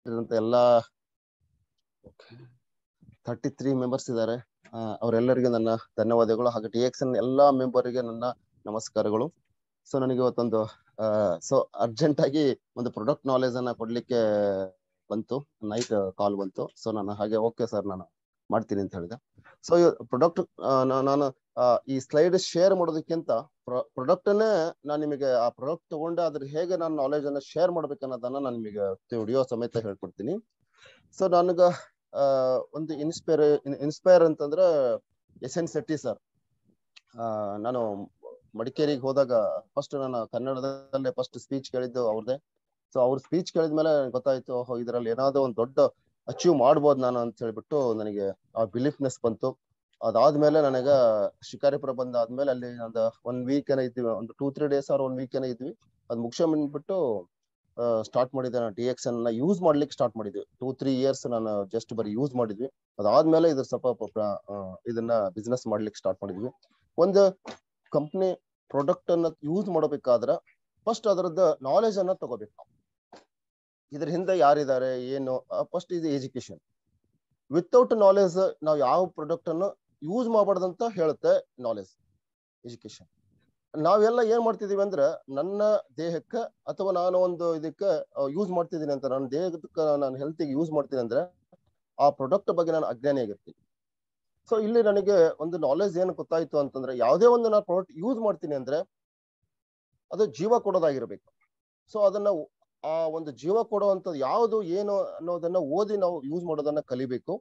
ಸೇರಿದಂತ ಎಲ್ಲಾ thirty three members ಇದ್ದಾರೆ ಅವರೆಲ್ಲರಿಗೆ ನನ್ನ ಧನ್ಯವಾದಗಳು ಹಾಗೆ ಟಿ ಎಕ್ಸ್ ಎನ್ ಎಲ್ಲಾ ಮೆಂಬರ್ಗೆ ನನ್ನ ನಮಸ್ಕಾರಗಳು ಸೊ ನನಗೆ ಇವತ್ತೊಂದು ಸೊ ಅರ್ಜೆಂಟ್ ಆಗಿ ಒಂದು ಪ್ರಾಡಕ್ಟ್ ನಾಲೆಜ್ ಅನ್ನ ಕೊಡ್ಲಿಕ್ಕೆ ಬಂತು ನೈಟ್ ಕಾಲ್ ಬಂತು ಸೊ ನಾನು ಹಾಗೆ ಓಕೆ ಸರ್ ನಾನು ಮಾಡ್ತೀನಿ ಅಂತ ಹೇಳಿದೆ ಸೊ ಪ್ರಾಡಕ್ಟ್ ನಾನು ಆ, ಈ ಸ್ಲೈಡ್ ಶೇರ್ ಮಾಡೋದಕ್ಕಿಂತ ಪ್ರಾಡಕ್ಟ್ ಅನ್ನೇ ನಾನು ನಿಮಗೆ ಆ ಪ್ರಾಡಕ್ಟ್ ತಗೊಂಡು ಅದ್ರ ಹೇಗೆ ನಾನು ನಾಲೆಜ್ ಅನ್ನ ಶೇರ್ ಮಾಡ್ಬೇಕನ್ನೋದನ್ನ ನಾನು ನಿಮಗೆ ವಿಡಿಯೋ ಸಮೇತ ಹೇಳ್ಕೊಡ್ತೀನಿ ಸೊ ನನಗ ಆ, ಒಂದು ಇನ್ಸ್ಪೈರ್ ಇನ್ಸ್ಪೈರ್ ಅಂತಂದ್ರೆ ಎಸ್ ಎನ್ ಶೆಟ್ಟಿ ಸರ್ ನಾನು ಮಡಿಕೇರಿಗೆ ಹೋದಾಗ ಫಸ್ಟ್ ನಾನು ಕನ್ನಡದಲ್ಲೇ ಫಸ್ಟ್ ಸ್ಪೀಚ್ ಕೇಳಿದ್ದು ಅವ್ರದೇ ಸೊ ಅವ್ರ ಸ್ಪೀಚ್ ಕೇಳಿದ್ಮೇಲೆ ಗೊತ್ತಾಯ್ತು ಓಹೋ ಇದರಲ್ಲಿ ಏನಾದ್ರು ಒಂದು ದೊಡ್ಡ ಅಚೀವ್ ಮಾಡ್ಬೋದು ನಾನು ಅಂತ ಹೇಳ್ಬಿಟ್ಟು ನನಗೆ ಆ ಬಿಲೀಫ್ನೆಸ್ ಬಂತು ಅದಾದ್ಮೇಲೆ ನನಗ ಶಿಕಾರಿಪುರ ಬಂದ ಆದ್ಮೇಲೆ ಅಲ್ಲಿ ಒಂದು ಒನ್ ವೀಕ್ ಏನೋ ಇದ್ವಿ ಒಂದು two three days or one week ಏನೋ ಇದ್ವಿ ಅದ್ ಮುಗಿಸ್ಕೊಂಡ್ಬಿಟ್ಟು ಸ್ಟಾರ್ಟ್ ಮಾಡಿದ್ದೆ ನಾನು ಡಿ ಎಕ್ಸ್ ಅನ್ನ ಯೂಸ್ ಮಾಡ್ಲಿಕ್ಕೆ ಸ್ಟಾರ್ಟ್ ಮಾಡಿದ್ವಿ ಟೂ ತ್ರೀ ಇಯರ್ಸ್ ನಾನು ಜಸ್ಟ್ ಬರೀ ಯೂಸ್ ಮಾಡಿದ್ವಿ ಅದಾದ್ಮೇಲೆ ಇದ್ರ ಸ್ವಲ್ಪ ಪ- ಆ, ಇದನ್ನ ಬಿಸ್ನೆಸ್ ಮಾಡ್ಲಿಕ್ಕೆ ಸ್ಟಾರ್ಟ್ ಮಾಡಿದ್ವಿ ಒಂದು ಕಂಪ್ನಿ ಪ್ರಾಡಕ್ಟ್ ಅನ್ನ ಯೂಸ್ ಮಾಡಬೇಕಾದ್ರೆ ಫಸ್ಟ್ ಅದರದ್ದು ನಾಲೆಜ್ ಅನ್ನ ತಗೋಬೇಕು ನಾವು ಇದ್ರ ಹಿಂದೆ ಯಾರಿದ್ದಾರೆ ಏನು ಫಸ್ಟ್ ಇದು ಎಜುಕೇಶನ್ ವಿತೌಟ್ ನಾಲೆಜ್ ನಾವು ಯಾವ ಪ್ರಾಡಕ್ಟ್ ಅನ್ನು ಯೂಸ್ ಮಾಡಬಾರ್ದಂತ ಹೇಳುತ್ತೆ ನಾಲೆಜ್ ಎಜುಕೇಶನ್ ನಾವೆಲ್ಲ ಏನ್ ಮಾಡ್ತಿದೀವಿ ಅಂದ್ರೆ ನನ್ನ ದೇಹಕ್ಕೆ ಅಥವಾ ನಾನು ಒಂದು ಇದಕ್ಕೆ ಯೂಸ್ ಮಾಡ್ತಿದ್ದೀನಿ ಅಂತ ನನ್ನ ದೇಹಕ್ಕೆ ನಾನು ಹೆಲ್ತಿಗೆ ಯೂಸ್ ಮಾಡ್ತೀನಿ ಅಂದ್ರೆ ಆ ಪ್ರಾಡಕ್ಟ್ ಬಗ್ಗೆ ನಾನು ಅಜ್ಞಾನಿ ಆಗಿರ್ತೀನಿ ಸೊ ಇಲ್ಲಿ ನನಗೆ ಒಂದು ನಾಲೆಜ್ ಏನು ಗೊತ್ತಾಯ್ತು ಅಂತಂದ್ರೆ ಯಾವುದೇ ಒಂದು ನಾನು ಪ್ರಾಡಕ್ಟ್ ಯೂಸ್ ಮಾಡ್ತೀನಿ ಅಂದ್ರೆ ಅದು ಜೀವ ಕೊಡೋದಾಗಿರ್ಬೇಕು ಸೊ ಅದನ್ನ ಆ ಒಂದು ಜೀವ ಕೊಡುವಂಥದ್ದು ಯಾವುದು ಏನು ಅನ್ನೋದನ್ನ ಓದಿ ನಾವು ಯೂಸ್ ಮಾಡೋದನ್ನ ಕಲಿಬೇಕು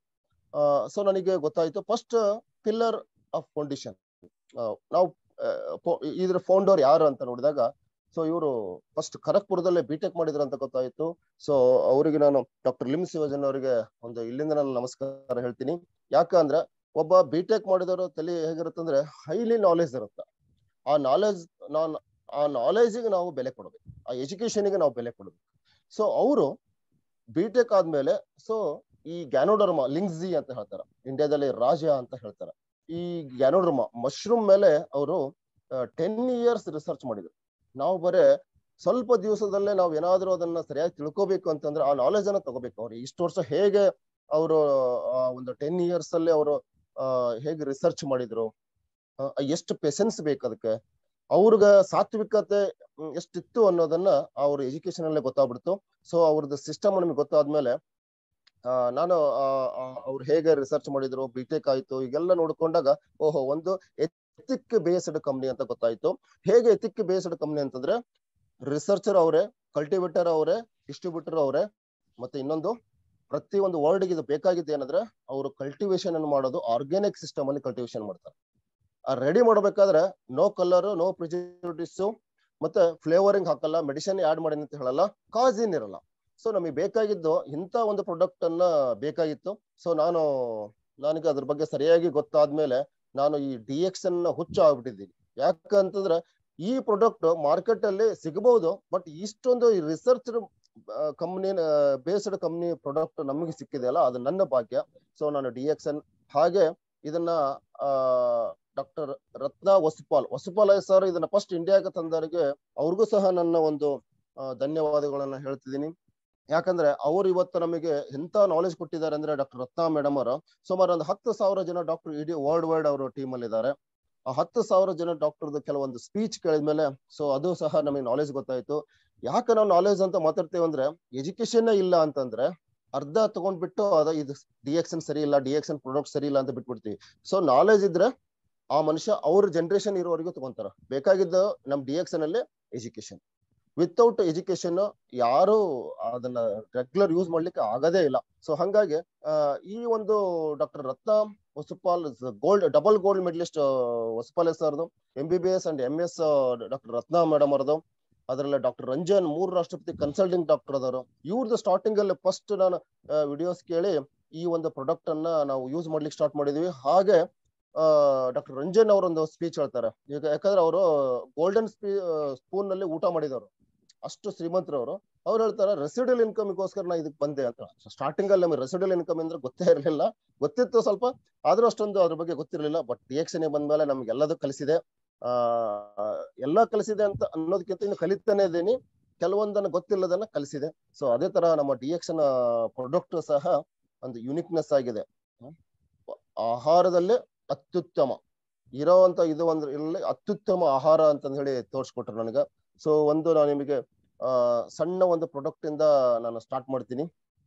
ಸೊ ನನಗೆ ಗೊತ್ತಾಯ್ತು ಫಸ್ಟ್ ಪಿಲ್ಲರ್ ಆಫ್ ಫೌಂಡೇಶನ್ ನಾವು ಆ, ಫೋ- ಇದ್ರ ಫೌಂಡರ್ ಯಾರು ಅಂತ ನೋಡಿದಾಗ ಸೊ ಇವರು ಫಸ್ಟ್ ಖರಗ್ಪುರದಲ್ಲೇ ಬಿ ಟೆಕ್ ಮಾಡಿದ್ರು ಅಂತ ಗೊತ್ತಾಯ್ತು ಸೊ ಅವರಿಗೆ ನಾನು ಡಾಕ್ಟರ್ ಲಿಮ್ ಶಿವಜನ್ ಅವರಿಗೆ ಒಂದು ಇಲ್ಲಿಂದ ನಾನು ನಮಸ್ಕಾರ ಹೇಳ್ತೀನಿ ಯಾಕಂದ್ರೆ ಒಬ್ಬ ಬಿ ಟೆಕ್ ಮಾಡಿದವರು ತಲೆ ಹೇಗಿರುತ್ತಂದ್ರೆ ಹೈಲಿ ನಾಲೆಜ್ ಇರುತ್ತೆ ಆ ನಾಲೆಜ್ ನಾನು ಆ ನಾಲೆಜಿಗೆ ನಾವು ಬೆಲೆ ಕೊಡಬೇಕು ಆ ಎಜುಕೇಶನ್ಗೆ ನಾವು ಬೆಲೆ ಕೊಡಬೇಕು ಸೊ ಅವರು ಬಿ ಟೆಕ್ ಆದ್ಮೇಲೆ ಸೊ ಈ ಗ್ಯಾನೋಡರ್ಮ ಲಿಂಗ್ಜಿ ಅಂತ ಹೇಳ್ತಾರೆ ಇಂಡಿಯಾದಲ್ಲಿ ರಾಜ ಅಂತ ಹೇಳ್ತಾರೆ ಈ ಗ್ಯಾನೋಡರ್ಮ ಮಶ್ರೂಮ್ ಮೇಲೆ ಅವರು ಟೆನ್ ಇಯರ್ಸ್ ರಿಸರ್ಚ್ ಮಾಡಿದ್ರು ನಾವು ಬರೇ ಸ್ವಲ್ಪ ದಿವಸದಲ್ಲೇ ನಾವು ಏನಾದ್ರೂ ಅದನ್ನ ಸರಿಯಾಗಿ ತಿಳ್ಕೊಬೇಕು ಅಂತಂದ್ರೆ ಆ ನಾಲೆಜ್ ಅನ್ನ ತಗೋಬೇಕು ಅವ್ರು ಇಷ್ಟು ವರ್ಷ ಹೇಗೆ ಅವರು ಒಂದು ಟೆನ್ ಇಯರ್ಸ್ ಅಲ್ಲಿ ಅವರು ಹೇಗೆ ರಿಸರ್ಚ್ ಮಾಡಿದ್ರು ಆ, ಎಷ್ಟು ಪೆಸೆನ್ಸ್ ಬೇಕು ಅದಕ್ಕೆ ಅವ್ರಿಗೆ ಸಾತ್ವಿಕತೆ ಮ್, ಎಷ್ಟಿತ್ತು ಅನ್ನೋದನ್ನ ಅವ್ರ ಎಜುಕೇಶನ್ ಅಲ್ಲೇ ಗೊತ್ತಾಗ್ಬಿಡ್ತು ಸೊ ಅವ್ರದ್ದು ಸಿಸ್ಟಮ್ ನಮಗೆ ಗೊತ್ತಾದ್ಮೇಲೆ ಆ, ನಾನು ಅವ್ರು ಹೇಗೆ ರಿಸರ್ಚ್ ಮಾಡಿದ್ರು ಬಿ ಟೆಕ್ ಆಯ್ತು ಈಗೆಲ್ಲ ನೋಡ್ಕೊಂಡಾಗ ಓಹೋ ಒಂದು ಎಥಿಕ್ ಬೇಸ್ಡ್ ಕಂಪ್ನಿ ಅಂತ ಗೊತ್ತಾಯ್ತು ಹೇಗೆ ಎಥಿಕ್ ಬೇಸ್ಡ್ ಕಂಪ್ನಿ ಅಂತಂದ್ರೆ ರಿಸರ್ಚರ್ ಅವರೇ ಕಲ್ಟಿವೇಟರ್ ಅವರೇ ಡಿಸ್ಟ್ರಿಬ್ಯೂಟರ್ ಅವರೇ ಮತ್ತೆ ಇನ್ನೊಂದು ಪ್ರತಿ ಒಂದು ವರ್ಡ್ ಇದು ಬೇಕಾಗಿದ್ದು ಏನಂದ್ರೆ ಅವರು ಕಲ್ಟಿವೇಶನ್ ಅನ್ನು ಮಾಡೋದು ಆರ್ಗ್ಯಾನಿಕ್ ಸಿಸ್ಟಮ್ ಅಲ್ಲಿ ಕಲ್ಟಿವೇಶನ್ ಮಾಡ್ತಾರೆ ಆ ರೆಡಿ ಮಾಡ್ಬೇಕಾದ್ರೆ ನೋ ಕಲರ್ ನೋ ಪ್ರಿಸರ್ವೇಟಿವ್ಸ್ ಮತ್ತೆ ಫ್ಲೇವರಿಂಗ್ ಹಾಕಲ್ಲ ಮೆಡಿಸಿನ್ ಆಡ್ ಮಾಡಿ ಅಂತ ಹೇಳಲ್ಲ ಕಾಸ್ ಏನ್ ಇರಲ್ಲ ಸೊ ನಮಗೆ ಬೇಕಾಗಿದ್ದು ಇಂಥ ಒಂದು ಪ್ರಾಡಕ್ಟ್ ಅನ್ನ ಬೇಕಾಗಿತ್ತು ಸೊ ನಾನು ನನಗೆ ಅದ್ರ ಬಗ್ಗೆ ಸರಿಯಾಗಿ ಗೊತ್ತಾದ್ಮೇಲೆ ನಾನು ಈ ಡಿ ಎಕ್ಸ್ ಅನ್ನ ಹುಚ್ಚ ಆಗ್ಬಿಟ್ಟಿದ್ದೀನಿ ಯಾಕಂತಂದ್ರೆ ಈ ಪ್ರಾಡಕ್ಟ್ ಮಾರ್ಕೆಟ್ ಅಲ್ಲಿ ಸಿಗಬಹುದು ಬಟ್ ಇಷ್ಟೊಂದು research company based company product ನಮಗೆ ಸಿಕ್ಕಿದೆಯಲ್ಲ ಅದು ನನ್ನ ಭಾಗ್ಯ ಸೊ ನಾನು ಡಿ ಎಕ್ಸ್ ಎನ್ ಹಾಗೆ ಇದನ್ನ ಆ ಡಾಕ್ಟರ್ ರತ್ನ ವಸುಪಾಲ್ ವಸುಪಾಲ್ ಸರ್ ಇದನ್ನ ಫಸ್ಟ್ ಇಂಡಿಯಾಗೆ ತಂದವರಿಗೆ ಅವ್ರಿಗೂ ಸಹ ನನ್ನ ಒಂದು ಆ, ಧನ್ಯವಾದಗಳನ್ನ ಹೇಳ್ತಿದ್ದೀನಿ ಯಾಕಂದ್ರೆ ಅವ್ರು ಇವತ್ತು ನಮಗೆ ಎಂತ ನಾಲೆಜ್ ಕೊಟ್ಟಿದ್ದಾರೆ ಅಂದ್ರೆ ಡಾಕ್ಟರ್ ರತ್ನಾ ಮೇಡಮ್ ಅವರು ಸುಮಾರು ಒಂದು ಹತ್ತು ಸಾವಿರ ಜನ ಡಾಕ್ಟರ್ ಇಡೀ ವರ್ಲ್ಡ್ ವೈಡ್ ಅವರು ಟೀಮ್ ಅಲ್ಲಿ ಇದ್ದಾರೆ ಆ ಹತ್ತು ಸಾವಿರ ಜನ ಡಾಕ್ಟರ್ದು ಕೆಲವೊಂದು ಸ್ಪೀಚ್ ಕೇಳಿದ್ಮೇಲೆ ಸೊ ಅದು ಸಹ ನಮಗೆ ನಾಲೆಜ್ ಗೊತ್ತಾಯ್ತು ಯಾಕೆ ನಾವು ನಾಲೆಜ್ ಅಂತ ಮಾತಾಡ್ತೇವೆ ಅಂದ್ರೆ ಎಜುಕೇಶನ್ ಇಲ್ಲ ಅಂತಂದ್ರೆ ಅರ್ಧ ತಗೊಂಡ್ಬಿಟ್ಟು ಅದ ಇದು ಡಿ ಎಕ್ಸನ್ ಸರಿ ಇಲ್ಲ ಡಿ ಎಕ್ಸನ್ ಪ್ರಾಡಕ್ಟ್ ಸರಿ ಇಲ್ಲ ಅಂತ ಬಿಟ್ಬಿಡ್ತೀವಿ ಸೊ ನಾಲೆಜ್ ಇದ್ರೆ ಆ ಮನುಷ್ಯ ಅವ್ರ ಜನರೇಷನ್ ಇರೋವರೆಗೂ ತಗೊಂತಾರ ಬೇಕಾಗಿದ್ದ ನಮ್ ಡಿ ಎಕ್ಸನ್ ಅಲ್ಲಿ ಎಜುಕೇಶನ್ ವಿತೌಟ್ ಎಜುಕೇಶನ್ ಯಾರು ಅದನ್ನ ರೆಗ್ಯುಲರ್ ಯೂಸ್ ಮಾಡ್ಲಿಕ್ಕೆ ಆಗದೇ ಇಲ್ಲ ಸೊ ಹಂಗಾಗಿ ಆ, ಈ ಒಂದು doctor Ratna Vasupal gold double gold medallist Vasupal ಸರ್ದು M B B S and M S doctor Ratna madam ಅವರದು ಅದರಲ್ಲಿ ಡಾಕ್ಟರ್ ರಂಜನ್ ಮೂರು ರಾಷ್ಟ್ರಪತಿ ಕನ್ಸಲ್ಟಿಂಗ್ ಡಾಕ್ಟರ್ ಅದವರು ಇವ್ರದ್ದು ಸ್ಟಾರ್ಟಿಂಗ್ ಅಲ್ಲಿ ಫಸ್ಟ್ ನಾನು ವಿಡಿಯೋಸ್ ಕೇಳಿ ಈ ಒಂದು ಪ್ರಾಡಕ್ಟ್ ಅನ್ನ ನಾವು ಯೂಸ್ ಮಾಡ್ಲಿಕ್ಕೆ ಸ್ಟಾರ್ಟ್ ಮಾಡಿದ್ವಿ ಹಾಗೆ ಡಾಕ್ಟರ್ ರಂಜನ್ ಅವರೊಂದು ಸ್ಪೀಚ್ ಹೇಳ್ತಾರೆ ಈಗ ಯಾಕಂದ್ರೆ ಅವರು ಗೋಲ್ಡನ್ ಸ್ಪೀ ಸ್ಪೂನ್ ನಲ್ಲಿ ಊಟ ಮಾಡಿದವರು ಅಷ್ಟು ಶ್ರೀಮಂತರವರು ಅವ್ರು ಹೇಳ್ತಾರೆ ರೆಸಿಡಲ್ ಇನ್ಕಮ್ಗೋಸ್ಕರ ನಾ ಇದಕ್ಕೆ ಬಂದೆ ಅಂತ ಸ್ಟಾರ್ಟಿಂಗ್ ಅಲ್ಲಿ ನಮಗೆ ರೆಸಿಡಲ್ ಇನ್ಕಮ್ ಅಂದ್ರೆ ಗೊತ್ತೇ ಇರಲಿಲ್ಲ ಗೊತ್ತಿತ್ತು ಸ್ವಲ್ಪ ಆದ್ರೂ ಅಷ್ಟೊಂದು ಅದ್ರ ಬಗ್ಗೆ ಗೊತ್ತಿರಲಿಲ್ಲ ಬಟ್ ರಿಯಾಕ್ಷನ್ ಬಂದ್ಮೇಲೆ ನಮ್ಗೆ ಎಲ್ಲದೂ ಕಲಿಸಿದೆ ಆ ಎಲ್ಲಾ ಕಲಿಸಿದೆ ಅಂತ ಅನ್ನೋದಕ್ಕಿಂತ ಇನ್ನು ಕಲಿತಾನೆ ಇದ್ದೀನಿ ಕೆಲವೊಂದನ್ನ ಗೊತ್ತಿಲ್ಲದನ್ನ ಕಲಿಸಿದೆ ಸೊ ಅದೇ ತರ ನಮ್ಮ ಡಿ ಎಕ್ಸ್ ಪ್ರಾಡಕ್ಟ್ ಸಹ ಒಂದು ಯುನಿಕ್ನೆಸ್ ಆಗಿದೆ ಹ್ಮ್. ಆಹಾರದಲ್ಲೇ ಅತ್ಯುತ್ತಮ ಇರೋವಂತ ಇದು ಒಂದು ಇಲ್ಲಿ ಅತ್ಯುತ್ತಮ ಆಹಾರ ಅಂತ ಹೇಳಿ ತೋರಿಸ್ಕೊಟ್ರು ನನಗೆ ಸೊ ಒಂದು ನಾನು ನಿಮಗೆ ಆ ಸಣ್ಣ ಒಂದು ಪ್ರಾಡಕ್ಟ್ ಇಂದ ನಾನು ಸ್ಟಾರ್ಟ್ ಮಾಡ್ತೀನಿ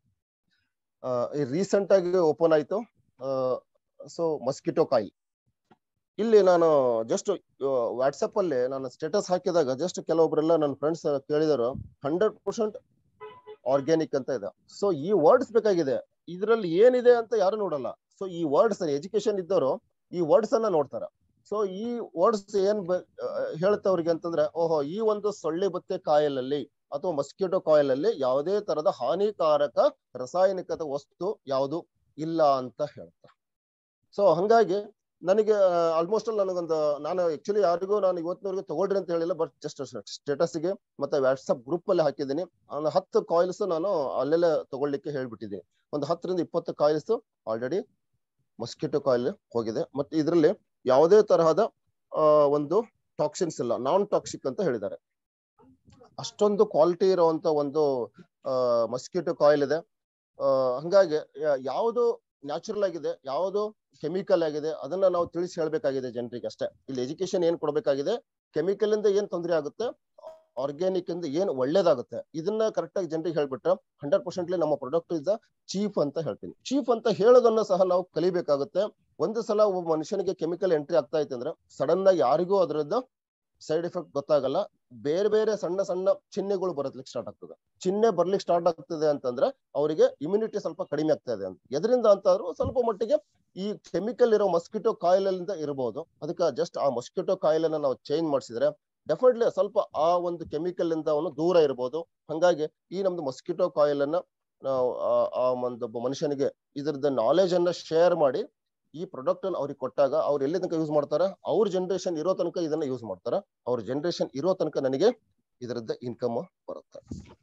ರೀಸೆಂಟ್ ಆಗಿ ಓಪನ್ ಆಯ್ತು ಸೊ ಮಸ್ಕಿಟೋ ಕಾಯಿಲ್ ಇಲ್ಲಿ ನಾನು ಜಸ್ಟ್ ವಾಟ್ಸಪ್ ಅಲ್ಲಿ ನಾನು ಸ್ಟೇಟಸ್ ಹಾಕಿದಾಗ ಜಸ್ಟ್ ಕೆಲವೊಬ್ರೆಲ್ಲ ನನ್ನ ಫ್ರೆಂಡ್ಸ್ ಕೇಳಿದರು ಹಂಡ್ರೆಡ್ ಪರ್ಸೆಂಟ್ ಆರ್ಗ್ಯಾನಿಕ್ ಅಂತ ಇದೆ ಸೊ ಈ ವರ್ಡ್ಸ್ ಬೇಕಾಗಿದೆ ಇದ್ರಲ್ಲಿ ಏನಿದೆ ಅಂತ ಯಾರು ನೋಡಲ್ಲ ಸೊ ಈ ವರ್ಡ್ಸ್ ಎಜುಕೇಶನ್ ಇದ್ದವರು ಈ ವರ್ಡ್ಸ್ ಅನ್ನ ನೋಡ್ತಾರ ಸೊ ಈ ವರ್ಡ್ಸ್ ಏನ್ ಹೇಳ್ತವ್ರಿಗೆ ಅಂತಂದ್ರೆ ಓಹೋ ಈ ಒಂದು ಸೊಳ್ಳೆ ಬತ್ತೆ ಕಾಯಿಲಲ್ಲಿ ಅಥವಾ ಮಸ್ಕಿಟೋ ಕಾಯಿಲ್ ಅಲ್ಲಿ ಯಾವುದೇ ತರದ ಹಾನಿಕಾರಕ ರಾಸಾಯನಿಕದ ವಸ್ತು ಯಾವುದು ಇಲ್ಲ ಅಂತ ಹೇಳ್ತಾರೆ ಸೊ ಹಂಗಾಗಿ ನನಗೆ ಆಲ್ಮೋಸ್ಟ್ ಅಲ್ಲಿ ನನಗೊಂದು ನಾನು ಆಕ್ಚುಲಿ ಯಾರಿಗೂ ನಾನು ಇವತ್ತಿನವರೆಗೂ ತಗೊಳ್ರಿ ಅಂತ ಹೇಳಿಲ್ಲ ಬಟ್ ಜಸ್ಟ್ ಸ್ಟೇಟಸ್ ಗೆ ಮತ್ತೆ ವಾಟ್ಸ್ಆಪ್ ಗ್ರೂಪ್ ಅಲ್ಲಿ ಹಾಕಿದ್ದೀನಿ ಒಂದು ಹತ್ತು ಕಾಯಿಲ್ಸ್ ನಾನು ಅಲ್ಲೆಲ್ಲ ತಗೊಳ್ಳಿಕ್ಕೆ ಹೇಳ್ಬಿಟ್ಟಿದ್ದೀನಿ ಒಂದು ಹತ್ತರಿಂದ ಇಪ್ಪತ್ತು ಕಾಯಿಲ್ಸ್ ಆಲ್ರೆಡಿ ಮಸ್ಕಿಟೋ ಕಾಯಿಲ್ ಹೋಗಿದೆ ಮತ್ತೆ ಇದರಲ್ಲಿ ಯಾವುದೇ ತರಹದ ಆ, ಒಂದು ಟಾಕ್ಸಿನ್ಸ್ ಇಲ್ಲ ನಾನ್ ಟಾಕ್ಸಿಕ್ ಅಂತ ಹೇಳಿದ್ದಾರೆ ಅಷ್ಟೊಂದು ಕ್ವಾಲಿಟಿ ಇರುವಂತ ಒಂದು ಮಸ್ಕಿಟೋ ಕಾಯಿಲ್ ಇದೆ ಆ, ಹಂಗಾಗಿ ಯಾ- ಯಾವುದು ನ್ಯಾಚುರಲ್ ಆಗಿದೆ ಯಾವುದು ಕೆಮಿಕಲ್ ಆಗಿದೆ ಅದನ್ನ ನಾವು ತಿಳಿಸಿ ಹೇಳ್ಬೇಕಾಗಿದೆ ಜನರಿಗೆ ಅಷ್ಟೇ ಇಲ್ಲಿ ಎಜುಕೇಶನ್ ಏನ್ ಕೊಡ್ಬೇಕಾಗಿದೆ ಕೆಮಿಕಲ್ ಇಂದ ಏನ್ ತೊಂದರೆ ಆಗುತ್ತೆ ಆರ್ಗ್ಯಾನಿಕ್ ಇಂದ ಏನ್ ಒಳ್ಳೇದಾಗುತ್ತೆ ಇದನ್ನ ಕರೆಕ್ಟ್ ಆಗಿ ಜನರಿಗೆ ಹೇಳ್ಬಿಟ್ರೆ ಹಂಡ್ರೆಡ್ ಪರ್ಸೆಂಟ್ಲಿ ನಮ್ಮ ಪ್ರಾಡಕ್ಟ್ ಇಸ್ ಚೀಫ್ ಅಂತ ಹೇಳ್ತೀನಿ ಚೀಫ್ ಅಂತ ಹೇಳೋದನ್ನ ಸಹ ನಾವು ಕಲಿಬೇಕಾಗುತ್ತೆ ಒಂದು ಸಲ ಒಬ್ಬ ಮನುಷ್ಯನಿಗೆ ಕೆಮಿಕಲ್ ಎಂಟ್ರಿ ಆಗ್ತಾ ಇತ್ತು ಅಂದ್ರೆ ಸಡನ್ ಆಗಿ ಯಾರಿಗೂ ಅದರದ್ದು ಸೈಡ್ ಎಫೆಕ್ಟ್ ಗೊತ್ತಾಗಲ್ಲ ಬೇರೆ ಬೇರೆ ಸಣ್ಣ ಸಣ್ಣ ಚಿಹ್ನೆಗಳು ಬರತ್ಲಿಕ್ಕೆ ಸ್ಟಾರ್ಟ್ ಆಗ್ತದೆ ಚಿಹ್ನೆ ಬರ್ಲಿಕ್ಕೆ ಸ್ಟಾರ್ಟ್ ಆಗ್ತದೆ ಅಂತಂದ್ರೆ ಅವರಿಗೆ ಇಮ್ಯುನಿಟಿ ಸ್ವಲ್ಪ ಕಡಿಮೆ ಆಗ್ತಾ ಇದೆ ಅಂತ ಎದರಿಂದ ಅಂತಾದ್ರು ಸ್ವಲ್ಪ ಮಟ್ಟಿಗೆ ಈ ಕೆಮಿಕಲ್ ಇರೋ ಮಸ್ಕಿಟೋ ಕಾಯಿಲ್ ಇಂದ ಇರಬಹುದು ಅದಕ್ಕೆ ಜಸ್ಟ್ ಆ ಮಸ್ಕಿಟೋ ಕಾಯಿಲ್ ಅನ್ನ ನಾವು ಚೇಂಜ್ ಮಾಡಿಸಿದ್ರೆ ಡೆಫಿನೆಟ್ಲಿ ಸ್ವಲ್ಪ ಆ ಒಂದು ಕೆಮಿಕಲ್ ಇಂದ ಅವನು ದೂರ ಇರಬಹುದು ಹಂಗಾಗಿ ಈ ನಮ್ದು ಮಸ್ಕಿಟೋ ಕಾಯಿಲ್ ಅನ್ನ ನಾವು ಆ- ಆ ಒಂದು ಒಬ್ಬ ಮನುಷ್ಯನಿಗೆ ಇದ್ರದ್ದು ನಾಲೆಜ್ ಅನ್ನ ಶೇರ್ ಮಾಡಿ ಈ ಪ್ರಾಡಕ್ಟ್ ಅನ್ನು ಅವ್ರಿಗೆ ಕೊಟ್ಟಾಗ ಅವ್ರು ಎಲ್ಲಿ ತನಕ ಯೂಸ್ ಮಾಡ್ತಾರ ಅವ್ರ ಜನರೇಷನ್ ಇರೋ ತನಕ ಇದನ್ನ ಯೂಸ್ ಮಾಡ್ತಾರ ಅವ್ರ ಜನರೇಷನ್ ಇರೋ ತನಕ ನನಗೆ ಇದರದ್ದ ಇನ್ಕಮ್ ಬರುತ್ತೆ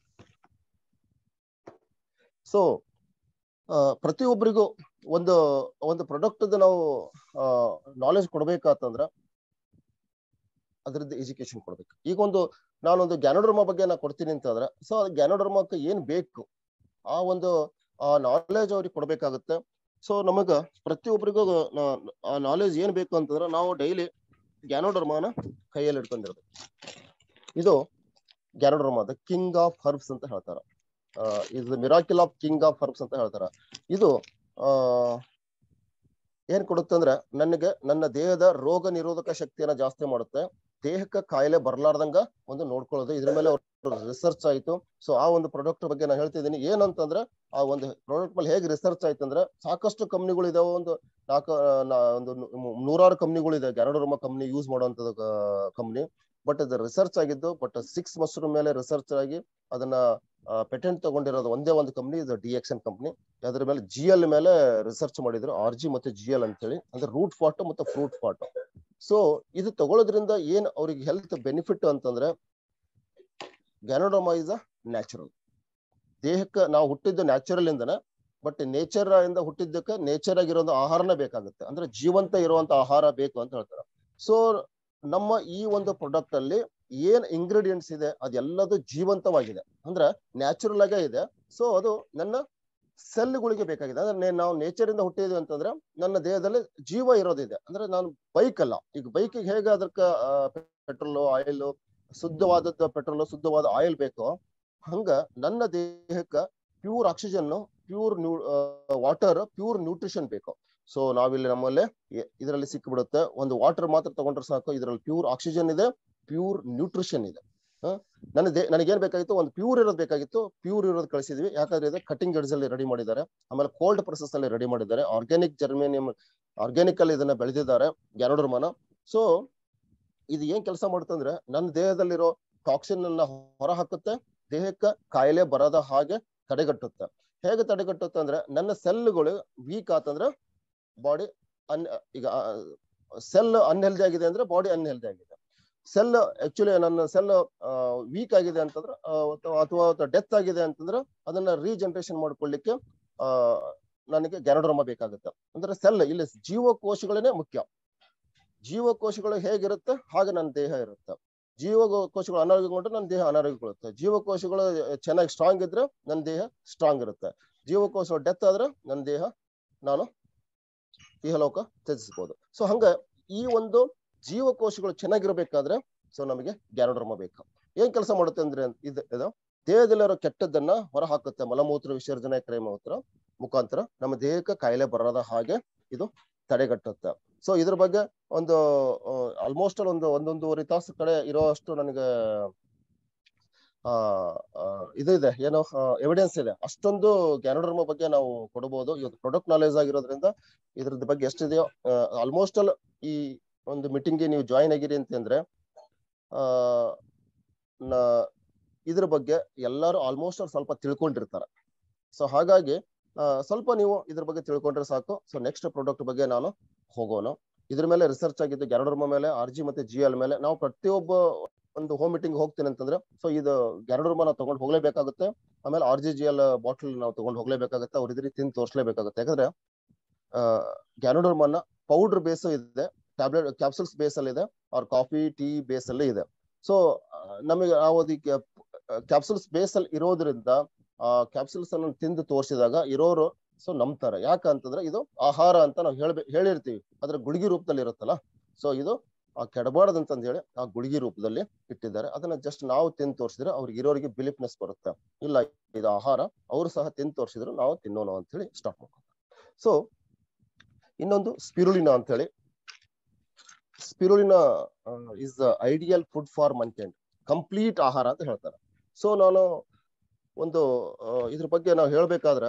ಸೊ ಪ್ರತಿಯೊಬ್ಬರಿಗೂ ಒಂದು ಒಂದು ಪ್ರಾಡಕ್ಟ್ ನಾವು ನಾಲೆಜ್ ಕೊಡ್ಬೇಕಾತಂದ್ರ ಅದ್ರದ್ದು ಎಜುಕೇಶನ್ ಕೊಡ್ಬೇಕು ಈಗ ಒಂದು ನಾನೊಂದು ಜ್ಞಾನೋಧರ್ಮ ಬಗ್ಗೆ ನಾ ಕೊಡ್ತೀನಿ ಅಂತಂದ್ರೆ ಸೊ ಅದು ಜ್ಞಾನೋಧರ್ಮಕ್ಕೆ ಏನ್ ಬೇಕು ಆ ಒಂದು ಆ ನಾಲೆಜ್ ಅವ್ರಿಗೆ ಕೊಡ್ಬೇಕಾಗುತ್ತೆ ಸೊ ನಮಗ ಪ್ರತಿಯೊಬ್ಬರಿಗೂ ನಾ- ಆ ನಾಲೆಜ್ ಏನ್ ಬೇಕು ಅಂತಂದ್ರೆ ನಾವು ಡೈಲಿ ಜ್ಞಾನೋಧರ್ಮನ ಕೈಯಲ್ಲಿ ಇಟ್ಕೊಂಡಿರ್ಬೇಕು ಇದು ganoderma the king of herbs ಅಂತ ಹೇಳ್ತಾರ ಇದು miracle of king of herbs ಅಂತ ಹೇಳ್ತಾರ ಇದು ಆ ಏನ್ ಕೊಡುತ್ತೆ ಅಂದ್ರೆ ನನಗೆ ನನ್ನ ದೇಹದ ರೋಗ ನಿರೋಧಕ ಶಕ್ತಿಯನ್ನ ಜಾಸ್ತಿ ಮಾಡುತ್ತೆ ದೇಹಕ್ಕೆ ಕಾಯಿಲೆ ಬರ್ಲಾರ್ದಂಗ ಒಂದು ನೋಡ್ಕೊಳ್ಳೋದು ಇದ್ರ ಮೇಲೆ ರಿಸರ್ಚ್ ಆಯ್ತು ಸೊ ಆ ಒಂದು ಪ್ರಾಡಕ್ಟ್ ಬಗ್ಗೆ ನಾನು ಹೇಳ್ತಿದ್ದೀನಿ ಏನಂತಂದ್ರೆ ಆ ಒಂದು ಪ್ರಾಡಕ್ಟ್ ಮೇಲೆ ಹೇಗೆ ರಿಸರ್ಚ್ ಆಯ್ತು ಅಂದ್ರೆ ಸಾಕಷ್ಟು ಕಂಪ್ನಿಗಳು ಇದಾವೆ ಒಂದು ನಾಲ್ಕು ನಾ- ಒಂದು ನೂ- ನೂರಾರು ಕಂಪ್ನಿಗಳು ಇದೆ ಗ್ಯಾರೋಡರ್ಮ ಕಂಪ್ನಿ ಯೂಸ್ ಮಾಡುವಂತದ್ದು ಕಂಪ್ನಿ ಬಟ್ ಅದು ರಿಸರ್ಚ್ ಆಗಿದ್ದು ಬಟ್ ಸಿಕ್ಸ್ ಮಶ್ರೂಮ್ ಮೇಲೆ ರಿಸರ್ಚ್ ಆಗಿ ಅದನ್ನ ಪೇಟೆಂಟ್ ತಗೊಂಡಿರೋದು ಒಂದೇ ಒಂದು ಕಂಪ್ನಿ ಇದು ಡಿ ಎಕ್ಸ್ ಎನ್ ಕಂಪ್ನಿ ಅದ್ರ ಮೇಲೆ ಜಿ ಎಲ್ ಮೇಲೆ ರಿಸರ್ಚ್ ಮಾಡಿದ್ರು ಆರ್ ಜಿ ಮತ್ತೆ ಜಿ ಎಲ್ ಅಂತೇಳಿ ಅಂದ್ರೆ ರೂಟ್ ಫಾಟ್ ಮತ್ತೆ ಫ್ರೂಟ್ ಫಾಟ್ ಸೊ ಇದು ತಗೊಳ್ಳೋದ್ರಿಂದ ಏನ್ ಅವ್ರಿಗೆ ಹೆಲ್ತ್ ಬೆನಿಫಿಟ್ ಅಂತಂದ್ರೆ ಗ್ಯಾನೋಡೋಮಾ ಇಸ್ ಅ ನ್ಯಾಚುರಲ್ ದೇಹಕ್ಕೆ ನಾವು ಹುಟ್ಟಿದ್ದು ನ್ಯಾಚುರಲ್ ಇಂದನ ಬಟ್ ನೇಚರ್ ಇಂದ ಹುಟ್ಟಿದ್ದಕ್ಕೆ ನೇಚರ್ ಆಗಿರೋ ಆಹಾರನೇ ಬೇಕಾಗುತ್ತೆ ಅಂದ್ರೆ ಜೀವಂತ ಇರುವಂತ ಆಹಾರ ಬೇಕು ಅಂತ ಹೇಳ್ತಾರೆ ಸೊ ನಮ್ಮ ಈ ಒಂದು ಪ್ರಾಡಕ್ಟ್ ಅಲ್ಲಿ ಏನ್ ಇಂಗ್ರೀಡಿಯೆಂಟ್ಸ್ ಇದೆ ಅದೆಲ್ಲದು ಜೀವಂತವಾಗಿದೆ ಅಂದ್ರೆ ನ್ಯಾಚುರಲ್ ಆಗೇ ಇದೆ ಸೊ ಅದು ನನ್ನ ಸೆಲ್ಗಳಿಗೆ ಬೇಕಾಗಿದೆ ಅಂದ್ರೆ ನೇ- ನಾವು ನೇಚರ್ ಇಂದ ಹುಟ್ಟಿದ್ವಿ ಅಂತಂದ್ರೆ ನನ್ನ ದೇಹದಲ್ಲಿ ಜೀವ ಇರೋದಿದೆ ಅಂದ್ರೆ ನಾನು ಬೈಕ್ ಅಲ್ಲ ಈಗ ಬೈಕಿಗೆ ಹೇಗೆ ಅದಕ್ಕೆ ಪೆಟ್ರೋಲ್ ಆಯಿಲ್ ಶುದ್ಧವಾದದ್ದು ಪೆಟ್ರೋಲ್ ಶುದ್ಧವಾದ ಆಯಿಲ್ ಬೇಕೋ ಹಂಗ ನನ್ನ ದೇಹಕ್ಕ pure oxygen pure new water pure nutrition ಬೇಕು ಸೊ ನಾವಿಲ್ಲಿ ನಮ್ಮಲ್ಲಿ ಇ- ಇದರಲ್ಲಿ ಸಿಕ್ಕಿಬಿಡುತ್ತೆ ಒಂದು ವಾಟರ್ ಮಾತ್ರ ತಗೊಂಡ್ರೆ ಸಾಕು ಇದರಲ್ಲಿ ಪ್ಯೂರ್ ಆಕ್ಸಿಜನ್ ಇದೆ ಪ್ಯೂರ್ ನ್ಯೂಟ್ರಿಷನ್ ಇದೆ ಹ? ನನ್ನ ದೇ ನನಗೇನ್ ಬೇಕಾಗಿತ್ತು ಒಂದು ಪ್ಯೂರ್ ಇರೋದು ಬೇಕಾಗಿತ್ತು ಪ್ಯೂರ್ ಇರೋದು ಕಳಿಸಿದ್ವಿ ಯಾಕಂದ್ರೆ ಇದು ಕಟಿಂಗ್ ಎಡ್ಸ್ ಅಲ್ಲಿ ರೆಡಿ ಮಾಡಿದ್ದಾರೆ ಆಮೇಲೆ ಕೋಲ್ಡ್ ಪ್ರೊಸೆಸ್ ಅಲ್ಲಿ ರೆಡಿ ಮಾಡಿದ್ದಾರೆ ಆರ್ಗ್ಯಾನಿಕ್ ಜರ್ಮೇನಿಯಂ ಆರ್ಗ್ಯಾನಿಕ್ ಅಲ್ಲಿ ಇದನ್ನ ಬೆಳೆದಿದ್ದಾರೆ ಗ್ಯಾನೋಡರ್ಮನ ಸೊ ಇದು ಏನ್ ಕೆಲಸ ಮಾಡುತ್ತಂದ್ರೆ ನನ್ನ ದೇಹದಲ್ಲಿರೋ ಟಾಕ್ಸಿನ್ ಅನ್ನ ಹೊರ ಹಾಕುತ್ತೆ ದೇಹಕ್ಕೆ ಕಾಯಿಲೆ ಬರದ ಹಾಗೆ ತಡೆಗಟ್ಟುತ್ತೆ ಹೇಗೆ ತಡೆಗಟ್ಟುತ್ತೆ ಅಂದ್ರೆ ನನ್ನ ಸೆಲ್ಗಳು ವೀಕ್ ಆತಂದ್ರೆ ಬಾಡಿ ಅನ್ ಈಗ ಸೆಲ್ ಅನ್ಹೆಲ್ದಿ ಆಗಿದೆ ಅಂದ್ರೆ ಬಾಡಿ ಅನ್ಹೆಲ್ದಿ ಆಗಿದೆ ಸೆಲ್ ಆಕ್ಚುಲಿ ನನ್ನ ಸೆಲ್ ವೀಕ್ ಆಗಿದೆ ಅಂತಂದ್ರೆ ಆ, ಅಥವಾ- ಅಥವಾ ಡೆತ್ ಆಗಿದೆ ಅಂತಂದ್ರೆ ಅದನ್ನ ರೀಜನರೇಷನ್ ಮಾಡ್ಕೊಳ್ಳಿಕ್ಕೆ ಆ ನನಗೆ ಗ್ಯಾನೋಡ್ರಮ ಬೇಕಾಗುತ್ತೆ ಅಂದ್ರೆ ಸೆಲ್ ಇಲ್ಲಿ ಜೀವಕೋಶಗಳೇ ಮುಖ್ಯ ಜೀವಕೋಶಗಳು ಹೇಗಿರುತ್ತೆ ಹಾಗೆ ನನ್ನ ದೇಹ ಇರುತ್ತೆ ಜೀವಕೋಶಗಳು ಅನಾರೋಗ್ಯಗೊಂಡ್ರೆ ನನ್ನ ದೇಹ ಅನಾರೋಗ್ಯಗೊಳ್ಳುತ್ತೆ ಜೀವಕೋಶಗಳು ಚೆನ್ನಾಗಿ ಸ್ಟ್ರಾಂಗ್ ಇದ್ರೆ ನನ್ನ ದೇಹ ಸ್ಟ್ರಾಂಗ್ ಇರುತ್ತೆ ಜೀವಕೋಶ ಡೆತ್ ಆದ್ರೆ ನನ್ನ ದೇಹ ನಾನು ಇಹಲೋಕ ತ್ಯಜಿಸಬಹುದು ಸೊ ಹಂಗ ಈ ಒಂದು ಜೀವಕೋಶಗಳು ಚೆನ್ನಾಗಿರ್ಬೇಕಾದ್ರೆ ಸೊ ನಮಗೆ ಗ್ಯಾರೋಡರ್ಮ ಬೇಕು ಏನ್ ಕೆಲಸ ಮಾಡುತ್ತೆ ಅಂದ್ರೆ ಇದು ಇದು ದೇಹದಲ್ಲಿರೋ ಕೆಟ್ಟದ್ದನ್ನ ಹೊರ ಹಾಕುತ್ತೆ ಮಲಮೂತ್ರ ವಿಸರ್ಜನೆ ಕ್ರಿಯೆ ಮುಖಾಂತರ ನಮ್ಮ ದೇಹಕ್ಕೆ ಕಾಯಿಲೆ ಬರದ ಹಾಗೆ ಇದು ತಡೆಗಟ್ಟುತ್ತೆ ಸೊ ಇದ್ರ ಬಗ್ಗೆ ಒಂದು ಆಲ್ಮೋಸ್ಟ್ ಒಂದು ಒಂದೊಂದೂವರೆ ತಾಸು ಕಡೆ ಇರೋಷ್ಟು ನನಗೆ ಆ ಇದು ಇದೆ ಏನೋ ಎವಿಡೆನ್ಸ್ ಇದೆ ಅಷ್ಟೊಂದು ಗ್ಯಾನೋಡರ್ಮ ಬಗ್ಗೆ ನಾವು ಕೊಡಬಹುದು ಇವತ್ತು ಪ್ರಾಡಕ್ಟ್ ನಾಲೆಜ್ ಆಗಿರೋದ್ರಿಂದ ಇದ್ರದ್ದು ಬಗ್ಗೆ ಎಷ್ಟಿದೆಯೋ ಆಲ್ಮೋಸ್ಟ್ ಆಲ್ ಈ ಒಂದು ಮೀಟಿಂಗ್ಗೆ ನೀವು ಜಾಯಿನ್ ಆಗಿರಿ ಅಂತಂದ್ರೆ ಆ ಇದ್ರ ಬಗ್ಗೆ ಎಲ್ಲರೂ ಆಲ್ಮೋಸ್ಟ್ ಆಲ್ ಸ್ವಲ್ಪ ತಿಳ್ಕೊಂಡಿರ್ತಾರೆ ಸೊ ಹಾಗಾಗಿ ಸ್ವಲ್ಪ ನೀವು ಇದ್ರ ಬಗ್ಗೆ ತಿಳ್ಕೊಂಡ್ರೆ ಸಾಕು ಸೊ ನೆಕ್ಸ್ಟ್ ಪ್ರಾಡಕ್ಟ್ ಬಗ್ಗೆ ನಾನು ಹೋಗೋಣ ಇದ್ರ ಮೇಲೆ ರಿಸರ್ಚ್ ಆಗಿದ್ದು ಗ್ಯಾರೋಡರ್ಮ ಮೇಲೆ ಆರ್ ಜಿ ಮತ್ತೆ ಜಿ ಎಲ್ ಮೇಲೆ ನಾವು ಪ್ರತಿಯೊಬ್ಬ ಒಂದು ಹೋಮ್ ಮೀಟಿಂಗ್ ಹೋಗ್ತೀನಿ ಅಂತಂದ್ರೆ ಸೊ ಇದು ಗ್ಯಾರೋಡರ್ಮ ನಾವು ತಗೊಂಡು ಹೋಗ್ಲೇಬೇಕಾಗುತ್ತೆ ಆಮೇಲೆ R G G L bottle ನಾವು ತಗೊಂಡು ಹೋಗ್ಲೇಬೇಕಾಗುತ್ತೆ ಅವ್ರ ಇದ್ರಿ ತಿಂದು ತೋರಿಸ್ಲೇಬೇಕಾಗುತ್ತೆ ಯಾಕಂದ್ರೆ ಗ್ಯಾನೋಡರ್ಮನ್ನ ಪೌಡರ್ ಬೇಸ್ ಇದೆ ಟ್ಯಾಬ್ಲೆಟ್ ಕ್ಯಾಪ್ಸುಲ್ಸ್ ಬೇಸ್ ಅಲ್ಲಿ ಇದೆ ಅವ್ರ ಕಾಫಿ ಟೀ ಬೇಸ್ ಅಲ್ಲಿ ಇದೆ ಸೊ ನಮಗೆ ನಾವು ಅದಕ್ಕೆ ಕ್ಯಾಪ್ಸುಲ್ಸ್ ಬೇಸ್ ಅಲ್ಲಿ ಇರೋದ್ರಿಂದ ಆ ಕ್ಯಾಪ್ಸುಲ್ಸ್ ಅನ್ನು ತಿಂದು ತೋರಿಸಿದಾಗ ಇರೋರು ಸೊ ನಂಬ್ತಾರೆ ಯಾಕಂತಂದ್ರೆ ಇದು ಆಹಾರ ಅಂತ ನಾವು ಹೇಳ್ಬೇ ಹೇಳಿರ್ತೀವಿ ಅದ್ರ ಗುಳಿಗೆ ರೂಪದಲ್ಲಿ ಇರುತ್ತಲ್ಲ ಸೊ ಇದು ಆ ಕೆಡಬಾರ್ದಂತಂದ್ ಹೇಳಿ ಆ ಗುಳಿಗೆ ರೂಪದಲ್ಲಿ ಇಟ್ಟಿದ್ದಾರೆ ಅದನ್ನ ಜಸ್ಟ್ ನಾವು ತಿಂದು ತೋರಿಸಿದ್ರೆ ಅವ್ರಿಗೆ ಇರೋರಿಗೆ ಬಿಲಿಫ್ನೆಸ್ ಬರುತ್ತೆ ಇಲ್ಲ ಇದು ಆಹಾರ ಅವರು ಸಹ ತಿಂದು ತೋರಿಸಿದ್ರು ನಾವು ತಿನ್ನೋಣ ಅಂತ ಹೇಳಿ ಸ್ಟಾರ್ಟ್ ಮಾಡ್ತಾರೆ ಸೊ ಇನ್ನೊಂದು ಸ್ಪಿರುಲಿನಾ ಅಂತ ಹೇಳಿ spirulina is the ideal food for mankind complete ಆಹಾರ ಅಂತ ಹೇಳ್ತಾರೆ ಸೊ ನಾನು ಒಂದು ಇದ್ರ ಬಗ್ಗೆ ನಾವು ಹೇಳ್ಬೇಕಾದ್ರೆ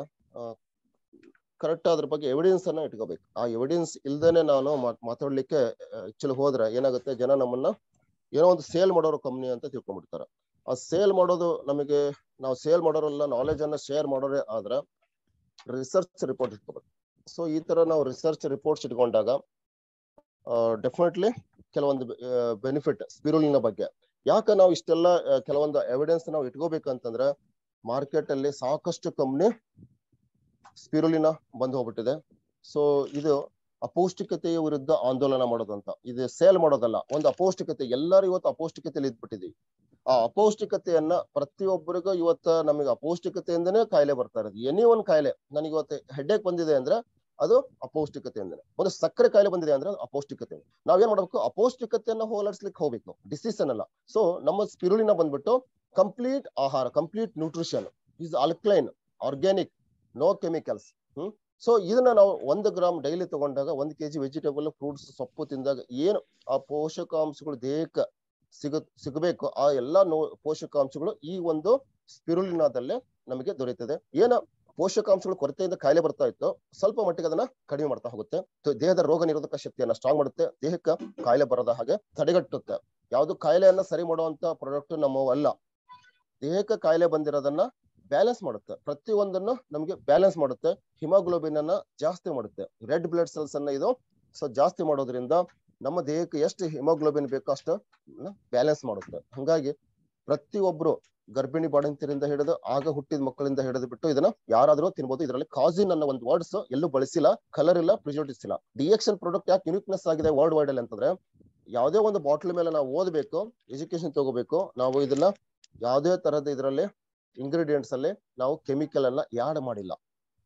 ಕರೆಕ್ಟ್ ಅದ್ರ ಬಗ್ಗೆ ಎವಿಡೆನ್ಸ್ ಅನ್ನ ಇಟ್ಕೋಬೇಕು ಆ ಎವಿಡೆನ್ಸ್ ಇಲ್ದೇನೆ ನಾನು ಮಾತಾಡ್ಲಿಕ್ಕೆ ಆಕ್ಚುಲಿ ಹೋದ್ರೆ ಏನಾಗುತ್ತೆ ಜನ ನಮ್ಮನ್ನ ಏನೋ ಒಂದು ಸೇಲ್ ಮಾಡೋರು ಕಂಪ್ನಿ ಅಂತ ತಿಳ್ಕೊಂಡ್ಬಿಡ್ತಾರೆ ಆ ಸೇಲ್ ಮಾಡೋದು ನಮಗೆ ನಾವು ಸೇಲ್ ಮಾಡೋರೆಲ್ಲ ನಾಲೆಜ್ ಅನ್ನ ಶೇರ್ ಮಾಡೋರೆ ಆದ್ರೆ ರಿಸರ್ಚ್ ರಿಪೋರ್ಟ್ ಇಟ್ಕೋಬೇಕು ಸೊ ಈ ತರ ನಾವು ರಿಸರ್ಚ್ ರಿಪೋರ್ಟ್ಸ್ ಇಟ್ಕೊಂಡಾಗ ಡೆಫಿನೆಟ್ಲಿ ಕೆಲವೊಂದು ಬೆನಿಫಿಟ್ ಸ್ಪಿರುಲಿನ ಬಗ್ಗೆ ಯಾಕೆ ನಾವು ಇಷ್ಟೆಲ್ಲ ಕೆಲವೊಂದು ಎವಿಡೆನ್ಸ್ ನಾವು ಇಟ್ಕೋಬೇಕಂತಂದ್ರೆ ಮಾರ್ಕೆಟ್ ಅಲ್ಲಿ ಸಾಕಷ್ಟು ಕಂಪ್ನಿ ಸ್ಪಿರುಲಿನ ಬಂದು ಹೋಗ್ಬಿಟ್ಟಿದೆ ಸೊ ಇದು ಅಪೌಷ್ಟಿಕತೆಯ ವಿರುದ್ಧ ಆಂದೋಲನ ಮಾಡೋದಂತ ಇದು ಸೇಲ್ ಮಾಡೋದಲ್ಲ ಒಂದು ಅಪೌಷ್ಟಿಕತೆ ಎಲ್ಲರೂ ಇವತ್ತು ಅಪೌಷ್ಟಿಕತೆಯಲ್ಲಿ ಇದ್ಬಿಟ್ಟಿದೀವಿ ಆ ಅಪೌಷ್ಟಿಕತೆಯನ್ನ ಪ್ರತಿಯೊಬ್ಬರಿಗೂ ಇವತ್ತ ನಮಗೆ ಅಪೌಷ್ಟಿಕತೆಯಿಂದನೇ ಕಾಯಿಲೆ ಬರ್ತಾ ಇರೋದು ಎನಿ ಒಂದ್ ಕಾಯಿಲೆ ನನಗೆ ಇವತ್ತು ಹೆಡ್ಡೇಕ್ ಬಂದಿದೆ ಅಂದ್ರೆ ಅದು ಅಪೌಷ್ಟಿಕತೆಯಿಂದನೇ ಒಂದು ಸಕ್ಕರೆ ಕಾಯಿಲೆ ಬಂದಿದೆ ಅಂದ್ರೆ ಅಪೌಷ್ಟಿಕತೆ ನಾವೇನ್ ಮಾಡ್ಬೇಕು ಅಪೌಷ್ಟಿಕತೆಯನ್ನ ಹೋಲಾಡಿಸ್ಲಿಕ್ಕೆ ಹೋಗ್ಬೇಕು ಡಿಸೀಸ್ ಅನ್ನಲ್ಲ ಸೊ ನಮ್ಮ ಸ್ಪಿರುಲಿನ ಬಂದ್ಬಿಟ್ಟು ಕಂಪ್ಲೀಟ್ ಆಹಾರ complete nutrition is alkaline organic no chemicals hmm so ಇದನ್ನ ನಾವು ಒಂದು ಗ್ರಾಮ್ ಡೈಲಿ ತಗೊಂಡಾಗ ಒಂದ್ ಕೆಜಿ ವೆಜಿಟೇಬಲ್ ಫ್ರೂಟ್ಸ್ ಸೊಪ್ಪು ತಿಂದಾಗ ಏನು ಆ ಪೋಷಕಾಂಶಗಳು ದೇಹಕ್ಕೆ ಸಿಗ ಸಿಗಬೇಕು ಆ ಎಲ್ಲಾ ನೋ ಪೋಷಕಾಂಶಗಳು ಈ ಒಂದು ಸ್ಪಿರುಲಿನಾದಲ್ಲೇ ನಮಗೆ ದೊರೆಯುತ್ತದೆ ಏನ ಪೋಷಕಾಂಶಗಳು ಕೊರತೆಯಿಂದ ಕಾಯಿಲೆ ಬರ್ತಾ ಇತ್ತು ಸ್ವಲ್ಪ ಮಟ್ಟಿಗೆ ಅದನ್ನ ಕಡಿಮೆ ಮಾಡ್ತಾ ಹೋಗುತ್ತೆ ದೇಹದ ರೋಗ ನಿರೋಧಕ ಶಕ್ತಿಯನ್ನ ಸ್ಟ್ರಾಂಗ್ ಮಾಡುತ್ತೆ ದೇಹಕ್ಕೆ ಕಾಯಿಲೆ ಬರದ ಹಾಗೆ ತಡೆಗಟ್ಟುತ್ತೆ ಯಾವ್ದು ಕಾಯಿಲೆಯನ್ನ ಸರಿ ಮಾಡುವಂತ ಪ್ರಾಡಕ್ಟ್ ನಮ್ಮ ಅಲ್ಲ ದೇಹಕ್ಕೆ ಕಾಯಿಲೆ ಬಂದಿರೋದನ್ನ ಬ್ಯಾಲೆನ್ಸ್ ಮಾಡುತ್ತೆ ಪ್ರತಿಯೊಂದನ್ನು ನಮಗೆ ಬ್ಯಾಲೆನ್ಸ್ ಮಾಡುತ್ತೆ ಹಿಮೋಗ್ಲೋಬಿನ್ ಅನ್ನ ಜಾಸ್ತಿ ಮಾಡುತ್ತೆ ರೆಡ್ ಬ್ಲಡ್ ಸೆಲ್ಸ್ ಅನ್ನ ಇದು ಸೊ ಜಾಸ್ತಿ ಮಾಡೋದ್ರಿಂದ ನಮ್ಮ ದೇಹಕ್ಕೆ ಎಷ್ಟು ಹಿಮೋಗ್ಲೋಬಿನ್ ಬೇಕೋ ಅಷ್ಟು ಬ್ಯಾಲೆನ್ಸ್ ಮಾಡುತ್ತೆ ಹಂಗಾಗಿ ಪ್ರತಿಯೊಬ್ರು ಗರ್ಭಿಣಿ ಬಾಣಂತಿರಿಂದ ಹಿಡಿದು ಆಗ ಹುಟ್ಟಿದ ಮಕ್ಕಳಿಂದ ಹಿಡಿದು ಬಿಟ್ಟು ಇದನ್ನ ಯಾರಾದ್ರೂ ತಿನ್ಬೋದು ಇದರಲ್ಲಿ ಕಾಸಿನ್ ಅನ್ನೋ ಒಂದು ವರ್ಡ್ಸ್ ಎಲ್ಲೂ ಬಳಸಿಲ್ಲ ಕಲರ್ ಇಲ್ಲ ಪ್ರಿಸರ್ವೇಟಿವ್ಸ್ ಇಲ್ಲ ಡಿಎಕ್ಷನ್ ಪ್ರಾಡಕ್ಟ್ ಯಾಕೆ ಯುನಿಕ್ನೆಸ್ ಆಗಿದೆ ವರ್ಲ್ಡ್ ವೈಡ್ ಅಲ್ಲಿ ಅಂತಂದ್ರೆ ಯಾವುದೇ ಒಂದು ಬಾಟ್ಲ್ ಮೇಲೆ ನಾವು ಓದಬೇಕು ಎಜುಕೇಶನ್ ತಗೋಬೇಕು ನಾವು ಇದನ್ನ ಯಾವುದೇ ತರದ ಇದರಲ್ಲಿ ಇಂಗ್ರೀಡಿಯೆಂಟ್ಸ್ ಅಲ್ಲಿ ನಾವು ಕೆಮಿಕಲ್ ಅನ್ನ ಯಾಡ್ ಮಾಡಿಲ್ಲ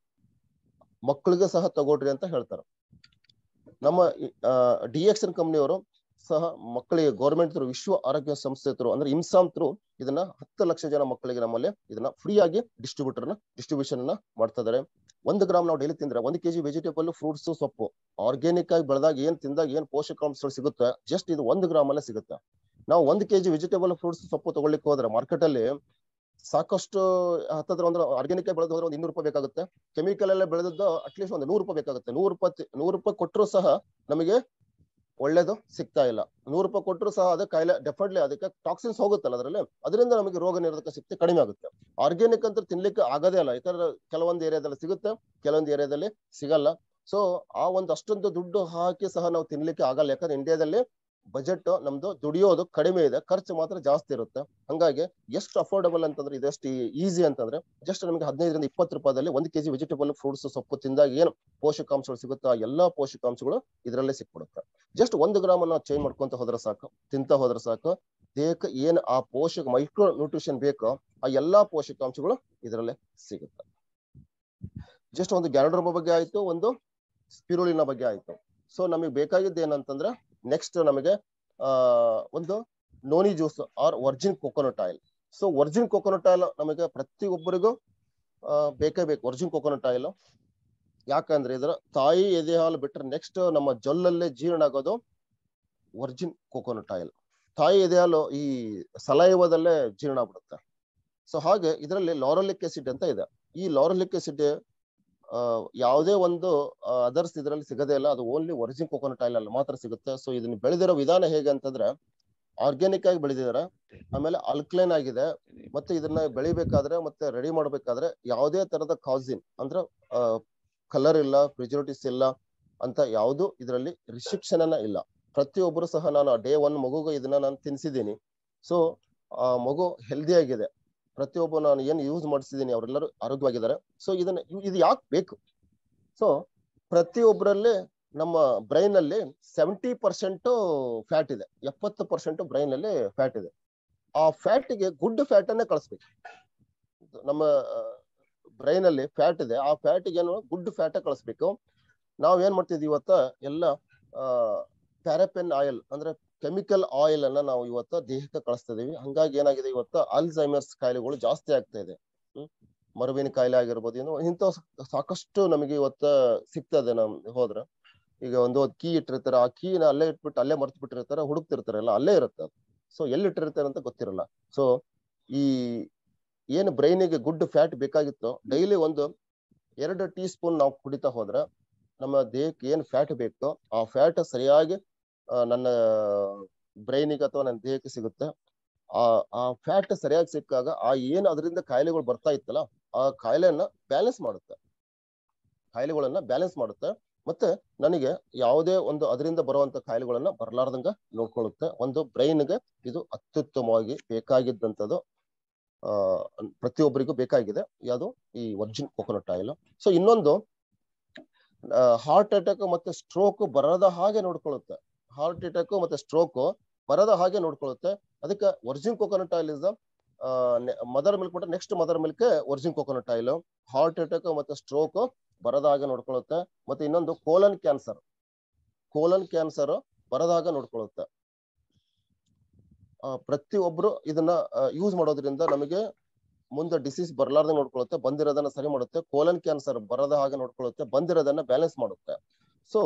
ಮಕ್ಕಳಿಗೆ ಸಹ ತಗೊಳ್ರಿ ಅಂತ ಹೇಳ್ತಾರೆ ನಮ್ಮ ಡಿಎಕ್ಸನ್ ಕಂಪ್ನಿಯವರು ಸಹ ಮಕ್ಕಳಿಗೆ ಗೌರ್ಮೆಂಟ್ ಥ್ರೂ ವಿಶ್ವ ಆರೋಗ್ಯ ಸಂಸ್ಥೆ ಥ್ರೂ ಅಂದ್ರೆ ಇಮ್ಸಾಮ್ ಥ್ರೂ ಇದನ್ನ ಹತ್ತು ಲಕ್ಷ ಜನ ಮಕ್ಕಳಿಗೆ ನಮ್ಮಲ್ಲಿ ಇದನ್ನ ಫ್ರೀ ಆಗಿ ಡಿಸ್ಟ್ರಿಬ್ಯೂಟರ್ನ ಡಿಸ್ಟ್ರಿಬ್ಯೂಷನ್ ನ ಮಾಡ್ತಾ ಇದಾರೆ ಒಂದು ಗ್ರಾಮ್ ನಾವು ಡೈಲಿ ತಿಂದ್ರೆ ಒಂದು ಕೆಜಿ ವೆಜಿಟೇಬಲ್ ಫ್ರೂಟ್ಸ್ ಸೊಪ್ಪು ಆರ್ಗ್ಯಾನಿಕ್ ಆಗಿ ಬೆಳೆದಾಗ ಏನ್ ತಿಂದಾಗ ಏನ್ ಪೋಷಕಾಂಶಗಳು ಸಿಗುತ್ತೆ ಜಸ್ಟ್ ಇದು ಒಂದು ಗ್ರಾಮ್ ಅಲ್ಲೇ ಸಿಗುತ್ತೆ ನಾವು ಒಂದು ಕೆಜಿ ವೆಜಿಟೇಬಲ್ ಫ್ರೂಟ್ಸ್ ಸೊಪ್ಪು ತಗೊಳ್ಳಿಕ್ಕೆ ಹೋದ್ರೆ ಮಾರ್ಕೆಟ್ ಅಲ್ಲಿ ಸಾಕಷ್ಟು ಹತ್ತತ್ರ ಒಂದು ಆರ್ಗ್ಯಾನಿಕ್ ಆಗಿ ಬೆಳೆದು ಹೋದ್ರೆ ಒಂದು ಇನ್ನೂರು ರೂಪಾಯಿ ಬೇಕಾಗುತ್ತೆ ಕೆಮಿಕಲ್ ಎಲ್ಲ ಬೆಳೆದದ್ದು ಅಟ್ಲೀಸ್ಟ್ ಒಂದು ನೂರು ರೂಪಾಯಿ ಬೇಕಾಗುತ್ತೆ ನೂರು ರೂಪಾಯಿ ನೂರು ರೂಪಾಯಿ ಕೊಟ್ಟರು ಸಹ ನಮಗೆ ಒಳ್ಳೇದು ಸಿಗ್ತಾ ಇಲ್ಲ ನೂರು ರೂಪಾಯಿ ಕೊಟ್ಟರು ಸಹ ಅದೇ ಕಾಯಿಲೆ ಡೆಫಿನೆಟ್ಲಿ ಅದಕ್ಕೆ ಟಾಕ್ಸಿನ್ಸ್ ಹೋಗುತ್ತಲ್ಲ ಅದರಲ್ಲಿ ಅದರಿಂದ ನಮಗೆ ರೋಗ ನಿರೋಧಕ ಶಕ್ತಿ ಕಡಿಮೆ ಆಗುತ್ತೆ ಆರ್ಗ್ಯಾನಿಕ್ ಅಂತ ತಿನ್ಲಿಕ್ಕೆ ಆಗೋದೇ ಅಲ್ಲ ಯಾಕಂದ್ರೆ ಕೆಲವೊಂದು ಏರಿಯಾದಲ್ಲಿ ಸಿಗುತ್ತೆ ಕೆಲವೊಂದು ಏರಿಯಾದಲ್ಲಿ ಸಿಗಲ್ಲ ಸೊ ಆ ಒಂದು ಅಷ್ಟೊಂದು ದುಡ್ಡು ಹಾಕಿ ಸಹ ನಾವು ತಿನ್ಲಿಕ್ಕೆ ಆಗಲ್ಲ ಯಾಕಂದ್ರೆ ಇಂಡಿಯಾದಲ್ಲಿ ಬಜೆಟ್ ನಮ್ದು ದುಡಿಯೋದು ಕಡಿಮೆ ಇದೆ ಖರ್ಚು ಮಾತ್ರ ಜಾಸ್ತಿ ಇರುತ್ತೆ ಹಂಗಾಗಿ ಎಷ್ಟು ಅಫೋರ್ಡಬಲ್ ಅಂತಂದ್ರೆ ಇದೆಷ್ಟು ಈಸಿ ಅಂತಂದ್ರೆ ಜಸ್ಟ್ ನಮಗೆ ಹದಿನೈದರಿಂದ ಇಪ್ಪತ್ತು ರೂಪಾಯಿದಲ್ಲಿ ಒಂದು ಕೆಜಿ ವೆಜಿಟೇಬಲ್ ಫ್ರೂಟ್ಸ್ ಸೊಪ್ಪು ತಿಂದಾಗ ಏನು ಪೋಷಕಾಂಶಗಳು ಸಿಗುತ್ತೋ ಆ ಎಲ್ಲಾ ಪೋಷಕಾಂಶಗಳು ಇದರಲ್ಲೇ ಸಿಕ್ಬಿಡುತ್ತೆ ಜಸ್ಟ್ ಒಂದು ಗ್ರಾಮ್ ಅನ್ನ ಚೇಂಜ್ ಮಾಡ್ಕೊಂತ ಹೋದ್ರೆ ಸಾಕು ತಿಂತ ಹೋದ್ರೆ ಸಾಕು ದೇಹಕ್ಕೆ ಏನ್ ಆ ಪೋಷಕ ಮೈಕ್ರೋ ನ್ಯೂಟ್ರಿಷನ್ ಬೇಕೋ ಆ ಎಲ್ಲಾ ಪೋಷಕಾಂಶಗಳು ಇದರಲ್ಲೇ ಸಿಗುತ್ತೆ ಜಸ್ಟ್ ಒಂದು ಗ್ಯಾನೋಡ್ರಮ ಬಗ್ಗೆ ಆಯ್ತು ಒಂದು ಸ್ಪಿರುಲಿನ ಬಗ್ಗೆ ಆಯ್ತು ಸೊ ನಮಗೆ ಬೇಕಾಗಿದ್ದು ಏನಂತಂದ್ರೆ ನೆಕ್ಸ್ಟ್ ನಮಗೆ ಆ ಒಂದು noni juice or virgin coconut oil so virgin coconut oil ನಮಗೆ ಪ್ರತಿಯೊಬ್ಬರಿಗೂ ಆ, ಬೇಕೇ ಬೇಕು ವರ್ಜಿನ್ ಕೊಕೊನಟ್ ಆಯಿಲ್ ಯಾಕಂದ್ರೆ ಇದರ ತಾಯಿ ಎದೆ ಹಾಲು ಬಿಟ್ರೆ ನೆಕ್ಸ್ಟ್ ನಮ್ಮ ಜೊಲ್ಲಲ್ಲೇ ಜೀರ್ಣ ಆಗೋದು ವರ್ಜಿನ್ ಕೊಕೊನಟ್ ಆಯಿಲ್ ತಾಯಿ ಎದೆ ಹಾಲು ಈ ಸಲೈವದಲ್ಲೇ ಜೀರ್ಣ ಆಗ್ಬಿಡುತ್ತೆ ಸೊ ಹಾಗೆ ಇದರಲ್ಲಿ ಲಾರಲಿಕ್ ಆಸಿಡ್ ಅಂತ ಇದೆ ಈ ಲಾರಲಿಕ್ ಆಸಿಡ್ ಯಾವುದೇ ಒಂದು ಅದರ್ಸ್ ಇದರಲ್ಲಿ ಸಿಗದೇ ಇಲ್ಲ ಅದು ಓನ್ಲಿ ಒರಿಜಿನ್ ಕೊಕೊನಟ್ ಆಯಿಲ್ ಅಲ್ಲಿ ಮಾತ್ರ ಸಿಗುತ್ತೆ ಸೊ ಇದನ್ನ ಬೆಳೆದಿರೋ ವಿಧಾನ ಹೇಗೆ ಅಂತಂದ್ರೆ ಆರ್ಗ್ಯಾನಿಕ್ ಆಗಿ ಬೆಳೆದಿದ್ದಾರೆ ಆಮೇಲೆ ಅಲ್ಕ್ಲೈನ್ ಆಗಿದೆ ಮತ್ತೆ ಇದನ್ನ ಬೆಳಿಬೇಕಾದ್ರೆ ಮತ್ತೆ ರೆಡಿ ಮಾಡ್ಬೇಕಾದ್ರೆ ಯಾವುದೇ ತರದ ಕಾಸಿನ್ ಅಂದ್ರೆ ಕಲರ್ ಇಲ್ಲ ಪ್ರಿಜರ್ವೇಟಿವ್ಸ್ ಇಲ್ಲ ಅಂತ ಯಾವುದು ಇದರಲ್ಲಿ ರಿಸ್ಟ್ರಿಕ್ಷನ್ ಅನ್ನ ಇಲ್ಲ ಪ್ರತಿಯೊಬ್ಬರು ಸಹ ನಾನು ಡೇ ಒನ್ ಮಗುಗೆ ಇದನ್ನ ನಾನು ತಿನ್ಸಿದ್ದೀನಿ ಸೊ ಆ ಮಗು ಹೆಲ್ದಿ ಆಗಿದೆ ಪ್ರತಿಯೊಬ್ಬ ನಾನು ಏನು ಯೂಸ್ ಮಾಡಿಸಿದ್ದೀನಿ ಅವರೆಲ್ಲರೂ ಆರೋಗ್ಯವಾಗಿದ್ದಾರೆ ಸೊ ಇದನ್ನ ಇವ್- ಇದು ಯಾಕೆ ಬೇಕು ಸೊ ಪ್ರತಿಯೊಬ್ಬರಲ್ಲಿ ನಮ್ಮ ಬ್ರೈನ್ ಅಲ್ಲಿ ಸೆವೆಂಟಿ ಪರ್ಸೆಂಟ್ ಫ್ಯಾಟ್ ಇದೆ ಎಪ್ಪತ್ತು ಪರ್ಸೆಂಟ್ ಬ್ರೈನ್ ಅಲ್ಲಿ ಫ್ಯಾಟ್ ಇದೆ ಆ ಫ್ಯಾಟ್ ಗೆ ಗುಡ್ ಫ್ಯಾಟ್ ಅನ್ನೇ ಕಳಿಸ್ಬೇಕು ನಮ್ಮ ಬ್ರೈನ್ ಅಲ್ಲಿ ಫ್ಯಾಟ್ ಇದೆ ಆ ಫ್ಯಾಟ್ ಏನು ಗುಡ್ ಫ್ಯಾಟ್ ಕಳಿಸ್ಬೇಕು ನಾವ್ ಏನ್ ಮಾಡ್ತಿದ್ವಿ ಇವತ್ತ ಎಲ್ಲ ಪ್ಯಾರಾಪೆನ್ ಆಯಿಲ್ ಅಂದ್ರೆ ಕೆಮಿಕಲ್ ಆಯಿಲ್ ಅನ್ನ ನಾವು ಇವತ್ತ ದೇಹಕ್ಕೆ ಕಳಿಸ್ತಾ ಇದೀವಿ ಹಂಗಾಗಿ ಏನಾಗಿದೆ ಇವತ್ತ ಅಲ್ಝೈಮರ್ಸ್ ಕಾಯಿಲೆಗಳು ಜಾಸ್ತಿ ಆಗ್ತಾ ಇದೆ ಹ್ಮ್ ಮರುವಿನ ಕಾಯಿಲೆ ಆಗಿರ್ಬೋದು ಏನು ಇಂಥ ಸಾಕಷ್ಟು ನಮಗೆ ಇವತ್ತ ಸಿಗ್ತದೆ ನಮ್ ಹೋದ್ರ ಈಗ ಒಂದು ಕೀ ಇಟ್ಟಿರ್ತಾರೆ ಆ ಕೀನ ಅಲ್ಲೇ ಇಟ್ಬಿಟ್ಟು ಅಲ್ಲೇ ಮರ್ತು ಬಿಟ್ಟಿರ್ತಾರೆ ಹುಡುಕ್ತಿರ್ತಾರೆ ಎಲ್ಲ ಅಲ್ಲೇ ಇರುತ್ತೆ ಸೊ ಎಲ್ಲಿ ಇಟ್ಟಿರ್ತಾರೆ ಅಂತ ಗೊತ್ತಿರಲ್ಲ ಸೊ ಈ ಏನು ಬ್ರೈನಿಗೆ ಗುಡ್ ಫ್ಯಾಟ್ ಬೇಕಾಗಿತ್ತು ಡೈಲಿ ಒಂದು ಎರಡು ಟೀ ಸ್ಪೂನ್ ನಾವು ಕುಡಿತಾ ಹೋದ್ರೆ ನಮ್ಮ ದೇಹಕ್ಕೆ ಏನ್ ಫ್ಯಾಟ್ ಬೇಕೋ ಆ ಫ್ಯಾಟ್ ಸರಿಯಾಗಿ ಆ, ನನ್ನ ಬ್ರೈನಿಗೆ ಅಥವಾ ನನ್ನ ದೇಹಕ್ಕೆ ಸಿಗುತ್ತೆ ಆ ಆ ಫ್ಯಾಟ್ ಸರಿಯಾಗಿ ಸಿಕ್ಕಾಗ ಆ ಏನು ಅದರಿಂದ ಕಾಯಿಲೆಗಳು ಬರ್ತಾ ಇತ್ತಲ್ಲ ಆ ಕಾಯಿಲೆಯನ್ನ ಬ್ಯಾಲೆನ್ಸ್ ಮಾಡುತ್ತೆ ಕಾಯಿಲೆಗಳನ್ನ ಬ್ಯಾಲೆನ್ಸ್ ಮಾಡುತ್ತೆ ಮತ್ತೆ ನನಗೆ ಯಾವುದೇ ಒಂದು ಅದರಿಂದ ಬರುವಂತ ಕಾಯಿಲೆಗಳನ್ನ ಬರಲಾರ್ದಂಗ ನೋಡ್ಕೊಳ್ಳುತ್ತೆ ಒಂದು ಬ್ರೈನ್ಗೆ ಇದು ಅತ್ಯುತ್ತಮವಾಗಿ ಬೇಕಾಗಿದ್ದಂಥದ್ದು ಆ ಪ್ರತಿಯೊಬ್ಬರಿಗೂ ಬೇಕಾಗಿದೆ ಯಾವುದು ಈ ವರ್ಜಿನ್ ಕೊಕೊನಟ್ ಆಯಿಲ್ ಸೊ ಇನ್ನೊಂದು ಹಾರ್ಟ್ ಅಟ್ಯಾಕ್ ಮತ್ತೆ ಸ್ಟ್ರೋಕ್ ಬರದ ಹಾಗೆ ನೋಡ್ಕೊಳ್ಳುತ್ತೆ ಹಾರ್ಟ್ ಅಟ್ಯಾಕ್ ಮತ್ತೆ ಸ್ಟ್ರೋಕ್ ಬರದ ಹಾಗೆ ನೋಡ್ಕೊಳ್ಳುತ್ತೆ ಅದಕ್ಕೆ virgin coconut oil is mother milk ಬಿಟ್ರೆ next mother milk virgin coconut oil heart attack ಮತ್ತೆ ಸ್ಟ್ರೋಕ್ ಬರದ ಹಾಗೆ ನೋಡ್ಕೊಳ್ಳುತ್ತೆ ಮತ್ತೆ ಇನ್ನೊಂದು ಕೋಲನ್ ಕ್ಯಾನ್ಸರ್ ಕೋಲನ್ ಕ್ಯಾನ್ಸರ್ ಬರದ ಹಾಗೆ ನೋಡ್ಕೊಳ್ಳುತ್ತೆ ಆ, ಪ್ರತಿಯೊಬ್ರು ಇದನ್ನ ಯೂಸ್ ಮಾಡೋದ್ರಿಂದ ನಮಗೆ ಮುಂದೆ ಡಿಸೀಸ್ ಬರ್ಲಾರ್ದಂಗೆ ನೋಡ್ಕೊಳ್ಳುತ್ತೆ ಬಂದಿರೋದನ್ನ ಸರಿ ಮಾಡುತ್ತೆ ಕೋಲನ್ ಕ್ಯಾನ್ಸರ್ ಬರದ ಹಾಗೆ ನೋಡ್ಕೊಳ್ಳುತ್ತೆ ಬಂದಿರೋದನ್ನ ಬ್ಯಾಲೆನ್ಸ್ ಮಾಡುತ್ತೆ ಸೊ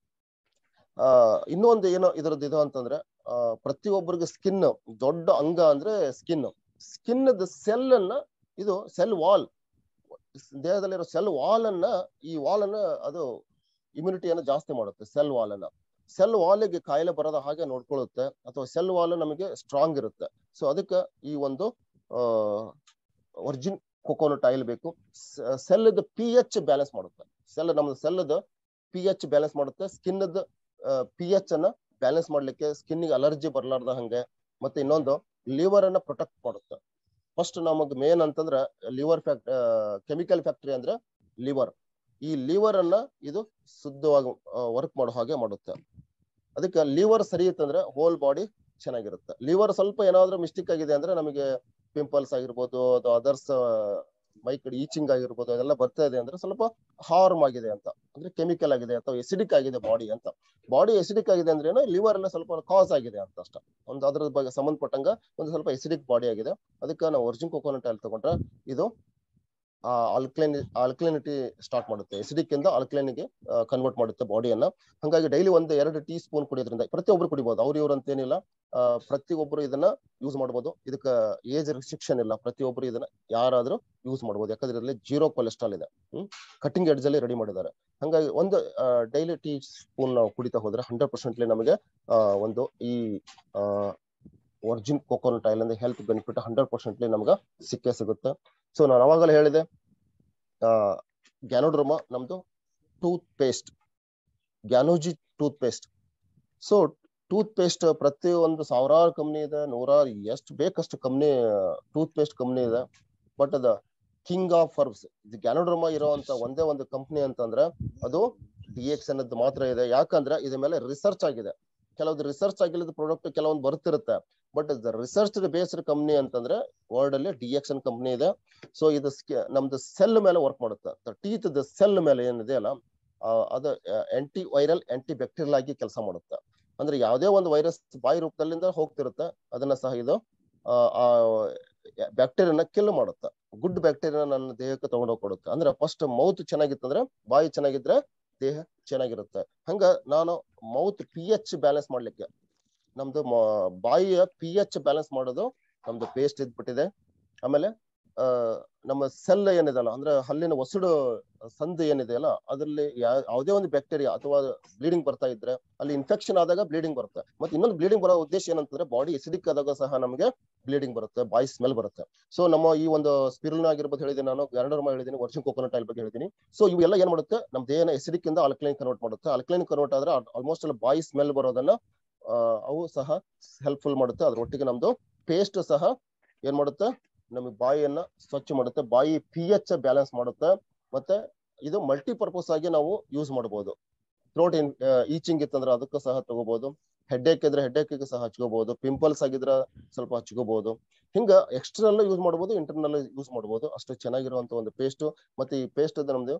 ಆ ಇನ್ನೊಂದು ಏನೋ ಇದ್ರದ್ದು ಇದು ಅಂತಂದ್ರೆ ಆ ಪ್ರತಿಯೊಬ್ಬರಿಗೆ ಸ್ಕಿನ್ ದೊಡ್ಡ ಅಂಗ ಅಂದ್ರೆ ಸ್ಕಿನ್ ಸ್ಕಿನ್ ಸೆಲ್ ಅನ್ನ ಇದು ಸೆಲ್ ವಾಲ್ ದೇಹದಲ್ಲಿರೋ ಸೆಲ್ ವಾಲ್ ಅನ್ನ ಈ ವಾಲ್ ಅನ್ನ ಅದು ಇಮ್ಯುನಿಟಿಯನ್ನ ಜಾಸ್ತಿ ಮಾಡುತ್ತೆ ಸೆಲ್ ವಾಲ್ ಅನ್ನ ಸೆಲ್ ವಾಲಿಗೆ ಕಾಯಿಲೆ ಬರದ ಹಾಗೆ ನೋಡ್ಕೊಳ್ಳುತ್ತೆ ಅಥವಾ ಸೆಲ್ ವಾಲ್ ನಮಗೆ ಸ್ಟ್ರಾಂಗ್ ಇರುತ್ತೆ ಸೊ ಅದಕ್ಕೆ ಈ ಒಂದು ಆ ಒರಿಜಿನ್ ಕೊಕೊನಟ್ ಆಯಿಲ್ ಬೇಕು ಸೆಲ್ ಪಿ ಎಚ್ ಬ್ಯಾಲೆನ್ಸ್ ಮಾಡುತ್ತೆ ಸೆಲ್ ನಮ್ದು ಸೆಲ್ದ ಪಿ ಎಚ್ ಬ್ಯಾಲೆನ್ಸ್ ಮಾಡುತ್ತೆ ಸ್ಕಿನ್ ಪಿ ಎಚ್ ಅನ್ನ ಬ್ಯಾಲೆನ್ಸ್ ಮಾಡ್ಲಿಕ್ಕೆ ಸ್ಕಿನ್ಗೆ ಅಲರ್ಜಿ ಬರ್ಲಾರ್ದ ಹಂಗೆ ಮತ್ತೆ ಇನ್ನೊಂದು ಲಿವರ್ ಅನ್ನ ಪ್ರೊಟೆಕ್ಟ್ ಮಾಡುತ್ತೆ ಫಸ್ಟ್ ನಮಗ್ ಮೇನ್ ಅಂತಂದ್ರ ಲಿವರ್ ಫ್ಯಾಕ್ಟ್ ಕೆಮಿಕಲ್ ಫ್ಯಾಕ್ಟರಿ ಅಂದ್ರೆ ಲಿವರ್ ಈ ಲಿವರ್ ಅನ್ನ ಇದು ಶುದ್ಧವಾಗಿ ವರ್ಕ್ ಮಾಡೋ ಹಾಗೆ ಮಾಡುತ್ತೆ ಅದಕ್ಕೆ ಲಿವರ್ ಸರಿ ಇತ್ತಂದ್ರೆ ಹೋಲ್ ಬಾಡಿ ಚೆನ್ನಾಗಿರುತ್ತೆ ಲಿವರ್ ಸ್ವಲ್ಪ ಏನಾದ್ರೂ ಮಿಸ್ಟೇಕ್ ಆಗಿದೆ ಅಂದ್ರೆ ನಮಗೆ ಪಿಂಪಲ್ಸ್ ಆಗಿರ್ಬೋದು ಅಥವಾ ಅದರ್ಸ್ ಮೈ ಕಡೆ ಈಚಿಂಗ್ ಆಗಿರ್ಬೋದು ಅದೆಲ್ಲ ಬರ್ತಾ ಇದೆ ಅಂದ್ರೆ ಸ್ವಲ್ಪ ಹಾರ್ಮ್ ಆಗಿದೆ ಅಂತ ಅಂದ್ರೆ ಕೆಮಿಕಲ್ ಆಗಿದೆ ಅಥವಾ ಎಸಿಡಿಕ್ ಆಗಿದೆ ಬಾಡಿ ಅಂತ ಬಾಡಿ ಎಸಿಡಿಕ್ ಆಗಿದೆ ಅಂದ್ರೆ ಏನು ಲಿವರ್ ಎಲ್ಲ ಸ್ವಲ್ಪ ಕಾಸ್ ಆಗಿದೆ ಅಂತ ಅಷ್ಟ ಒಂದು ಅದ್ರ ಬಗ್ಗೆ ಸಂಬಂಧಪಟ್ಟಂಗ ಒಂದು ಸ್ವಲ್ಪ ಎಸಿಡಿಕ್ ಬಾಡಿ ಆಗಿದೆ ಅದಕ್ಕೆ ನಾವು ಒರಿಜಿನ್ ಕೊಕೊನಟ್ ಆಯಿಲ್ ತಗೊಂಡ್ರೆ ಇದು ಆಲ್ಕ್ಲೈನ್ ಆಲ್ಕ್ಲೈನಿಟಿ ಸ್ಟಾರ್ಟ್ ಮಾಡುತ್ತೆ ಎಸಿಡಿಕ್ ಇಂದ alkaline ಗೆ ಕನ್ವರ್ಟ್ ಮಾಡುತ್ತೆ ಬಾಡಿಯನ್ನ ಹಂಗಾಗಿ ಡೈಲಿ ಒಂದು ಎರಡು ಟೀ ಸ್ಪೂನ್ ಕುಡಿಯೋದ್ರಿಂದ ಪ್ರತಿಯೊಬ್ರು ಕುಡಿಬಹುದು ಅವ್ರ ಇವ್ರು ಅಂತ ಏನಿಲ್ಲ ಆ, ಪ್ರತಿಯೊಬ್ರು ಇದನ್ನ ಯೂಸ್ ಮಾಡಬಹುದು ಇದಕ್ಕೆ ಏಜ್ ರಿಸ್ಟ್ರಿಕ್ಷನ್ ಇಲ್ಲ ಪ್ರತಿಯೊಬ್ರು ಇದನ್ನ ಯಾರಾದ್ರೂ ಯೂಸ್ ಮಾಡಬಹುದು ಯಾಕಂದ್ರೆ ಇದರಲ್ಲಿ ಜೀರೋ ಕೊಲೆಸ್ಟ್ರಾಲ್ ಇದೆ ಹ್ಮ್ ಕಟಿಂಗ್ ಎಡ್ಜ್ ಅಲ್ಲಿ ರೆಡಿ ಮಾಡಿದ್ದಾರೆ ಹಂಗಾಗಿ ಒಂದು ಡೈಲಿ ಟೀ ಸ್ಪೂನ್ ನಾವು ಕುಡಿತಾ ಹೋದ್ರೆ ಹಂಡ್ರೆಡ್ ಪರ್ಸೆಂಟ್ಲಿ ನಮಗೆ ಆ, ಒಂದು ಈ ಒರಿಜಿನ್ ಕೊಕೊನಟ್ ಆಯಿಲ್ ಅಂದ್ರೆ ಹೆಲ್ತ್ ಬೆನಿಫಿಟ್ ಹಂಡ್ರೆಡ್ ಪರ್ಸೆಂಟ್ಲಿ ನಮ್ಗೆ ಸಿಕ್ಕೇ ಸಿಗುತ್ತೆ ಸೊ ನಾನು ಅವಾಗಲೇ ಹೇಳಿದೆ ಆ ಗ್ಯಾನೋಡ್ರಮ ನಮ್ದು toothpaste Ganozhi toothpaste so toothpaste ಪ್ರತಿ ಒಂದು ಸಾವಿರಾರು ಕಂಪ್ನಿ ಇದೆ ನೂರಾರು ಎಷ್ಟು ಬೇಕಷ್ಟು ಕಂಪ್ನಿ ಟೂತ್ ಪೇಸ್ಟ್ ಕಂಪ್ನಿ ಇದೆ ಬಟ್ ಅದ ಕಿಂಗ್ ಆಫ್ ಫರ್ಬ್ಸ್ ಇದು ಗ್ಯಾನೋಡ್ರಮ ಇರುವಂತ ಒಂದೇ ಒಂದು ಕಂಪ್ನಿ ಅಂತಂದ್ರೆ ಅದು ಡಿ ಎಕ್ಸ್ ಅನ್ನೋದು ಮಾತ್ರ ಇದೆ ಯಾಕಂದ್ರೆ ಇದ್ರ ಮೇಲೆ ರಿಸರ್ಚ್ ಆಗಿದೆ ಕೆಲವೊಂದು ರಿಸರ್ಚ್ ಆಗಿಲ್ಲದ ಪ್ರಾಡಕ್ಟ್ ಕೆಲವೊಂದು ಬರ್ತಿರುತ್ತೆ ಬಟ್ ರಿಸರ್ಚ್ ಬೇಸ್ಡ್ ಕಂಪ್ನಿ ಅಂತಂದ್ರೆ ವರ್ಲ್ಡ್ ಅಲ್ಲಿ ಡಿ ಎಕ್ಸನ್ ಕಂಪ್ನಿ ಇದೆ ಸೊ ಇದು ಸ್ಕೆ- ನಮ್ದು ಸೆಲ್ ಮೇಲೆ ವರ್ಕ್ ಮಾಡುತ್ತೆ ಟೀತ್ ಸೆಲ್ ಮೇಲೆ ಏನಿದೆ ಅಲ್ಲ ಆ, ಅದು ಆಂಟಿ ವೈರಲ್ ಆಂಟಿ ಬ್ಯಾಕ್ಟೀರಿಯಲ್ ಆಗಿ ಕೆಲಸ ಮಾಡುತ್ತೆ ಅಂದ್ರೆ ಯಾವುದೇ ಒಂದು ವೈರಸ್ ಬಾಯಿ ರೂಪದಲ್ಲಿಂದ ಹೋಗ್ತಿರುತ್ತೆ ಅದನ್ನ ಸಹ ಇದು ಬ್ಯಾಕ್ಟೀರಿಯಾನ ಕಿಲ್ ಮಾಡುತ್ತೆ ಗುಡ್ ಬ್ಯಾಕ್ಟೀರಿಯಾ ನನ್ನ ದೇಹಕ್ಕೆ ತಗೊಂಡೋಗಿ ಕೊಡುತ್ತೆ ಅಂದ್ರೆ ಫಸ್ಟ್ ಮೌತ್ ಚೆನ್ನಾಗಿತ್ತಂದ್ರೆ ಬಾಯಿ ಚೆನ್ನಾಗಿದ್ರೆ ದೇಹ ಚೆನ್ನಾಗಿರುತ್ತೆ ಹಂಗ ನಾನು ಮೌತ್ ಪಿ ಎಚ್ ಬ್ಯಾಲೆನ್ಸ್ ಮಾಡ್ಲಿಕ್ಕೆ ನಮ್ದು ಮ- ಬಾಯಿಯ ಪಿ ಎಚ್ ಬ್ಯಾಲೆನ್ಸ್ ಮಾಡೋದು ನಮ್ದು ಪೇಸ್ಟ್ ಇದ್ಬಿಟ್ಟಿದೆ ಆಮೇಲೆ ಆ ನಮ್ಮ ಸೆಲ್ ಏನಿದೆಲ್ಲ ಅಂದ್ರೆ ಹಲ್ಲಿನ ಒಸಡು ಸಂದು ಏನಿದೆಯಲ್ಲ ಅದರಲ್ಲಿ ಯಾ- ಯಾವುದೇ ಒಂದು ಬ್ಯಾಕ್ಟೀರಿಯಾ ಅಥವಾ ಬ್ಲೀಡಿಂಗ್ ಬರ್ತಾ ಇದ್ರೆ ಅಲ್ಲಿ ಇನ್ಫೆಕ್ಷನ್ ಆದಾಗ ಬ್ಲೀಡಿಂಗ್ ಬರುತ್ತೆ ಮತ್ತೆ ಇನ್ನೊಂದು ಬ್ಲೀಡಿಂಗ್ ಬರೋ ಉದ್ದೇಶ ಏನಂತಂದ್ರೆ ಬಾಡಿ ಎಸಿಡಿಕ್ ಆದಾಗ ಸಹ ನಮಗೆ ಬ್ಲೀಡಿಂಗ್ ಬರುತ್ತೆ ಬಾಯಿ ಸ್ಮೆಲ್ ಬರುತ್ತೆ ಸೊ ನಮ್ಮ ಈ ಒಂದು ಸ್ಪಿರುಲಿನ ಆಗಿರ್ಬೋದು ಹೇಳಿದೆ ನಾನು ಗ್ಯಾರಡರ್ಮ ಹೇಳಿದ್ದೀನಿ ವರ್ಜಿನ್ ಕೋಕೋನಟ್ ಆಯಿಲ್ ಬಗ್ಗೆ ಹೇಳಿದ್ದೀನಿ ಸೊ ಇವೆಲ್ಲ ಏನ್ ಮಾಡುತ್ತೆ ನಮ್ಮ ದೇಹನ ಎಸಿಡಿಕ್ ಇಂದ ಅಲ್ಕ್ಲೈನ್ ಕನ್ವರ್ಟ್ ಮಾಡುತ್ತೆ ಅಲ್ಕ್ಲೈನ್ ಕನ್ವರ್ಟ್ ಆದ್ರೆ ಆಲ್ಮೋಸ್ಟ್ ಅಲ್ಲಿ ಬಾಯಿ ಸ್ಮೆಲ್ ಬರೋದನ್ನ ಆ, ಅವು ಸಹ ಹೆಲ್ಪ್ಫುಲ್ ಮಾಡುತ್ತೆ ಅದ್ರೊಟ್ಟಿಗೆ ನಮ್ದು ಪೇಸ್ಟ್ ಸಹ ಏನ್ ಮಾಡುತ್ತೆ ನಮಗೆ ಬಾಯಿಯನ್ನ ಸ್ವಚ್ಛ ಮಾಡುತ್ತೆ ಬಾಯಿ ಪಿ ಎಚ್ ಬ್ಯಾಲೆನ್ಸ್ ಮಾಡುತ್ತೆ ಮತ್ತೆ ಇದು ಮಲ್ಟಿಪರ್ಪಸ್ ಆಗಿ ನಾವು ಯೂಸ್ ಮಾಡಬಹುದು ಥ್ರೋಟ್ ಇನ್ ಈಚಿಂಗ್ ಇತ್ತಂದ್ರೆ ಅದಕ್ಕೂ ಸಹ ತಗೋಬಹುದು ಹೆಡ್ಏಕ್ ಇದ್ರೆ ಹೆಡ್ಏಕ್ ಸಹ ಹಚ್ಕೋಬಹುದು ಪಿಂಪಲ್ಸ್ ಆಗಿದ್ರೆ ಸ್ವಲ್ಪ ಹಚ್ಕೋಬಹುದು ಹಿಂಗ ಎಕ್ಸ್ಟರ್ನಲ್ ಯೂಸ್ ಮಾಡಬಹುದು ಇಂಟರ್ನಲ್ ಯೂಸ್ ಮಾಡಬಹುದು ಅಷ್ಟು ಚೆನ್ನಾಗಿರುವಂತ ಒಂದು ಪೇಸ್ಟ್ ಮತ್ತೆ ಈ ಪೇಸ್ಟ್ ನಮ್ದು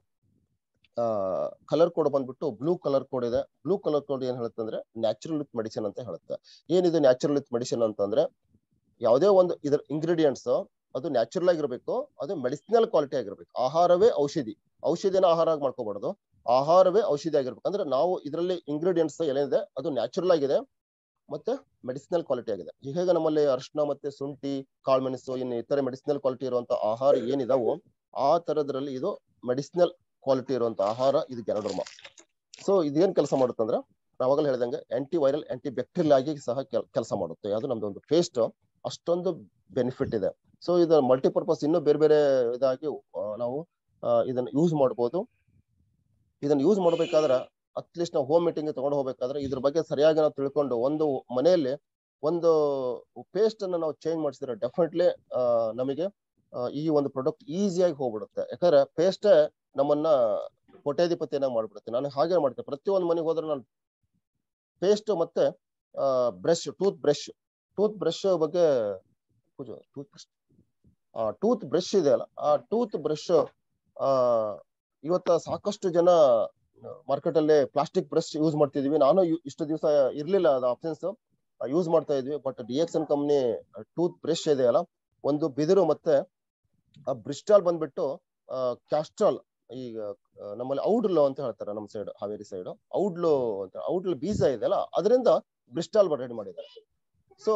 ಕಲರ್ ಕೋಡ್ ಬಂದ್ಬಿಟ್ಟು ಬ್ಲೂ ಕಲರ್ ಕೋಡ್ ಇದೆ ಬ್ಲೂ ಕಲರ್ ಕೋಡ್ ಏನ್ ಹೇಳುತ್ತೆ ಅಂದ್ರೆ ನ್ಯಾಚುರಲ್ ವಿತ್ ಮೆಡಿಸಿನ್ ಅಂತ ಹೇಳುತ್ತೆ ಏನಿದೆ ನ್ಯಾಚುರಲ್ ವಿತ್ ಮೆಡಿಸಿನ್ ಅಂತಂದ್ರೆ ಯಾವುದೇ ಒಂದು ಇದ್ರ ಇಂಗ್ರೀಡಿಯೆಂಟ್ಸ್ ಅದು ನ್ಯಾಚುರಲ್ ಆಗಿರ್ಬೇಕು ಅದು ಮೆಡಿಸಿನಲ್ ಕ್ವಾಲಿಟಿ ಆಗಿರ್ಬೇಕು ಆಹಾರವೇ ಔಷಧಿ ಔಷಧಿನ ಆಹಾರ ಆಗಿ ಮಾಡ್ಕೋಬಾರ್ದು ಆಹಾರವೇ ಔಷಧಿ ಆಗಿರ್ಬೇಕು ಅಂದ್ರೆ ನಾವು ಇದರಲ್ಲಿ ಇಂಗ್ರೀಡಿಯೆಂಟ್ಸ್ ಏನಿದೆ ಅದು ನ್ಯಾಚುರಲ್ ಆಗಿದೆ ಮತ್ತೆ ಮೆಡಿಸಿನಲ್ ಕ್ವಾಲಿಟಿ ಆಗಿದೆ ಈಗ ನಮ್ಮಲ್ಲಿ ಅರಿಶಿನ ಮತ್ತೆ ಶುಂಠಿ ಕಾಳುಮೆಣಸು ಇನ್ನು ಇತರೆ ಮೆಡಿಸಿನಲ್ ಕ್ವಾಲಿಟಿ ಇರುವಂತ ಆಹಾರ ಏನಿದಾವೋ ಆ ತರದ್ರಲ್ಲಿ ಇದು ಮೆಡಿಸಿನಲ್ ಕ್ವಾಲಿಟಿ ಇರುವಂತ ಆಹಾರ ಇದು ಗ್ಯಾರಡರ್ಮ ಸೊ ಇದೇನ್ ಕೆಲಸ ಮಾಡುತ್ತಂದ್ರೆ ನಾವಾಗಲೇ ಹೇಳ್ದಂಗೆ ಆಂಟಿ ವೈರಲ್ ಆಂಟಿ ಬ್ಯಾಕ್ಟೀರಿಯಲ್ ಆಗಿ ಸಹ ಕೆಲಸ ಮಾಡುತ್ತೆ ಅದು ನಮ್ದು ಒಂದು ಪೇಸ್ಟ್ ಅಷ್ಟೊಂದು ಬೆನಿಫಿಟ್ ಇದೆ ಸೊ ಇದು ಮಲ್ಟಿಪರ್ಪಸ್ ಇನ್ನೂ ಬೇರೆ ಬೇರೆ ಇದಾಗಿ ಆ, ನಾವು ಆ, ಇದನ್ನ ಯೂಸ್ ಮಾಡ್ಬೋದು ಇದನ್ನ ಯೂಸ್ ಮಾಡ್ಬೇಕಾದ್ರೆ ಅಟ್ಲೀಸ್ಟ್ ನಾವು ಹೋಮ್ ಮೀಟಿಂಗ್ ತಗೊಂಡು ಹೋಗ್ಬೇಕಾದ್ರೆ ಇದ್ರ ಬಗ್ಗೆ ಸರಿಯಾಗಿ ನಾವು ತಿಳ್ಕೊಂಡು ಒಂದು ಮನೆಯಲ್ಲಿ ಒಂದು ಪೇಸ್ಟ್ ಅನ್ನ ನಾವು ಚೇಂಜ್ ಮಾಡಿಸಿದ್ರೆ ಡೆಫಿನೆಟ್ಲಿ ನಮಗೆ ಆ, ಈ ಒಂದು ಪ್ರಾಡಕ್ಟ್ ಈಸಿಯಾಗಿ ಹೋಗ್ಬಿಡುತ್ತೆ ಯಾಕಂದ್ರೆ ಪೇಸ್ಟ್ ನಮ್ಮನ್ನ ಕೋಟ್ಯಾಧಿಪತಿಯನ್ನ ಮಾಡ್ಬಿಡುತ್ತೆ ನಾನು ಹಾಗೆ ಮಾಡ್ತೇನೆ ಪ್ರತಿಯೊಂದು ಮನೆಗೆ ಹೋದ್ರೆ ನಾನು ಪೇಸ್ಟ್ ಮತ್ತೆ brush toothbrush toothbrush ಬಗ್ಗೆ ಟೂತ್ ಬ್ರಷ್ ಟೂತ್ ಬ್ರಷ್ ಇದೆ ಅಲ್ಲ ಆ ಟೂತ್ ಬ್ರಷ್ ಆ ಇವತ್ತ ಸಾಕಷ್ಟು ಜನ ಮಾರ್ಕೆಟ್ ಅಲ್ಲಿ ಪ್ಲಾಸ್ಟಿಕ್ ಬ್ರಷ್ ಯೂಸ್ ಮಾಡ್ತಿದೀವಿ ನಾನು ಯು- ಇಷ್ಟು ದಿವಸ ಇರ್ಲಿಲ್ಲ ಅದು ಆಪ್ಷನ್ಸ್ ಯೂಸ್ ಮಾಡ್ತಾ ಇದ್ವಿ but D X N company toothbrush ಇದೆ ಅಲ್ಲ ಒಂದು ಬಿದಿರು ಮತ್ತೆ ಆ ಬ್ರಿಸ್ಟಾಲ್ ಬಂದ್ಬಿಟ್ಟು ಕ್ಯಾಸ್ಟ್ರಾಲ್ ಈಗ ಆ, ನಮ್ಮಲ್ಲಿ ಔಡ್ಲು ಅಂತ ಹೇಳ್ತಾರೆ ನಮ್ಮ ಸೈಡ್ ಹಾವೇರಿ ಸೈಡ್ ಔಡ್ಲು ಅಂತ ಔಡ್ಲು ಬೀಜ ಇದೆ ಅಲ್ಲ ಅದರಿಂದ ಬ್ರಿಸ್ಟಾಲ್ ರೆಡಿ ಮಾಡಿದ್ದಾರೆ ಸೊ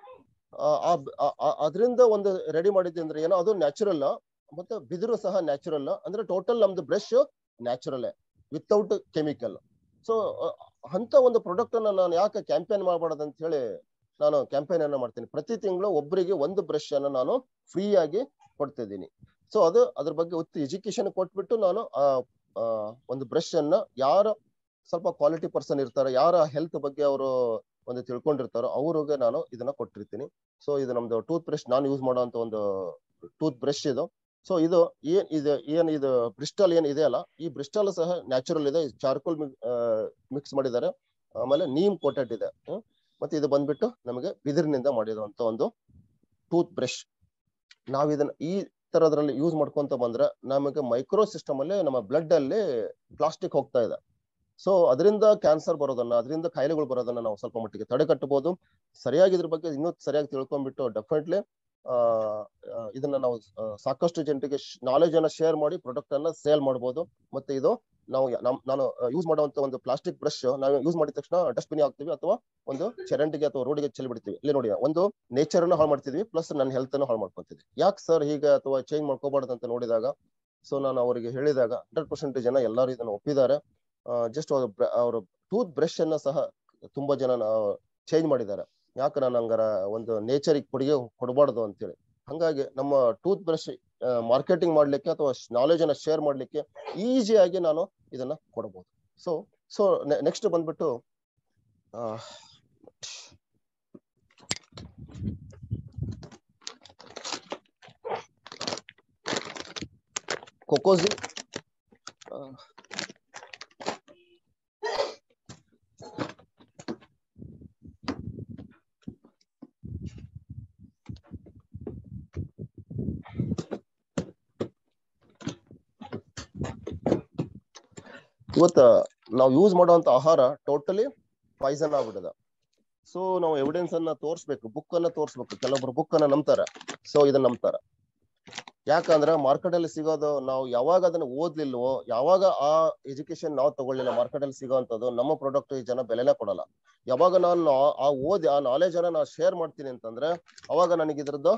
ಅದರಿಂದ ಒಂದು ರೆಡಿ ಮಾಡಿದ್ದೆ ಅಂದ್ರೆ ಏನೋ ಅದು ನ್ಯಾಚುರಲ್ ಮತ್ತೆ ಬಿದಿರು ಸಹ ನ್ಯಾಚುರಲ್ ಅಂದ್ರೆ ಟೋಟಲ್ ನಮ್ದು brush natural without chemical so ಅಂತ ಒಂದು ಪ್ರಾಡಕ್ಟ್ ಅನ್ನ ನಾನು ಯಾಕೆ ಕ್ಯಾಂಪೇನ್ ಮಾಡಬಾರ್ದು ಅಂತ ಹೇಳಿ ನಾನು ಕ್ಯಾಂಪೇನ್ ಅನ್ನ ಮಾಡ್ತೀನಿ ಪ್ರತಿ ತಿಂಗಳು ಒಬ್ಬರಿಗೆ ಒಂದು ಬ್ರಷ್ ಅನ್ನ ನಾನು ಫ್ರೀ ಆಗಿ ಕೊಡ್ತಿದ್ದೀನಿ ಸೊ ಅದು ಅದ್ರ ಬಗ್ಗೆ ಉತ್ತು ಎಜುಕೇಶನ್ ಕೊಟ್ಬಿಟ್ಟು ನಾನು ಆ ಆ, ಒಂದು ಬ್ರಷ್ ಅನ್ನ ಯಾರ ಸ್ವಲ್ಪ ಕ್ವಾಲಿಟಿ ಪರ್ಸನ್ ಇರ್ತಾರೆ ಯಾರ ಹೆಲ್ತ್ ಬಗ್ಗೆ ಅವರು ಒಂದು ತಿಳ್ಕೊಂಡಿರ್ತಾರೋ ಅವ್ರಿಗೆ ನಾನು ಇದನ್ನ ಕೊಟ್ಟಿರ್ತೀನಿ ಸೊ ಇದು ನಮ್ದು ಟೂತ್ ಬ್ರಷ್ ನಾನು ಯೂಸ್ ಮಾಡುವಂತ ಒಂದು ಟೂತ್ ಬ್ರಷ್ ಇದು ಸೊ ಇದು ಏನ್ ಇದು ಏನ್ ಇದು ಬ್ರಿಸ್ಟಲ್ ಏನ್ ಇದೆ ಅಲ್ಲ ಈ ಬ್ರಿಸ್ಟಲ್ ಸಹ ನ್ಯಾಚುರಲ್ ಇದೆ ಚಾರ್ಕೋಲ್ ಮಿಕ್ಸ್ ಮಾಡಿದ್ದಾರೆ ಆಮೇಲೆ ನೀಮ್ ಕೋಟೆಡ್ ಇದೆ ಹ್ಮ್. ಮತ್ತೆ ಇದು ಬಂದ್ಬಿಟ್ಟು ನಮಗೆ ಬಿದಿರಿನಿಂದ ಮಾಡಿರುವಂತ ಒಂದು ಟೂತ್ ಬ್ರಷ್ ನಾವ್ ಇದನ್ನ ಈ ತರದ್ರಲ್ಲಿ ಯೂಸ್ ಮಾಡ್ಕೊಂತ ಬಂದ್ರೆ ನಮಗೆ ಮೈಕ್ರೋ ಸಿಸ್ಟಮ್ ಅಲ್ಲಿ ನಮ್ಮ ಬ್ಲಡ್ ಅಲ್ಲಿ ಪ್ಲಾಸ್ಟಿಕ್ ಹೋಗ್ತಾ ಇದೆ ಸೊ ಅದರಿಂದ ಕ್ಯಾನ್ಸರ್ ಬರೋದನ್ನ ಅದರಿಂದ ಕಾಯಿಲೆಗಳು ಬರೋದನ್ನ ನಾವು ಸ್ವಲ್ಪ ಮಟ್ಟಿಗೆ ತಡೆಗಟ್ಟಬಹುದು ಸರಿಯಾಗಿ ಇದ್ರ ಬಗ್ಗೆ ಇನ್ನೂ ಸರಿಯಾಗಿ ತಿಳ್ಕೊಂಡ್ಬಿಟ್ಟು ಡೆಫಿನೆಟ್ಲಿ ಆ ಆ, ಇದನ್ನ ನಾವು ಆ, ಸಾಕಷ್ಟು ಜನರಿಗೆ ನಾಲೆಜ್ ಅನ್ನ ಶೇರ್ ಮಾಡಿ ಪ್ರಾಡಕ್ಟ್ ಅನ್ನ ಸೇಲ್ ಮಾಡಬಹುದು ಮತ್ತೆ ಇದು ನಾವು ಯ- ನಮ್- ನಾನು ಯೂಸ್ ಮಾಡುವಂತ ಒಂದು ಪ್ಲಾಸ್ಟಿಕ್ ಬ್ರಷ್ ನಾವು ಯೂಸ್ ಮಾಡಿದ ತಕ್ಷಣ ಡಸ್ಟ್ಬಿನ್ ಹಾಕ್ತಿವಿ ಅಥವಾ ಒಂದು ಚರಂಡಿಗೆ ಅಥವಾ ರೋಡಿಗೆ ಚೆಲ್ಲಿ ಬಿಡ್ತೀವಿ ಇಲ್ಲಿ ನೋಡಿ ಒಂದು ನೇಚರ್ ಅನ್ನ ಹಾಳು ಮಾಡ್ತಿದ್ವಿ ಪ್ಲಸ್ ನನ್ನ ಹೆಲ್ತ್ ಅನ್ನು ಹಾಳು ಮಾಡ್ಕೊಂತಿದ್ವಿ ಯಾಕೆ ಸರ್ ಹೀಗೆ ಅಥವಾ ಚೇಂಜ್ ಮಾಡ್ಕೋಬಾರ್ದು ಅಂತ ನೋಡಿದಾಗ ಸೊ ನಾನು ಅವರಿಗೆ ಹೇಳಿದಾಗ ಹಂಡ್ರೆಡ್ ಪರ್ಸೆಂಟ್ ಜನ ಎಲ್ಲರೂ ಇದನ್ನ ಒಪ್ಪಿದ್ದಾರೆ ಜಸ್ಟ್ ಅವರು ಟೂತ್ ಬ್ರಷ್ ಅನ್ನ ಸಹ ತುಂಬಾ ಜನ ಚೇಂಜ್ ಮಾಡಿದ್ದಾರೆ ಯಾಕೆ ನಾನು ಹಂಗಾರ ಒಂದು ನೇಚರಿಗೆ ಕೊಡುಗೆ ಕೊಡಬಾರ್ದು ಅಂತೇಳಿ ಹಂಗಾಗಿ ನಮ್ಮ ಟೂತ್ ಬ್ರಷ್ ಮಾರ್ಕೆಟಿಂಗ್ ಮಾಡ್ಲಿಕ್ಕೆ ಅಥವಾ ನಾಲೆಜ್ ಅನ್ನ ಶೇರ್ ಮಾಡ್ಲಿಕ್ಕೆ ಈಸಿಯಾಗಿ ನಾನು ಇದನ್ನ ಕೊಡಬಹುದು ಸೊ ಸೊ ನೆಕ್ಸ್ಟ್ ಬಂದ್ಬಿಟ್ಟು ಆ, ಕೊಕೋಸಿ ಇವತ್ತ ನಾವು ಯೂಸ್ ಮಾಡುವಂತ ಆಹಾರ ಟೋಟಲಿ ಪಾಯ್ಸನ್ ಆಗ್ಬಿಟ್ಟಿದೆ ಸೊ ನಾವು ಎವಿಡೆನ್ಸ್ ಅನ್ನ ತೋರಿಸ್ಬೇಕು ಬುಕ್ ಅನ್ನ ತೋರಿಸ್ಬೇಕು ಕೆಲವೊಬ್ರು ಬುಕ್ ಅನ್ನ ನಂಬ್ತಾರೆ ಸೊ ಇದನ್ನ ನಂಬ್ತಾರ ಯಾಕಂದ್ರೆ ಮಾರ್ಕೆಟ್ ಅಲ್ಲಿ ಸಿಗೋದು ನಾವು ಯಾವಾಗ ಅದನ್ನ ಓದ್ಲಿಲ್ವೋ ಯಾವಾಗ ಆ ಎಜುಕೇಶನ್ ನಾವು ತಗೊಳ್ಳಿಲ್ಲ ಮಾರ್ಕೆಟ್ ಅಲ್ಲಿ ಸಿಗೋಂಥದ್ದು ನಮ್ಮ ಪ್ರಾಡಕ್ಟ್ ಈ ಜನ ಬೆಲೆನೇ ಕೊಡಲ್ಲ ಯಾವಾಗ ನಾನು ಆ- ಆ ಓದಿ ಆ ನಾಲೆಜ್ ಅನ್ನ ನಾನು ಶೇರ್ ಮಾಡ್ತೀನಿ ಅಂತಂದ್ರೆ ಅವಾಗ ನನಗೆ ಇದ್ರದ್ದು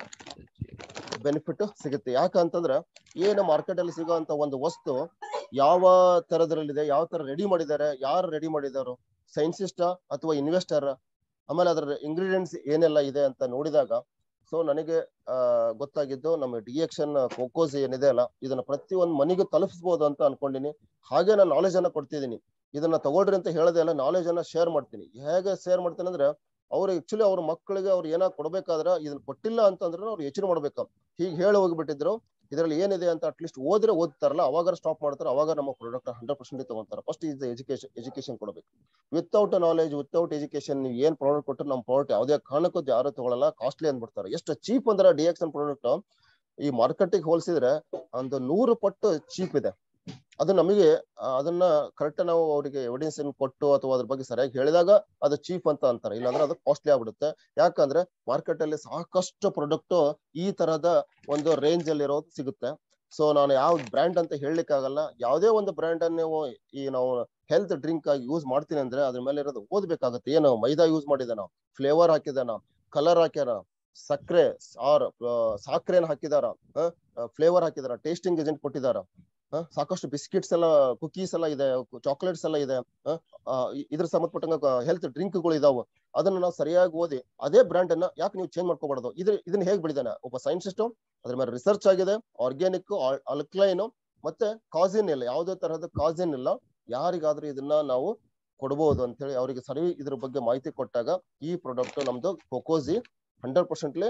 ಬೆನಿಫಿಟ್ ಸಿಗುತ್ತೆ ಯಾಕಂತಂದ್ರೆ ಏನು ಮಾರ್ಕೆಟ್ ಅಲ್ಲಿ ಸಿಗೋಂತ ಒಂದು ವಸ್ತು ಯಾವ ತರದ್ರಲ್ಲಿದೆ ಯಾವ ತರ ರೆಡಿ ಮಾಡಿದ್ದಾರೆ ಯಾರು ರೆಡಿ ಮಾಡಿದಾರೋ ಸೈನ್ಸಿಸ್ಟ ಅಥವಾ ಇನ್ವೆಸ್ಟರ್ ಆಮೇಲೆ ಅದರ ಇಂಗ್ರೀಡಿಯೆಂಟ್ಸ್ ಏನೆಲ್ಲ ಇದೆ ಅಂತ ನೋಡಿದಾಗ ಸೊ ನನಗೆ ಆ ಗೊತ್ತಾಗಿದ್ದು ನಮ್ಮ ಡಿಎಕ್ಷನ್ ಕೋಕೋಸ್ ಏನಿದೆ ಅಲ್ಲ ಇದನ್ನ ಪ್ರತಿ ಒಂದು ಮನೆಗೂ ತಲುಪಿಸ್ಬೋದು ಅಂತ ಅನ್ಕೊಂಡಿನಿ ಹಾಗೆ ನಾನು ನಾಲೆಜ್ ಅನ್ನ ಕೊಡ್ತಿದ್ದೀನಿ ಇದನ್ನ ತಗೊಳ್ರಿ ಅಂತ ಹೇಳದೆ ಅಲ್ಲ ನಾಲೆಜ್ ಅನ್ನ ಶೇರ್ ಮಾಡ್ತೀನಿ ಹೇಗೆ ಶೇರ್ ಮಾಡ್ತೀನಿ ಅಂದ್ರೆ ಅವ್ರು ಆಕ್ಚುಲಿ ಅವ್ರ ಮಕ್ಕಳಿಗೆ ಅವ್ರು ಏನಾಗ್ ಕೊಡ್ಬೇಕಾದ್ರೆ ಇದನ್ನ ಕೊಟ್ಟಿಲ್ಲ ಅಂತಂದ್ರೆ ಅವ್ರು ಯೋಚನೆ ಮಾಡ್ಬೇಕು ಹೀಗೆ ಹೇಳಿ ಹೋಗ್ಬಿಟ್ಟಿದ್ರು ಇದರಲ್ಲಿ ಏನಿದೆ ಅಂತ ಅಟ್ಲೀಸ್ಟ್ ಓದ್ರೆ ಓದ್ತಾರಲ್ಲ ಅವಾಗ ಸ್ಟಾಪ್ ಮಾಡ್ತಾರೆ ಅವಾಗ ನಮ್ಮ ಪ್ರಾಡಕ್ಟ್ ಹಂಡ್ರೆಡ್ ಪರ್ಸೆಂಟ್ ತಗೊಂತಾರೆ ಫಸ್ಟ್ ಇದು ಎಜುಕೇಶನ್ ಎಜುಕೇಶನ್ ಕೊಡಬೇಕು ವಿತೌಟ್ ನಾಲೆಜ್ ವಿತೌಟ್ ಎಜುಕೇಶನ್ ನೀವು ಏನ್ ಪ್ರಾಡಕ್ಟ್ ಕೊಟ್ಟರೆ ನಮ್ಮ ಪ್ರಾಡಕ್ಟ್ ಯಾವುದೇ ಕಾರಣಕ್ಕೂ ಯಾರು ತಗೊಳಲ್ಲ ಕಾಸ್ಟ್ಲಿ ಅಂದ್ಬಿಡ್ತಾರೆ ಎಷ್ಟು ಚೀಪ್ ಅಂದ್ರೆ ಡಿಎಕ್ಸನ್ ಪ್ರಾಡಕ್ಟ್ ಈ ಮಾರ್ಕೆಟಿಗೆ ಹೋಲಿಸಿದ್ರೆ ಒಂದು ನೂರು ಪಟ್ಟು ಚೀಪ್ ಇದೆ ಅದು ನಮಗೆ ಆ, ಅದನ್ನ ಕರೆಕ್ಟ್ ನಾವು ಅವರಿಗೆ ಎವಿಡೆನ್ಸ್ ಕೊಟ್ಟು ಅಥವಾ ಅದ್ರ ಬಗ್ಗೆ ಸರಿಯಾಗಿ ಹೇಳಿದಾಗ ಅದು ಚೀಪ್ ಅಂತ ಅಂತಾರೆ ಇಲ್ಲಾಂದ್ರೆ ಅದು ಕಾಸ್ಟ್ಲಿ ಆಗ್ಬಿಡುತ್ತೆ ಯಾಕಂದ್ರೆ ಮಾರ್ಕೆಟ್ ಅಲ್ಲಿ ಸಾಕಷ್ಟು ಪ್ರಾಡಕ್ಟ್ ಈ ತರದ ಒಂದು ರೇಂಜ್ ಅಲ್ಲಿ ಇರೋದು ಸಿಗುತ್ತೆ ಸೊ ನಾನು ಯಾವ ಬ್ರ್ಯಾಂಡ್ ಅಂತ ಹೇಳಲಿಕ್ಕೆ ಆಗಲ್ಲ ಯಾವುದೇ ಒಂದು ಬ್ರ್ಯಾಂಡ್ ಅನ್ನು ನೀವು ಈ ನಾವು ಹೆಲ್ತ್ ಡ್ರಿಂಕ್ ಆಗಿ ಯೂಸ್ ಮಾಡ್ತೀನಿ ಅಂದ್ರೆ ಅದ್ರ ಮೇಲೆ ಇರೋದು ಓದ್ಬೇಕಾಗತ್ತೆ ಏನು ಮೈದಾ ಯೂಸ್ ಮಾಡಿದಾನ ಫ್ಲೇವರ್ ಹಾಕಿದಾನ ಕಲರ್ ಹಾಕ್ಯಾರ ಸಕ್ಕರೆ ಆರ್ ಸಾಕ್ರೆನ್ ಹಾಕಿದಾರ ಫ್ಲೇವರ್ ಹಾಕಿದಾರ ಟೇಸ್ಟಿಂಗ್ ಏಜೆಂಟ್ ಕೊಟ್ಟಿದಾರ ಆ, ಸಾಕಷ್ಟು ಬಿಸ್ಕಿಟ್ಸ್ ಎಲ್ಲ ಕುಕೀಸ್ ಎಲ್ಲ ಇದೆ ಚಾಕ್ಲೇಟ್ಸ್ ಎಲ್ಲ ಇದೆ ಆ, ಆ, ಇ- ಇದ್ರ ಸಂಬಂಧಪಟ್ಟಂಗ ಹೆಲ್ತ್ ಡ್ರಿಂಕ್ಗಳು ಇದಾವೆ ಅದನ್ನ ನಾವು ಸರಿಯಾಗಿ ಓದಿ ಅದೇ ಬ್ರ್ಯಾಂಡ್ ಅನ್ನ ಯಾಕೆ ನೀವು ಚೇಂಜ್ ಮಾಡ್ಕೋಬಾರ್ದು ಇದ್ರ ಇದನ್ನ ಹೇಗ್ ಬಿಡಿದಾನೆ ಒಬ್ಬ ಸೈನ್ಸಿಸ್ಟ್ ಅದ್ರ ಮೇಲೆ ರಿಸರ್ಚ್ ಆಗಿದೆ ಆರ್ಗ್ಯಾನಿಕ್ ಅಲ್ಕ್ಲೈನ್ ಮತ್ತೆ ಕಾಸಿನ್ ಇಲ್ಲ ಯಾವುದೇ ತರಹದ ಕಾಸಿನ್ ಇಲ್ಲ ಯಾರಿಗಾದ್ರೂ ಇದನ್ನ ನಾವು ಕೊಡಬಹುದು ಅಂತ ಹೇಳಿ ಅವರಿಗೆ ಸರಿ ಇದ್ರ ಬಗ್ಗೆ ಮಾಹಿತಿ ಕೊಟ್ಟಾಗ ಈ ಪ್ರಾಡಕ್ಟ್ ನಮ್ದು ಕೊಕೋಸಿ ಹಂಡ್ರೆಡ್ ಪರ್ಸೆಂಟ್ಲಿ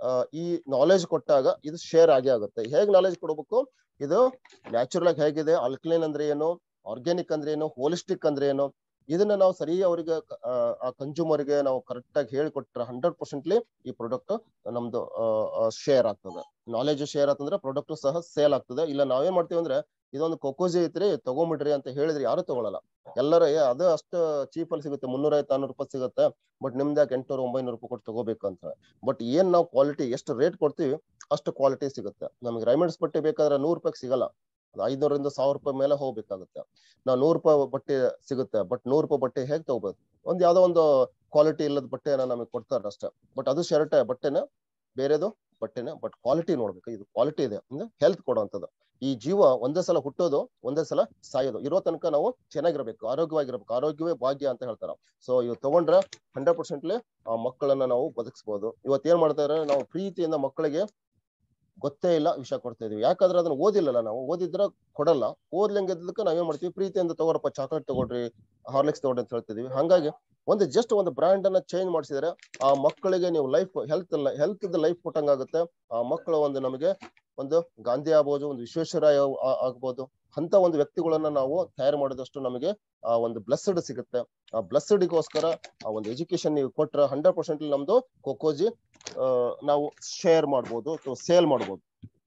ಈ ನಾಲೆಜ್ ಕೊಟ್ಟಾಗ ಇದು ಶೇರ್ ಆಗೇ ಆಗುತ್ತೆ ಹೇಗ್ ನಾಲೆಜ್ ಕೊಡಬೇಕು ಇದು ನ್ಯಾಚುರಲ್ ಆಗಿ ಹೇಗಿದೆ ಅಲ್ಕ್ಲೈನ್ ಅಂದ್ರೆ ಏನು ಆರ್ಗ್ಯಾನಿಕ್ ಅಂದ್ರೆ ಏನು ಹೋಲಿಸ್ಟಿಕ್ ಅಂದ್ರೆ ಏನು ಇದನ್ನ ನಾವು ಸರಿ ಅವರಿಗೆ ಆ ಕನ್ಸ್ಯೂಮರ್ಗೆ ನಾವು ಕರೆಕ್ಟ್ ಆಗಿ ಹೇಳಿಕೊಟ್ರೆ ಹಂಡ್ರೆಡ್ ಪರ್ಸೆಂಟ್ಲಿ ಈ ಪ್ರಾಡಕ್ಟ್ ನಮ್ದು ಶೇರ್ ಆಗ್ತದೆ ನಾಲೆಜ್ ಶೇರ್ ಆಗ್ತಂದ್ರೆ ಪ್ರಾಡಕ್ಟ್ ಸಹ ಸೇಲ್ ಆಗ್ತದೆ ಇಲ್ಲ ನಾವೇನ್ ಮಾಡ್ತೀವಿ ಅಂದ್ರೆ ಇದೊಂದು ಕೊಕೋಜಿ ಐತ್ರಿ ತಗೊಂಬಿಡ್ರಿ ಅಂತ ಹೇಳಿದ್ರೆ ಯಾರು ತಗೊಳಲ್ಲ ಎಲ್ಲರೂ ಏ ಅದು ಅಷ್ಟು ಚೀಪ್ ಅಲ್ಲಿ ಸಿಗುತ್ತೆ ಮುನ್ನೂರ ಐವತ್ತು ನಾನ್ನೂರು ರೂಪಾಯಿ ಸಿಗುತ್ತೆ ಬಟ್ ನಿಮ್ದು ಯಾಕೆ ಎಂಟ್ನೂರ ಒಂಬೈನೂರು ರೂಪಾಯಿ ಕೊಟ್ಟು ತಗೋಬೇಕು ಅಂತ ಬಟ್ ಏನ್ ನಾವು ಕ್ವಾಲಿಟಿ ಎಷ್ಟು ರೇಟ್ ಕೊಡ್ತೀವಿ ಅಷ್ಟು ಕ್ವಾಲಿಟಿ ಸಿಗುತ್ತೆ ನಮಗೆ ರೈಮಂಡ್ಸ್ ಬಟ್ಟೆ ಬೇಕಾದ್ರೆ ನೂರು ರೂಪಾಯಿ ಸಿಗಲ್ಲ ಐದ್ನೂರಿಂದ ಸಾವಿರ ರೂಪಾಯಿ ಮೇಲೆ ಹೋಗ್ಬೇಕಾಗುತ್ತೆ ನಾವು ನೂರು ರೂಪಾಯಿ ಬಟ್ಟೆ ಸಿಗುತ್ತೆ ಬಟ್ ನೂರು ರೂಪಾಯಿ ಬಟ್ಟೆ ಹೇಗೆ ತಗೋಬಹುದು ಒಂದ್ ಯಾವ್ದೋ ಒಂದು ಕ್ವಾಲಿಟಿ ಇಲ್ಲದ ಬಟ್ಟೆನ ನಮಗೆ ಕೊಡ್ತಾರೆ ಅಷ್ಟೇ ಬಟ್ ಅದು ಶರ್ಟ್ ಬಟ್ಟೆನ ಬೇರೆದು ಬಟ್ಟೆನ ಬಟ್ ಕ್ವಾಲಿಟಿ ನೋಡ್ಬೇಕು ಇದು ಕ್ವಾಲಿಟಿ ಇದೆ ಅಂದ್ರೆ ಹೆಲ್ತ್ ಕೊಡುವಂಥದ್ದು ಈ ಜೀವ ಒಂದೇ ಸಲ ಹುಟ್ಟೋದು ಒಂದೇ ಸಲ ಸಾಯೋದು ಇರೋ ತನಕ ನಾವು ಚೆನ್ನಾಗಿರ್ಬೇಕು ಆರೋಗ್ಯವಾಗಿರ್ಬೇಕು ಆರೋಗ್ಯವೇ ಭಾಗ್ಯ ಅಂತ ಹೇಳ್ತಾರ ಸೊ ಇವ್ ತಗೊಂಡ್ರೆ ಹಂಡ್ರೆಡ್ ಪರ್ಸೆಂಟ್ಲಿ ಆ ಮಕ್ಕಳನ್ನ ನಾವು ಬದುಕಿಸ್ಬೋದು ಇವತ್ತು ಏನ್ ಮಾಡ್ತಾರೆ ನಾವು ಪ್ರೀತಿಯಿಂದ ಮಕ್ಕಳಿಗೆ ಗೊತ್ತೇ ಇಲ್ಲ ವಿಷಯ ಕೊಡ್ತಾ ಇದೀವಿ ಯಾಕಂದ್ರೆ ಅದನ್ನ ಓದಿಲ್ಲಲ್ಲ ನಾವು ಓದಿದ್ರ ಕೊಡಲ್ಲ ಓದ್ಲಂಗೆ ಇದ್ದಕ್ಕೆ ನಾವೇನ್ ಮಾಡ್ತೀವಿ ಪ್ರೀತಿಯಿಂದ ತಗೋರಪ್ಪ ಚಾಕ್ಲೇಟ್ ತಗೊಳ್ರಿ ಹಾರ್ಲಿಕ್ಸ್ ತಗೊಳ್ರಿ ಅಂತ ಹೇಳ್ತಿದೀವಿ ಹಂಗಾಗಿ ಒಂದು ಜಸ್ಟ್ ಒಂದು ಬ್ರ್ಯಾಂಡ್ ಅನ್ನ ಚೇಂಜ್ ಮಾಡಿಸಿದ್ರೆ ಆ ಮಕ್ಕಳಿಗೆ ನೀವು ಲೈಫ್ ಹೆಲ್ತ್ ಹೆಲ್ತ್ ಲೈಫ್ ಕೊಟ್ಟಂಗಾಗುತ್ತೆ ಆ ಮಕ್ಕಳು ಒಂದು ನಮಗೆ ಒಂದು ಗಾಂಧಿ ಆಗ್ಬೋದು ಒಂದು ವಿಶ್ವೇಶ್ವರಯ್ಯ ಆ- ಆಗ್ಬೋದು ಅಂತ ಒಂದು ವ್ಯಕ್ತಿಗಳನ್ನ ನಾವು ತಯಾರು ಮಾಡಿದಷ್ಟು ನಮಗೆ ಆ ಒಂದು ಬ್ಲೆಸ್ಡ್ ಸಿಗುತ್ತೆ ಆ ಬ್ಲೆಸ್ಡ್ಗೋಸ್ಕರ ಆ ಒಂದು ಎಜುಕೇಶನ್ ನೀವು ಕೊಟ್ರೆ ಹಂಡ್ರೆಡ್ ಪರ್ಸೆಂಟ್ ನಮ್ದು ಕೊಕೋಜಿ ಆ, ನಾವು ಶೇರ್ ಮಾಡ್ಬೋದು ಅಥವಾ ಸೇಲ್ ಮಾಡ್ಬೋದು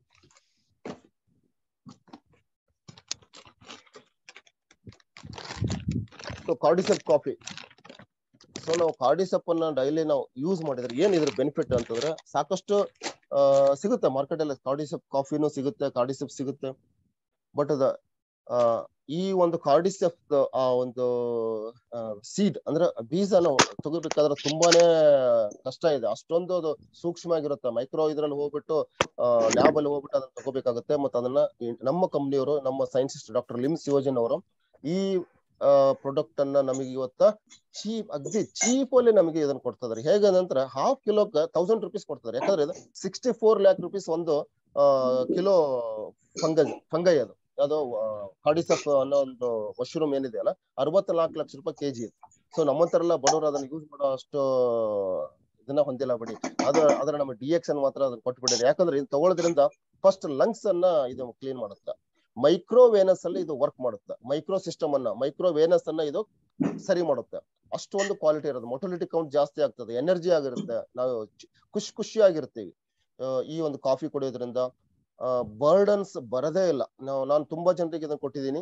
ಸೊ ಕಾರ್ಡಿಸಪ್ ಕಾಫಿ ಸೊ ನಾವು ಕಾರ್ಡಿಸಪ್ ಅನ್ನ ಡೈಲಿ ನಾವು ಯೂಸ್ ಮಾಡಿದ್ರೆ ಏನ್ ಇದ್ರ ಬೆನಿಫಿಟ್ ಅಂತಂದ್ರೆ ಸಾಕಷ್ಟು ಆ, ಸಿಗುತ್ತೆ ಮಾರ್ಕೆಟ್ ಅಲ್ಲಿ ಕಾರ್ಡಿಸಪ್ ಕಾಫಿನೂ ಸಿಗುತ್ತೆ ಕಾರ್ಡಿಸಪ್ ಸಿಗುತ್ತೆ ಬಟ್ ಅದ ಆ, ಈ ಒಂದು ಕಾರ್ಡಿಸಪ್ ಆ ಒಂದು ಸೀಡ್ ಅಂದ್ರೆ ಬೀಜ ನಾವು ತಗೋಬೇಕಾದ್ರೆ ತುಂಬಾನೇ ಕಷ್ಟ ಇದೆ ಅಷ್ಟೊಂದು ಅದು ಸೂಕ್ಷ್ಮ ಆಗಿರುತ್ತೆ ಮೈಕ್ರೋ ಇದ್ರಲ್ಲಿ ಹೋಗ್ಬಿಟ್ಟು ಲ್ಯಾಬ್ ಅಲ್ಲಿ ಹೋಗ್ಬಿಟ್ಟು ಅದನ್ನ ತಗೋಬೇಕಾಗುತ್ತೆ ಮತ್ತೆ ಅದನ್ನ ಈ ನಮ್ಮ ಕಂಪ್ನಿಯವರು ನಮ್ಮ ಸೈನ್ಸಿಸ್ಟ್ ಡಾಕ್ಟರ್ ಲಿಮ್ಸ್ ಯೋಜನ್ ಅವರು ಈ ಪ್ರಾಡಕ್ಟ್ ಅನ್ನ ನಮಗೆ ಇವತ್ತ ಚೀಪ್ ಅಗ್ದಿ ಚೀಪ್ ಅಲ್ಲಿ ನಮಗೆ ಇದನ್ನ ಕೊಡ್ತಿದಾರೆ ಹೇಗೆ ನಂತರ ಹಾಫ್ ಕಿಲೋಕ್ ತೌಸಂಡ್ ರುಪೀಸ್ ಕೊಡ್ತಾರೆ ಯಾಕಂದ್ರೆ ಇದು ಸಿಕ್ಸ್ಟಿ ಫೋರ್ ಲ್ಯಾಕ್ ರುಪೀಸ್ ಒಂದು ಕಿಲೋ ಫಂಗಸ್ ಫಂಗೈ ಅದು ಅದು ಕಾರ್ಡಿಸಪ್ ಅನ್ನೋ ಒಂದು ಮಶ್ರೂಮ್ ಏನಿದೆ ಅಲ್ಲ ಅರವತ್ನಾಲ್ಕು ಲಕ್ಷ ರೂಪಾಯಿ ಕೆಜಿ ಸೊ ನಮ್ಮಂತರೆಲ್ಲ ಬಡವರು ಅದನ್ನ ಯೂಸ್ ಮಾಡೋ ಅಷ್ಟು ಇದನ್ನ ಹೊಂದಿಲ್ಲ ಬಿಡಿ ಅದ ಅದ್ರ ನಮ್ಮ ಡಿ ಎಕ್ಸ್ ಅನ್ ಮಾತ್ರ ಅದನ್ನ ಕೊಟ್ಬಿಟ್ಟಿದೆ ಯಾಕಂದ್ರೆ ಇದು ತಗೊಳ್ಳೋದ್ರಿಂದ ಫಸ್ಟ್ ಲಂಗ್ಸ್ ಅನ್ನ ಇದು ಕ್ಲೀನ್ ಮಾಡುತ್ತೆ ಮೈಕ್ರೋ ವೇನಸ್ ಅಲ್ಲಿ ಇದು ವರ್ಕ್ ಮಾಡುತ್ತೆ ಮೈಕ್ರೋ ಸಿಸ್ಟಮ್ ಅನ್ನ ಮೈಕ್ರೋ ವೇನಸ್ ಅನ್ನ ಇದು ಸರಿ ಮಾಡುತ್ತೆ ಅಷ್ಟೊಂದು ಕ್ವಾಲಿಟಿ ಇರೋದು ಮೊಟಿಲಿಟಿ ಕೌಂಟ್ ಜಾಸ್ತಿ ಆಗ್ತದೆ ಎನರ್ಜಿ ಆಗಿರುತ್ತೆ ನಾವು ಚ್- ಖುಷಿ ಖುಷಿಯಾಗಿರ್ತೀವಿ ಆ, ಈ ಒಂದು ಕಾಫಿ ಕುಡಿಯೋದ್ರಿಂದ ಬರ್ಡನ್ಸ್ ಬರದೇ ಇಲ್ಲ ನಾವು ನಾನು ತುಂಬಾ ಜನರಿಗೆ ಇದನ್ನ ಕೊಟ್ಟಿದ್ದೀನಿ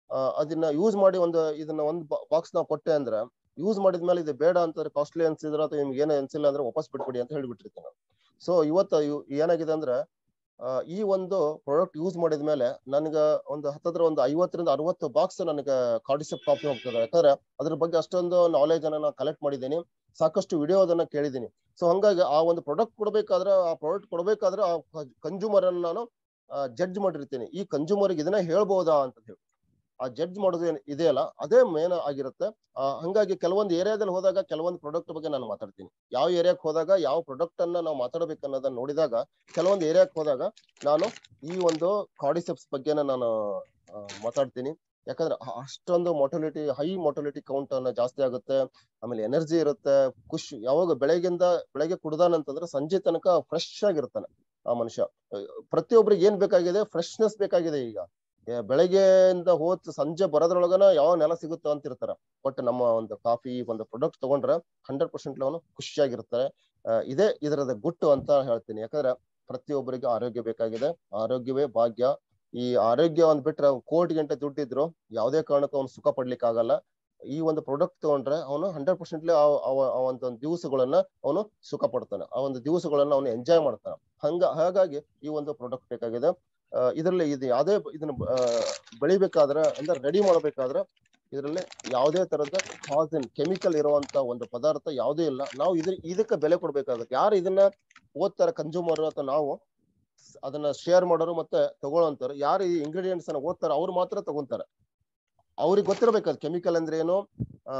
ಆ, ಅದನ್ನ ಯೂಸ್ ಮಾಡಿ ಒಂದು ಇದನ್ನ ಒಂದು ಬಾಕ್ಸ್ ನಾವು ಕೊಟ್ಟೆ ಅಂದ್ರೆ ಯೂಸ್ ಮಾಡಿದ್ಮೇಲೆ ಇದು ಬೇಡ ಅಂತಂದ್ರೆ ಕಾಸ್ಟ್ಲಿ ಅನ್ಸಿದ್ರೆ ಅಥವಾ ನಿಮ್ಗೆ ಏನು ಅನ್ಸಿಲ್ಲ ಅಂದ್ರೆ ವಾಪಸ್ ಬಿಟ್ಬಿಡಿ ಅಂತ ಹೇಳ್ಬಿಟ್ಟಿರ್ತೀನಿ ನಾನು ಸೊ ಇವತ್ತು ಇವ್- ಏನಾಗಿದೆ ಅಂದ್ರೆ ಆ, ಈ ಒಂದು ಪ್ರಾಡಕ್ಟ್ ಯೂಸ್ ಮಾಡಿದ್ಮೇಲೆ ನನಗೆ ಒಂದು ಹತ್ತತ್ರ ಒಂದು ಐವತ್ತರಿಂದ ಅರವತ್ತು ಬಾಕ್ಸ್ ನನಗೆ ಕಾರ್ಡಿಸೆಪ್ ಕಾಪಿ ಹೋಗ್ತದೆ ಯಾಕಂದ್ರೆ ಅದ್ರ ಬಗ್ಗೆ ಅಷ್ಟೊಂದು ನಾಲೆಜ್ ಅನ್ನ ನಾನು ಕಲೆಕ್ಟ್ ಮಾಡಿದ್ದೀನಿ ಸಾಕಷ್ಟು ವಿಡಿಯೋ ಅದನ್ನ ಕೇಳಿದ್ದೀನಿ ಸೊ ಹಂಗಾಗಿ ಆ ಒಂದು ಪ್ರಾಡಕ್ಟ್ ಕೊಡ್ಬೇಕಾದ್ರೆ ಆ ಪ್ರಾಡಕ್ಟ್ ಕೊಡ್ಬೇಕಾದ್ರೆ ಆ ಕನ್ಸ್ಯೂಮರ್ ಅನ್ನ ನಾನು ಜಡ್ಜ್ ಮಾಡಿರ್ತೀನಿ ಈ ಕನ್ಸ್ಯೂಮರ್ಗೆ ಇದನ್ನ ಹೇಳ್ಬೋದಾ ಅಂತ ಹೇಳಿ ಆ ಜಡ್ಜ್ ಮಾಡೋದು ಏನ್ ಇದೆಯಲ್ಲ ಅದೇ ಮೇನ್ ಆಗಿರುತ್ತೆ ಆ, ಹಂಗಾಗಿ ಕೆಲವೊಂದು ಏರಿಯಾದಲ್ಲಿ ಹೋದಾಗ ಕೆಲವೊಂದು ಪ್ರಾಡಕ್ಟ್ ಬಗ್ಗೆ ನಾನು ಮಾತಾಡ್ತೀನಿ ಯಾವ ಏರಿಯಾಕ್ ಹೋದಾಗ ಯಾವ ಪ್ರಾಡಕ್ಟ್ ಅನ್ನ ನಾವು ಮಾತಾಡ್ಬೇಕು ಅನ್ನೋದನ್ನ ನೋಡಿದಾಗ ಕೆಲವೊಂದು ಏರಿಯಾಕ್ ಹೋದಾಗ ನಾನು ಈ ಒಂದು ಕಾರ್ಡಿಸೆಪ್ಸ್ ಬಗ್ಗೆನ ನಾನು ಆ, ಮಾತಾಡ್ತೀನಿ ಯಾಕಂದ್ರೆ ಅ- ಅಷ್ಟೊಂದು ಮೊಟಲಿಟಿ ಹೈ ಮೊಟಲಿಟಿ ಕೌಂಟ್ ಅನ್ನ ಜಾಸ್ತಿ ಆಗುತ್ತೆ ಆಮೇಲೆ ಎನರ್ಜಿ ಇರುತ್ತೆ ಖುಷಿ ಯಾವಾಗ ಬೆಳಗ್ಗಿಂದ ಬೆಳಗ್ಗೆ ಕುಡ್ದಾನಂತಂದ್ರೆ ಸಂಜೆ ತನಕ ಫ್ರೆಶ್ ಆಗಿರ್ತಾನೆ ಆ ಮನುಷ್ಯ ಅಹ್ ಪ್ರತಿಯೊಬ್ಬರಿಗೆ ಏನ್ ಬೇಕಾಗಿದೆ ಫ್ರೆಶ್ನೆಸ್ ಬೇಕಾಗಿದೆ ಈಗ ಏ, ಬೆಳಗ್ಗೆಯಿಂದ ಹೋದ್ ಸಂಜೆ ಬರೋದ್ರೊಳಗನ ಯಾವ ನೆಲ ಸಿಗುತ್ತೋ ಅಂತ ಇರ್ತಾರ ಬಟ್ ನಮ್ಮ ಒಂದು ಕಾಫಿ ಒಂದು ಪ್ರಾಡಕ್ಟ್ ತಗೊಂಡ್ರೆ ಹಂಡ್ರೆಡ್ ಪರ್ಸೆಂಟ್ ಅವನು ಖುಷಿಯಾಗಿರ್ತಾರೆ ಅಹ್ ಇದೇ ಇದರದ ಗುಟ್ಟು ಅಂತ ಹೇಳ್ತೀನಿ ಯಾಕಂದ್ರೆ ಪ್ರತಿಯೊಬ್ಬರಿಗೆ ಆರೋಗ್ಯ ಬೇಕಾಗಿದೆ ಆರೋಗ್ಯವೇ ಭಾಗ್ಯ ಈ ಆರೋಗ್ಯ ಒಂದ್ ಬಿಟ್ರೆ ಕೋಟಿ ಗಂಟೆ ದುಡ್ಡಿದ್ರು ಯಾವುದೇ ಕಾರಣಕ್ಕೂ ಅವ್ನು ಸುಖ ಪಡ್ಲಿಕ್ಕೆ ಆಗಲ್ಲ ಈ ಒಂದು ಪ್ರಾಡಕ್ಟ್ ತಗೊಂಡ್ರೆ ಅವನು ಹಂಡ್ರೆಡ್ ಪರ್ಸೆಂಟ್ಲಿ ಆ ಒಂದು ದಿವಸಗಳನ್ನ ಅವನು ಸುಖ ಪಡ್ತಾನೆ ಆ ಒಂದು ದಿವಸಗಳನ್ನ ಅವನು ಎಂಜಾಯ್ ಮಾಡ್ತಾನೆ ಹಂಗ ಹಾಗಾಗಿ ಈ ಒಂದು ಪ್ರಾಡಕ್ಟ್ ಬೇಕಾಗಿದೆ ಆ, ಇದರಲ್ಲಿ ಇದು ಯಾವುದೇ ಇದನ್ನ ಆ, ಬೆಳಿಬೇಕಾದ್ರೆ ಅಂದ್ರೆ ರೆಡಿ ಮಾಡಬೇಕಾದ್ರೆ ಇದರಲ್ಲಿ ಯಾವುದೇ ತರದ ಕಾಸಿನ್ ಕೆಮಿಕಲ್ ಇರುವಂತ ಒಂದು ಪದಾರ್ಥ ಯಾವುದೇ ಇಲ್ಲ ನಾವು ಇದ್ರ ಇದಕ್ಕೆ ಬೆಲೆ ಕೊಡ್ಬೇಕಾಗುತ್ತೆ ಯಾರು ಇದನ್ನ ಓದ್ತಾರೆ ಕನ್ಸ್ಯೂಮರ್ ಅಥವಾ ನಾವು ಸ್- ಅದನ್ನ ಶೇರ್ ಮಾಡೋರು ಮತ್ತೆ ತಗೊಳ್ಳೋಂತಾರೆ ಯಾರು ಈ ಇಂಗ್ರೀಡಿಯೆಂಟ್ಸ್ ಅನ್ನ ಓದ್ತಾರೆ ಅವ್ರು ಮಾತ್ರ ತಗೊಂತಾರೆ ಅವ್ರಿಗೆ ಗೊತ್ತಿರ್ಬೇಕು ಅದು ಕೆಮಿಕಲ್ ಅಂದ್ರೆ ಏನು ಆ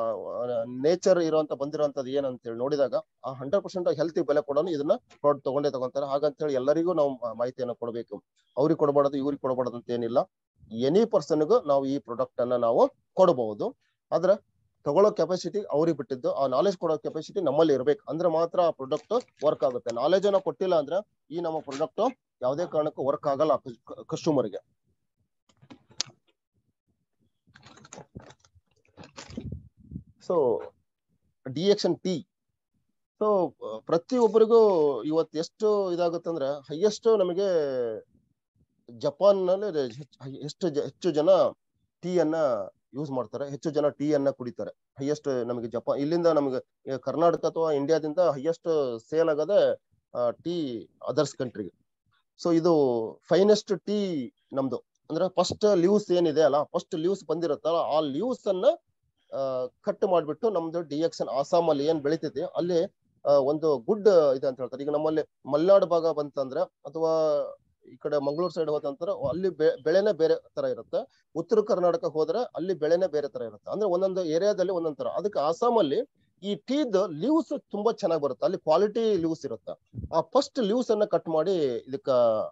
ನೇಚರ್ ಇರುವಂತ ಬಂದಿರುವಂತದ್ದು ಏನಂತ ಹೇಳಿ ನೋಡಿದಾಗ ಆ ಹಂಡ್ರೆಡ್ ಪರ್ಸೆಂಟ್ ಹೆಲ್ತ್ ಬೆಲೆ ಕೊಡೋನು ಇದನ್ನ ಪ್ರಾಡಕ್ಟ್ ತಗೊಂಡೇ ತಗೊಂತಾರೆ ಹಾಗಂತ ಹೇಳಿ ಎಲ್ಲರಿಗೂ ನಾವು ಮಾ- ಮಾಹಿತಿಯನ್ನ ಕೊಡಬೇಕು ಅವ್ರಿಗೆ ಕೊಡಬಾರ್ದು ಇವ್ರಿಗೆ ಕೊಡಬಾರ್ದು ಅಂತ ಏನಿಲ್ಲ ಎನಿ ಪರ್ಸನ್ಗೂ ನಾವು ಈ ಪ್ರಾಡಕ್ಟ್ ಅನ್ನ ನಾವು ಕೊಡಬಹುದು ಆದ್ರೆ ತಗೊಳ್ಳೋ ಕೆಪಾಸಿಟಿ ಅವ್ರಿಗೆ ಬಿಟ್ಟಿದ್ದು ಆ ನಾಲೆಜ್ ಕೊಡೋ ಕೆಪಾಸಿಟಿ ನಮ್ಮಲ್ಲಿ ಇರ್ಬೇಕು ಅಂದ್ರೆ ಮಾತ್ರ ಆ ಪ್ರಾಡಕ್ಟ್ ವರ್ಕ್ ಆಗುತ್ತೆ ನಾಲೆಜ್ ಅನ್ನ ಕೊಟ್ಟಿಲ್ಲ ಅಂದ್ರೆ ಈ ನಮ್ಮ ಪ್ರಾಡಕ್ಟ್ ಯಾವುದೇ ಕಾರಣಕ್ಕೂ ವರ್ಕ್ ಆಗಲ್ಲ ಕಸ್ಟಮರ್ಗೆ ಸೊ ಡಿಎಕ್ಷನ್ ಟಿ ಸೊ ಪ್ರತಿಯೊಬ್ಬರಿಗೂ ಇವತ್ತು ಎಷ್ಟು ಇದಾಗುತ್ತೆ ಅಂದ್ರೆ ಹೈಯೆಸ್ಟ್ ನಮಗೆ ಜಪಾನ್ ನಲ್ಲಿ ಹೆಚ್ಚ್- ಎಷ್ಟು ಜ- ಹೆಚ್ಚು ಜನ ಟೀ ಅನ್ನ ಯೂಸ್ ಮಾಡ್ತಾರೆ ಹೆಚ್ಚು ಜನ ಟೀ ಅನ್ನ ಕುಡಿತಾರೆ ಹೈಯೆಸ್ಟ್ ನಮಗೆ ಜಪಾನ್ ಇಲ್ಲಿಂದ ನಮಗೆ ಈ ಕರ್ನಾಟಕ ಅಥವಾ ಇಂಡಿಯಾದಿಂದ ಹೈಯೆಸ್ಟ್ ಸೇಲ್ ಆಗದೆ ಟೀ ಅದರ್ಸ್ ಕಂಟ್ರಿಗೆ ಸೊ ಇದು ಫೈನೆಸ್ಟ್ ಟೀ ನಮ್ದು ಅಂದ್ರೆ ಫಸ್ಟ್ ಲೀವ್ಸ್ ಏನಿದೆ ಅಲ್ಲ ಫಸ್ಟ್ ಲೀವ್ಸ್ ಬಂದಿರುತ್ತಲ್ಲ ಆ ಲೀವ್ಸ್ ಅನ್ನ ಕಟ್ ಮಾಡ್ಬಿಟ್ಟು ನಮ್ದು ಡಿಎಕ್ಸನ್ ಆಸಾಮ್ ಅಲ್ಲಿ ಏನ್ ಬೆಳಿತೈತಿ ಅಲ್ಲಿ ಆ, ಒಂದು ಗುಡ್ ಇದೆ ಅಂತ ಹೇಳ್ತಾರೆ ಈಗ ನಮ್ಮಲ್ಲಿ ಮಲೆನಾಡು ಭಾಗ ಬಂತಂದ್ರೆ ಅಥವಾ ಈ ಕಡೆ ಮಂಗಳೂರು ಸೈಡ್ ಹೋದಂತರ ಅಲ್ಲಿ ಬೆ- ಬೆಳೆನೇ ಬೇರೆ ತರ ಇರುತ್ತೆ ಉತ್ತರ ಕರ್ನಾಟಕ ಹೋದ್ರೆ ಅಲ್ಲಿ ಬೆಳೆನೇ ಬೇರೆ ತರ ಇರುತ್ತೆ ಅಂದ್ರೆ ಒಂದೊಂದು ಏರಿಯಾದಲ್ಲಿ ಒಂದೊಂದ್ ತರ ಅದಕ್ಕೆ ಆಸಾಮ್ ಅಲ್ಲಿ ಈ ಟೀದ್ ಲೀವ್ಸ್ ತುಂಬಾ ಚೆನ್ನಾಗಿ ಬರುತ್ತೆ ಅಲ್ಲಿ ಕ್ವಾಲಿಟಿ ಲೀವ್ಸ್ ಇರುತ್ತೆ ಆ ಫಸ್ಟ್ ಲೀವ್ಸ್ ಅನ್ನ ಕಟ್ ಮಾಡಿ ಇದಕ್ಕ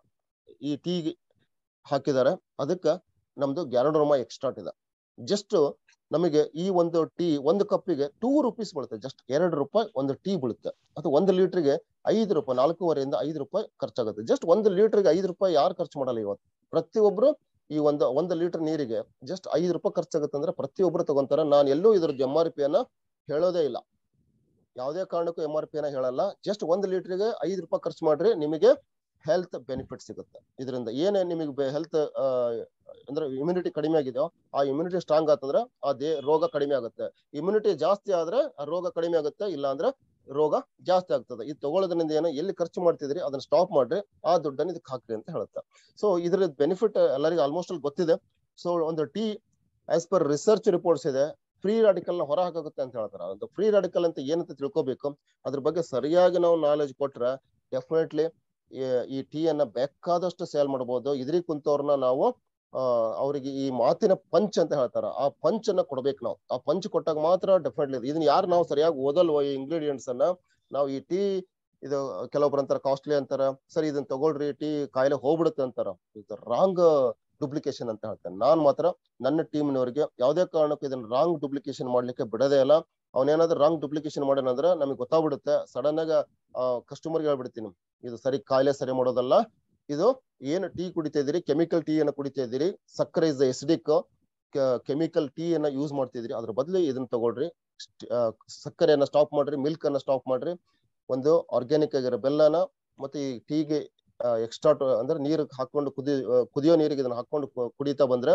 ಈ ಟೀ ಹಾಕಿದ್ದಾರೆ ಅದಕ್ಕ ನಮ್ದು ಗ್ಯಾರೋಡೋಮಾ ಎಕ್ಸ್ಟ್ರಾಟ್ ಇದೆ ಜಸ್ಟ್ ನಮಗೆ ಈ ಒಂದು ಟೀ ಒಂದು ಕಪ್ಪಿಗೆ ಟೂ ರುಪೀಸ್ ಬೀಳುತ್ತೆ ಜಸ್ಟ್ ಎರಡು ರೂಪಾಯಿ ಒಂದು ಟೀ ಬೀಳುತ್ತೆ ಅಥವಾ ಒಂದು ಲೀಟರ್ಗೆ ಐದು ರೂಪಾಯಿ ನಾಲ್ಕೂವರೆಯಿಂದ ಐದು ರೂಪಾಯಿ ಖರ್ಚಾಗುತ್ತೆ ಜಸ್ಟ್ ಒಂದು ಲೀಟರ್ಗೆ ಐದು ರೂಪಾಯಿ ಯಾರು ಖರ್ಚು ಮಾಡಲ್ಲ ಇವತ್ತು ಪ್ರತಿಯೊಬ್ರು ಈ ಒಂದು ಒಂದು ಲೀಟರ್ ನೀರಿಗೆ ಜಸ್ಟ್ ಐದು ರೂಪಾಯಿ ಖರ್ಚಾಗುತ್ತೆ ಅಂದ್ರೆ ಪ್ರತಿಯೊಬ್ರು ತಗೊಂತಾರೆ ನಾನು ಎಲ್ಲೂ ಇದ್ರದ್ದು ಎಂ ಆರ್ ಪಿ ಅನ್ನ ಹೇಳೋದೇ ಇಲ್ಲ ಯಾವುದೇ ಕಾರಣಕ್ಕೂ ಎಂ ಆರ್ ಪಿ ಅನ್ನ ಹೇಳಲ್ಲ ಜಸ್ಟ್ ಒಂದು ಲೀಟರ್ಗೆ ಐದು ರೂಪಾಯಿ ಖರ್ಚು ಮಾಡ್ರಿ ನಿಮಗೆ ಹೆಲ್ತ್ ಬೆನಿಫಿಟ್ ಸಿಗುತ್ತೆ ಇದರಿಂದ ಏನೇ ನಿಮಗೆ ಹೆಲ್ತ್ ಅಂದ್ರೆ ಇಮ್ಯುನಿಟಿ ಕಡಿಮೆ ಆಗಿದೆಯೋ ಆ ಇಮ್ಯುನಿಟಿ ಸ್ಟ್ರಾಂಗ್ ಆತಂದ್ರೆ ಆ ದೇ ರೋಗ ಕಡಿಮೆ ಆಗುತ್ತೆ ಇಮ್ಯುನಿಟಿ ಜಾಸ್ತಿ ಆದ್ರೆ ಆ ರೋಗ ಕಡಿಮೆ ಆಗುತ್ತೆ ಇಲ್ಲ ಅಂದ್ರೆ ರೋಗ ಜಾಸ್ತಿ ಆಗ್ತದೆ ಇದು ತಗೊಳ್ಳೋದ್ರಿಂದ ಏನೋ ಎಲ್ಲಿ ಖರ್ಚು ಮಾಡ್ತಿದ್ರಿ ಅದನ್ನ ಸ್ಟಾಪ್ ಮಾಡ್ರಿ ಆ ದುಡ್ಡನ್ನ ಇದಕ್ಕೆ ಹಾಕ್ರಿ ಅಂತ ಹೇಳುತ್ತೆ ಸೊ ಇದ್ರ ಬೆನಿಫಿಟ್ ಎಲ್ಲರಿಗೂ ಆಲ್ಮೋಸ್ಟ್ ಅಲ್ಲಿ ಗೊತ್ತಿದೆ ಸೊ ಒಂದು tea as per research reports ಇದೆ ಫ್ರೀ ರಾಡಿಕಲ್ ನ ಹೊರ ಹಾಕಾಗುತ್ತೆ ಅಂತ ಹೇಳ್ತಾರೆ ಅದು ಫ್ರೀ ರಾಡಿಕಲ್ ಅಂತ ಏನಂತ ತಿಳ್ಕೊಬೇಕು ಅದ್ರ ಬಗ್ಗೆ ಸರಿಯಾಗಿ ನಾವು ನಾಲೆಜ್ ಕೊಟ್ರೆ ಡೆಫಿನೆಟ್ಲಿ ಈ ಟೀ ಅನ್ನ ಬೇಕಾದಷ್ಟು ಸೇಲ್ ಮಾಡಬಹುದು ಇದ್ರಿಗೆ ಕುಂತವ್ರನ್ನ ನಾವು ಆ ಅವರಿಗೆ ಈ ಮಾತಿನ ಪಂಚ್ ಅಂತ ಹೇಳ್ತಾರ ಆ ಪಂಚ್ ಅನ್ನ ಕೊಡ್ಬೇಕು ನಾವು ಆ ಪಂಚ್ ಕೊಟ್ಟಾಗ ಮಾತ್ರ ಡೆಫಿನೆಟ್ಲಿ ಇದನ್ನ ಯಾರು ನಾವು ಸರಿಯಾಗಿ ಓದಲ್ವ ಈ ಇಂಗ್ರೀಡಿಯೆಂಟ್ಸ್ ಅನ್ನ ನಾವು ಈ ಟೀ ಇದು ಕೆಲವೊಬ್ರು ಅಂತಾರ ಕಾಸ್ಟ್ಲಿ ಅಂತಾರ ಸರಿ ಇದನ್ನ ತಗೊಳ್ರಿ ಟೀ ಕಾಯಿಲೆ ಹೋಗ್ಬಿಡುತ್ತೆ ಅಂತಾರ ಇದು ರಾಂಗ್ ಡುಪ್ಲಿಕೇಶನ್ ಅಂತ ಹೇಳ್ತೇನೆ ನಾನ್ ಮಾತ್ರ ನನ್ನ ಟೀಮ್ನವರಿಗೆ ಯಾವುದೇ ಕಾರಣಕ್ಕೂ ಇದನ್ನ ರಾಂಗ್ ಡುಪ್ಲಿಕೇಶನ್ ಮಾಡ್ಲಿಕ್ಕೆ ಬಿಡದೇ ಇಲ್ಲ ಅವನೇನಾದ್ರೂ ರಾಂಗ್ ಡುಪ್ಲಿಕೇಶನ್ ಮಾಡ್ಯಾನಂದ್ರೆ ನಮಗೆ ಗೊತ್ತಾಗ್ಬಿಡುತ್ತೆ ಸಡನ್ ಆಗ ಕಸ್ಟಮರ್ಗೆ ಹೇಳ್ಬಿಡ್ತೀನಿ ಇದು ಸರಿ ಕಾಯಿಲೆ ಸರಿ ಮಾಡೋದಲ್ಲ ಇದು ಏನು ಟೀ ಕುಡಿತಾ ಇದೀರಿ ಕೆಮಿಕಲ್ ಟೀ ಅನ್ನ ಕುಡಿತಾ ಇದೀರಿ ಸಕ್ಕರೆ ಇಸ್ ಎಸಿಡಿಕ್ ಕೆಮಿಕಲ್ ಟೀ ಅನ್ನ ಯೂಸ್ ಮಾಡ್ತಿದ್ರಿ ಅದ್ರ ಬದಲು ಇದನ್ನ ತಗೊಳ್ರಿ ಸಕ್ಕರೆಯನ್ನ ಸ್ಟಾಪ್ ಮಾಡ್ರಿ ಮಿಲ್ಕ್ ಅನ್ನ ಸ್ಟಾಪ್ ಮಾಡ್ರಿ ಒಂದು ಆರ್ಗ್ಯಾನಿಕ್ ಆಗಿರೋ ಬೆಲ್ಲನ ಮತ್ತೆ ಈ ಟೀಗೆ ಎಕ್ಸ್ಟ್ರಾ ಅಂದ್ರೆ ನೀರಿಗೆ ಹಾಕೊಂಡು ಕುದಿ ಕುದಿಯೋ ನೀರಿಗೆ ಇದನ್ನ ಹಾಕೊಂಡು ಕುಡಿತಾ ಬಂದ್ರೆ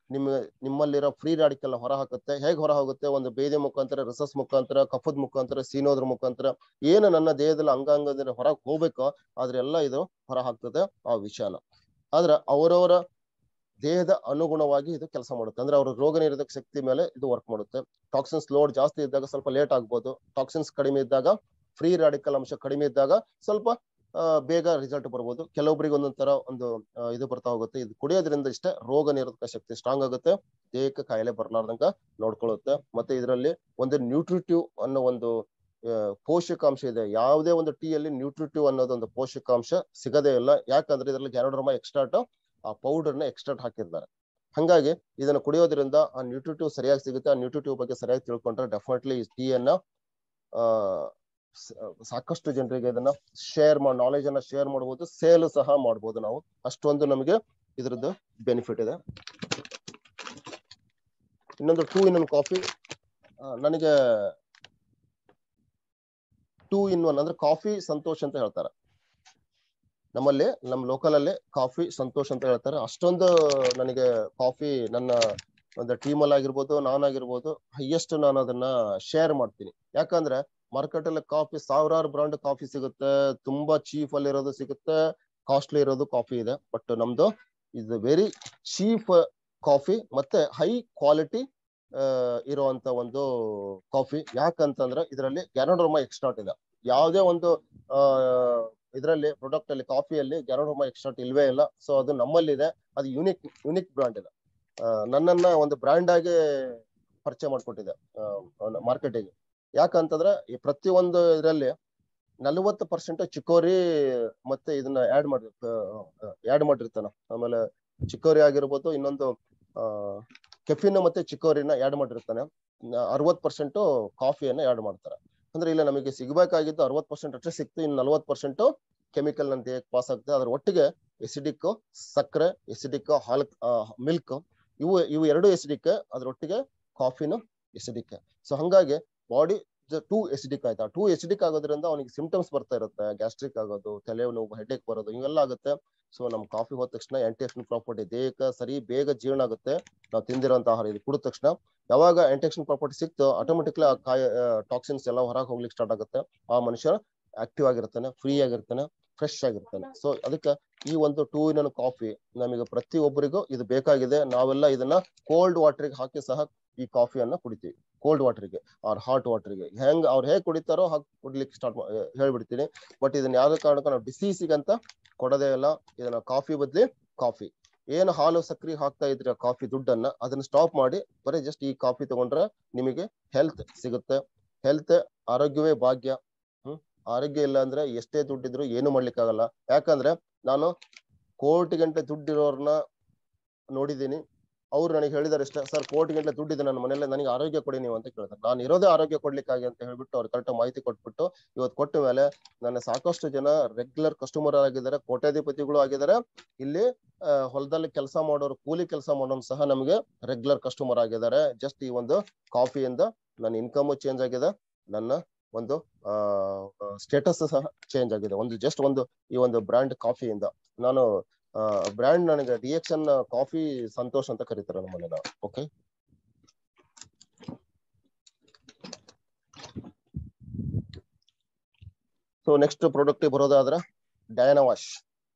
ನಿಮ್ಮ ನಿಮ್ಮಲ್ಲಿರೋ ಫ್ರೀ ರಾಡಿಕಲ್ ಹೊರ ಹಾಕುತ್ತೆ ಹೇಗೆ ಹೊರ ಹೋಗುತ್ತೆ ಒಂದು ಬೇದಿ ಮುಖಾಂತರ ರಿಸಸ್ ಮುಖಾಂತರ ಕಫದ ಮುಖಾಂತರ ಸೀನೋದ್ರ ಮುಖಾಂತರ ಏನು ನನ್ನ ದೇಹದಲ್ಲಿ ಅಂಗಾಂಗದಿಂದ ಹೊರಗೆ ಹೋಗ್ಬೇಕೋ ಆದ್ರೆಲ್ಲ ಇದು ಹೊರ ಹಾಕ್ತದೆ ಆ ವಿಷಾನ ಆದ್ರೆ ಅವರವರ ದೇಹದ ಅನುಗುಣವಾಗಿ ಇದು ಕೆಲಸ ಮಾಡುತ್ತೆ ಅಂದ್ರೆ ಅವ್ರ ರೋಗ ನಿರೋಧಕ ಶಕ್ತಿ ಮೇಲೆ ಇದು ವರ್ಕ್ ಮಾಡುತ್ತೆ ಟಾಕ್ಸಿನ್ಸ್ ಲೋಡ್ ಜಾಸ್ತಿ ಇದ್ದಾಗ ಸ್ವಲ್ಪ ಲೇಟ್ ಆಗ್ಬೋದು ಟಾಕ್ಸಿನ್ಸ್ ಕಡಿಮೆ ಇದ್ದಾಗ ಫ್ರೀ ರಾಡಿಕಲ್ ಅಂಶ ಕಡಿಮೆ ಇದ್ದಾಗ ಸ್ವಲ್ಪ ಆ, ಬೇಗ ರಿಸಲ್ಟ್ ಬರ್ಬೋದು ಕೆಲವೊಬ್ಬರಿಗೆ ಒಂದೊಂದ್ ತರ ಒಂದು ಆ, ಇದು ಬರ್ತಾ ಹೋಗುತ್ತೆ ಇದು ಕುಡಿಯೋದ್ರಿಂದ ಇಷ್ಟೇ ರೋಗ ನಿರೋಧಕ ಶಕ್ತಿ ಸ್ಟ್ರಾಂಗ್ ಆಗುತ್ತೆ ದೇಹಕ್ಕೆ ಕಾಯಿಲೆ ಬರ್ಲಾರ್ದಂಗ ನೋಡ್ಕೊಳ್ಳುತ್ತೆ ಮತ್ತೆ ಇದರಲ್ಲಿ ಒಂದು ನ್ಯೂಟ್ರಿಟಿವ್ ಅನ್ನೋ ಒಂದು ಆ, ಪೋಷಕಾಂಶ ಇದೆ ಯಾವುದೇ ಒಂದು ಟೀ ಅಲ್ಲಿ ನ್ಯೂಟ್ರಿಟಿವ್ ಅನ್ನೋದು ಒಂದು ಪೋಷಕಾಂಶ ಸಿಗದೇ ಇಲ್ಲ ಯಾಕಂದ್ರೆ ಇದರಲ್ಲಿ ಗ್ಯಾನೋಡ್ರಮ ಎಕ್ಸ್ಟ್ರಾಟ್ ಆ ಪೌಡರ್ ನ ಎಕ್ಸ್ಟ್ರಾಟ್ ಹಾಕಿರ್ತಾರೆ ಹಂಗಾಗಿ ಇದನ್ನ ಕುಡಿಯೋದ್ರಿಂದ ಆ ನ್ಯೂಟ್ರಿಟಿವ್ ಸರಿಯಾಗಿ ಸಿಗುತ್ತೆ ಆ ನ್ಯೂಟ್ರಿಟಿವ್ ಬಗ್ಗೆ ಸರಿಯಾಗಿ ತಿಳ್ಕೊಂಡ್ರೆ ಡೆಫಿನೆಟ್ಲಿ ಈ ಟೀಯನ್ನ ಆ ಸ- ಸಾಕಷ್ಟು ಜನರಿಗೆ ಇದನ್ನ ಶೇರ್ ಮಾಡಿ ನಾಲೆಜ್ ಅನ್ನ ಶೇರ್ ಮಾಡಬಹುದು ಸೇಲ್ ಸಹ ಮಾಡಬಹುದು ನಾವು ಅಷ್ಟೊಂದು ನಮಗೆ ಇದ್ರದ್ದು ಬೆನಿಫಿಟ್ ಇದೆ ಇನ್ನೊಂದು ಟೂ ಇನ್ ಒನ್ ಕಾಫಿ ನನಗೆ ಟೂ ಇನ್ ಒನ್ ಅಂದ್ರೆ ಕಾಫಿ ಸಂತೋಷ್ ಅಂತ ಹೇಳ್ತಾರೆ ನಮ್ಮಲ್ಲಿ ನಮ್ಮ ಲೋಕಲ್ ಅಲ್ಲಿ ಕಾಫಿ ಸಂತೋಷ್ ಅಂತ ಹೇಳ್ತಾರೆ ಅಷ್ಟೊಂದು ನನಗೆ ಕಾಫಿ ನನ್ನ ಒಂದು ಟೀಮ್ ಅಲ್ಲಿ ಆಗಿರ್ಬೋದು ನಾನಾಗಿರ್ಬೋದು ಹೈಯೆಸ್ಟ್ ನಾನು ಅದನ್ನ ಶೇರ್ ಮಾಡ್ತೀನಿ ಯಾಕಂದ್ರೆ ಮಾರ್ಕೆಟ್ ಅಲ್ಲಿ ಕಾಫಿ ಸಾವಿರಾರು ಬ್ರಾಂಡ್ ಕಾಫಿ ಸಿಗುತ್ತೆ ತುಂಬಾ ಚೀಪ್ ಅಲ್ಲಿ ಇರೋದು ಸಿಗುತ್ತೆ ಕಾಸ್ಟ್ಲಿ ಇರೋದು ಕಾಫಿ ಇದೆ ಬಟ್ ನಮ್ದು ಇದು ವೆರಿ ಚೀಪ್ ಕಾಫಿ ಮತ್ತೆ ಹೈ ಕ್ವಾಲಿಟಿ ಇರುವಂತ ಒಂದು ಕಾಫಿ ಯಾಕಂತಂದ್ರೆ ಇದರಲ್ಲಿ ಗ್ಯಾನೋಡ್ರೋಮಾ ಎಕ್ಸ್ಟ್ರಾಟ್ ಇದೆ ಯಾವುದೇ ಒಂದು ಆ ಇದರಲ್ಲಿ ಪ್ರಾಡಕ್ಟ್ ಅಲ್ಲಿ ಕಾಫಿಯಲ್ಲಿ ಗ್ಯಾನೋಡ್ರೋಮಾ ಎಕ್ಸ್ಟ್ರಾಟ್ ಇಲ್ವೇ ಇಲ್ಲ ಸೊ ಅದು ನಮ್ಮಲ್ಲಿದೆ ಅದು ಯುನಿಕ್ ಯುನಿಕ್ ಬ್ರಾಂಡ್ ಇದೆ ಆ, ನನ್ನನ್ನ ಒಂದು ಬ್ರ್ಯಾಂಡ್ ಆಗಿ ಪರಿಚಯ ಮಾಡ್ಕೊಟ್ಟಿದೆ ಮಾರ್ಕೆಟಿಗೆ ಯಾಕಂತಂದ್ರೆ ಈ ಪ್ರತಿಯೊಂದು ಇದರಲ್ಲಿ ನಲವತ್ತು ಪರ್ಸೆಂಟ್ ಚಿಕೋರಿ ಮತ್ತೆ ಇದನ್ನ ಆಡ್ ಮಾಡಿ ಆಡ್ ಮಾಡಿರ್ತಾನ ಆಮೇಲೆ ಚಿಕೋರಿ ಆಗಿರ್ಬೋದು ಇನ್ನೊಂದು ಕೆಫಿನ್ ಮತ್ತೆ ಚಿಕೋರಿನ ಆಡ್ ಮಾಡಿರ್ತಾನೆ ಅರವತ್ ಪರ್ಸೆಂಟ್ ಕಾಫಿಯನ್ನ ಆಡ್ ಮಾಡ್ತಾರೆ ಅಂದ್ರೆ ಇಲ್ಲ ನಮಗೆ ಸಿಗ್ಬೇಕಾಗಿದ್ದು ಅರವತ್ ಪರ್ಸೆಂಟ್ ಅಷ್ಟೇ ಸಿಕ್ತು ಇನ್ನು ನಲವತ್ ಪರ್ಸೆಂಟ್ ಕೆಮಿಕಲ್ ನನ್ನ ದೇಹಕ್ಕೆ ಪಾಸ್ ಆಗ್ತದೆ ಅದ್ರ ಒಟ್ಟಿಗೆ ಎಸಿಡಿಕ್ ಸಕ್ಕರೆ ಎಸಿಡಿಕ್ ಹಾಲ್ ಮಿಲ್ಕ್ ಇವು ಇವು ಎರಡು ಎಸಿಡಿಕ್ ಅದ್ರೊಟ್ಟಿಗೆ ಕಾಫಿನು ಎಸಿಡಿಕ್ ಸೊ ಹಂಗಾಗಿ ಬಾಡಿ ಟೂ ಎಸಿಡಿಕ್ ಆಯ್ತಾ ಟೂ ಎಸಿಡಿಕ್ ಆಗೋದ್ರಿಂದ ಅವನಿಗೆ ಸಿಂಪ್ಟಮ್ಸ್ ಬರ್ತಾ ಇರುತ್ತೆ ಗ್ಯಾಸ್ಟ್ರಿಕ್ ಆಗೋದು ತಲೆ ನೋವು ಹೆಡ್ಏಕ್ ಬರೋದು ಇವೆಲ್ಲ ಆಗುತ್ತೆ ಸೊ ನಮ್ ಕಾಫಿ ಹೋದ ತಕ್ಷಣ ಆಂಟಿ ಆಕ್ಸಿಡೆಂಟ್ ಪ್ರಾಪರ್ಟಿ ದೇಹಕ್ಕೆ ಸರಿ ಬೇಗ ಜೀರ್ಣ ಆಗುತ್ತೆ ನಾವು ತಿಂದಿರೋಂತ ಆಹಾರ ಇದು ಕುಡಿದ ತಕ್ಷಣ ಯಾವಾಗ ಆಂಟಿ ಆಕ್ಸಿಡೆಂಟ್ ಪ್ರಾಪರ್ಟಿ ಸಿಕ್ತು ಆಟೋಮೆಟಿಕ್ಲಿ ಆ ಕಾಯ ಟಾಕ್ಸಿನ್ಸ್ ಎಲ್ಲ ಹೊರಗೆ ಹೋಗ್ಲಿಕ್ಕೆ ಸ್ಟಾರ್ಟ್ ಆಗುತ್ತೆ ಆ ಮನುಷ್ಯ ಆಕ್ಟಿವ್ ಆಗಿರ್ತಾನೆ ಫ್ರೀ ಆಗಿರ್ತಾನೆ ಫ್ರೆಶ್ ಆಗಿರ್ತಾನೆ ಸೊ ಅದಕ್ಕೆ ಈ ಒಂದು ಟೂ ಇನ್ ಕಾಫಿ ನಮಗೆ ಪ್ರತಿಯೊಬ್ಬರಿಗೂ ಇದು ಬೇಕಾಗಿದೆ ನಾವೆಲ್ಲ ಇದನ್ನ ಕೋಲ್ಡ್ ವಾಟರ್ಗೆ ಹಾಕಿ ಸಹ ಈ ಕಾಫಿಯನ್ನ ಕುಡಿತೀವಿ ಕೋಲ್ಡ್ ವಾಟರ್ಗೆ ಆರ್ ಹಾಟ್ ವಾಟರ್ಗೆ ಹೆಂಗ್ ಅವ್ರು ಹೇಗ್ ಕುಡಿತಾರೋ ಹಾಗೆ ಕುಡಿಲಿಕ್ಕೆ ಸ್ಟಾರ್ಟ್ ಹೇಳ್ಬಿಡ್ತೀನಿ ಬಟ್ ಇದನ್ನ ಯಾವ್ದೇ ಕಾರಣಕ್ಕೂ ನಾವು ಡಿಸೀಸಿಗೆ ಅಂತ ಕೊಡೋದೇ ಇಲ್ಲ ಇದನ್ನ ಕಾಫಿ ಬದ್ಲಿ ಕಾಫಿ ಏನು ಹಾಲು ಸಕ್ರಿ ಹಾಕ್ತಾ ಇದ್ರೆ ಕಾಫಿ ದುಡ್ಡನ್ನ ಅದನ್ನ ಸ್ಟಾಪ್ ಮಾಡಿ ಬರೀ ಜಸ್ಟ್ ಈ ಕಾಫಿ ತಗೊಂಡ್ರೆ ನಿಮಗೆ ಹೆಲ್ತ್ ಸಿಗುತ್ತೆ ಹೆಲ್ತ್ ಆರೋಗ್ಯವೇ ಭಾಗ್ಯ ಹ್ಮ್ ಆರೋಗ್ಯ ಇಲ್ಲ ಅಂದ್ರೆ ಎಷ್ಟೇ ದುಡ್ಡಿದ್ರು ಏನು ಮಾಡ್ಲಿಕ್ಕಾಗಲ್ಲ ಯಾಕಂದ್ರೆ ನಾನು ಕೋಟಿ ಗಂಟೆ ದುಡ್ಡಿರೋರ್ನ ನೋಡಿದ್ದೀನಿ ಅವ್ರು ನನಗೆ ಹೇಳಿದಾರೆ ಇಷ್ಟ ಸರ್ ಕೋಟಿ ಗಂಟೆ ದುಡ್ಡಿದೆ ನನ್ನ ಮನೇಲಿ ನನಗೆ ಆರೋಗ್ಯ ಕೊಡಿ ನೀವು ಅಂತ ಕೇಳ್ತಾರೆ ನಾನು ಇರೋದೇ ಆರೋಗ್ಯ ಕೊಡ್ಲಿಕ್ಕಾಗಿ ಅಂತ ಹೇಳ್ಬಿಟ್ಟು ಅವ್ರು ಕರೆಕ್ಟ್ ಮಾಹಿತಿ ಕೊಟ್ಬಿಟ್ಟು ಇವತ್ತು ಕೊಟ್ಟ ಮೇಲೆ ನನ್ನ ಸಾಕಷ್ಟು ಜನ ರೆಗ್ಯುಲರ್ ಕಸ್ಟಮರ್ ಆಗಿದ್ದಾರೆ ಕೋಟ್ಯಾಧಿಪತಿಗಳು ಆಗಿದ್ದಾರೆ ಇಲ್ಲಿ ಹೊಲದಲ್ಲಿ ಕೆಲಸ ಮಾಡೋರು ಕೂಲಿ ಕೆಲಸ ಮಾಡೋರು ಸಹ ನಮಗೆ ರೆಗ್ಯುಲರ್ ಕಸ್ಟಮರ್ ಆಗಿದ್ದಾರೆ ಜಸ್ಟ್ ಈ ಒಂದು ಕಾಫಿಯಿಂದ ನನ್ನ ಇನ್ಕಮ್ ಚೇಂಜ್ ಆಗಿದೆ ನನ್ನ ಒಂದು ಸ್ಟೇಟಸ್ ಸಹ ಚೇಂಜ್ ಆಗಿದೆ ಒಂದು ಜಸ್ಟ್ ಒಂದು ಈ ಒಂದು ಬ್ರ್ಯಾಂಡ್ ಕಾಫಿಯಿಂದ ನಾನು ಬ್ರ್ಯಾಂಡ್ ನನಗೆ ರಿಯಾಕ್ಷನ್ ಕಾಫಿ ಸಂತೋಷ್ ಅಂತ ಕರೀತಾರೆ ನಮ್ಮನ್ನ ಓಕೆ ಸೊ ನೆಕ್ಸ್ಟ್ ಪ್ರಾಡಕ್ಟ್ ಬರೋದಾದ್ರೆ ಡಯಾನವಾಶ್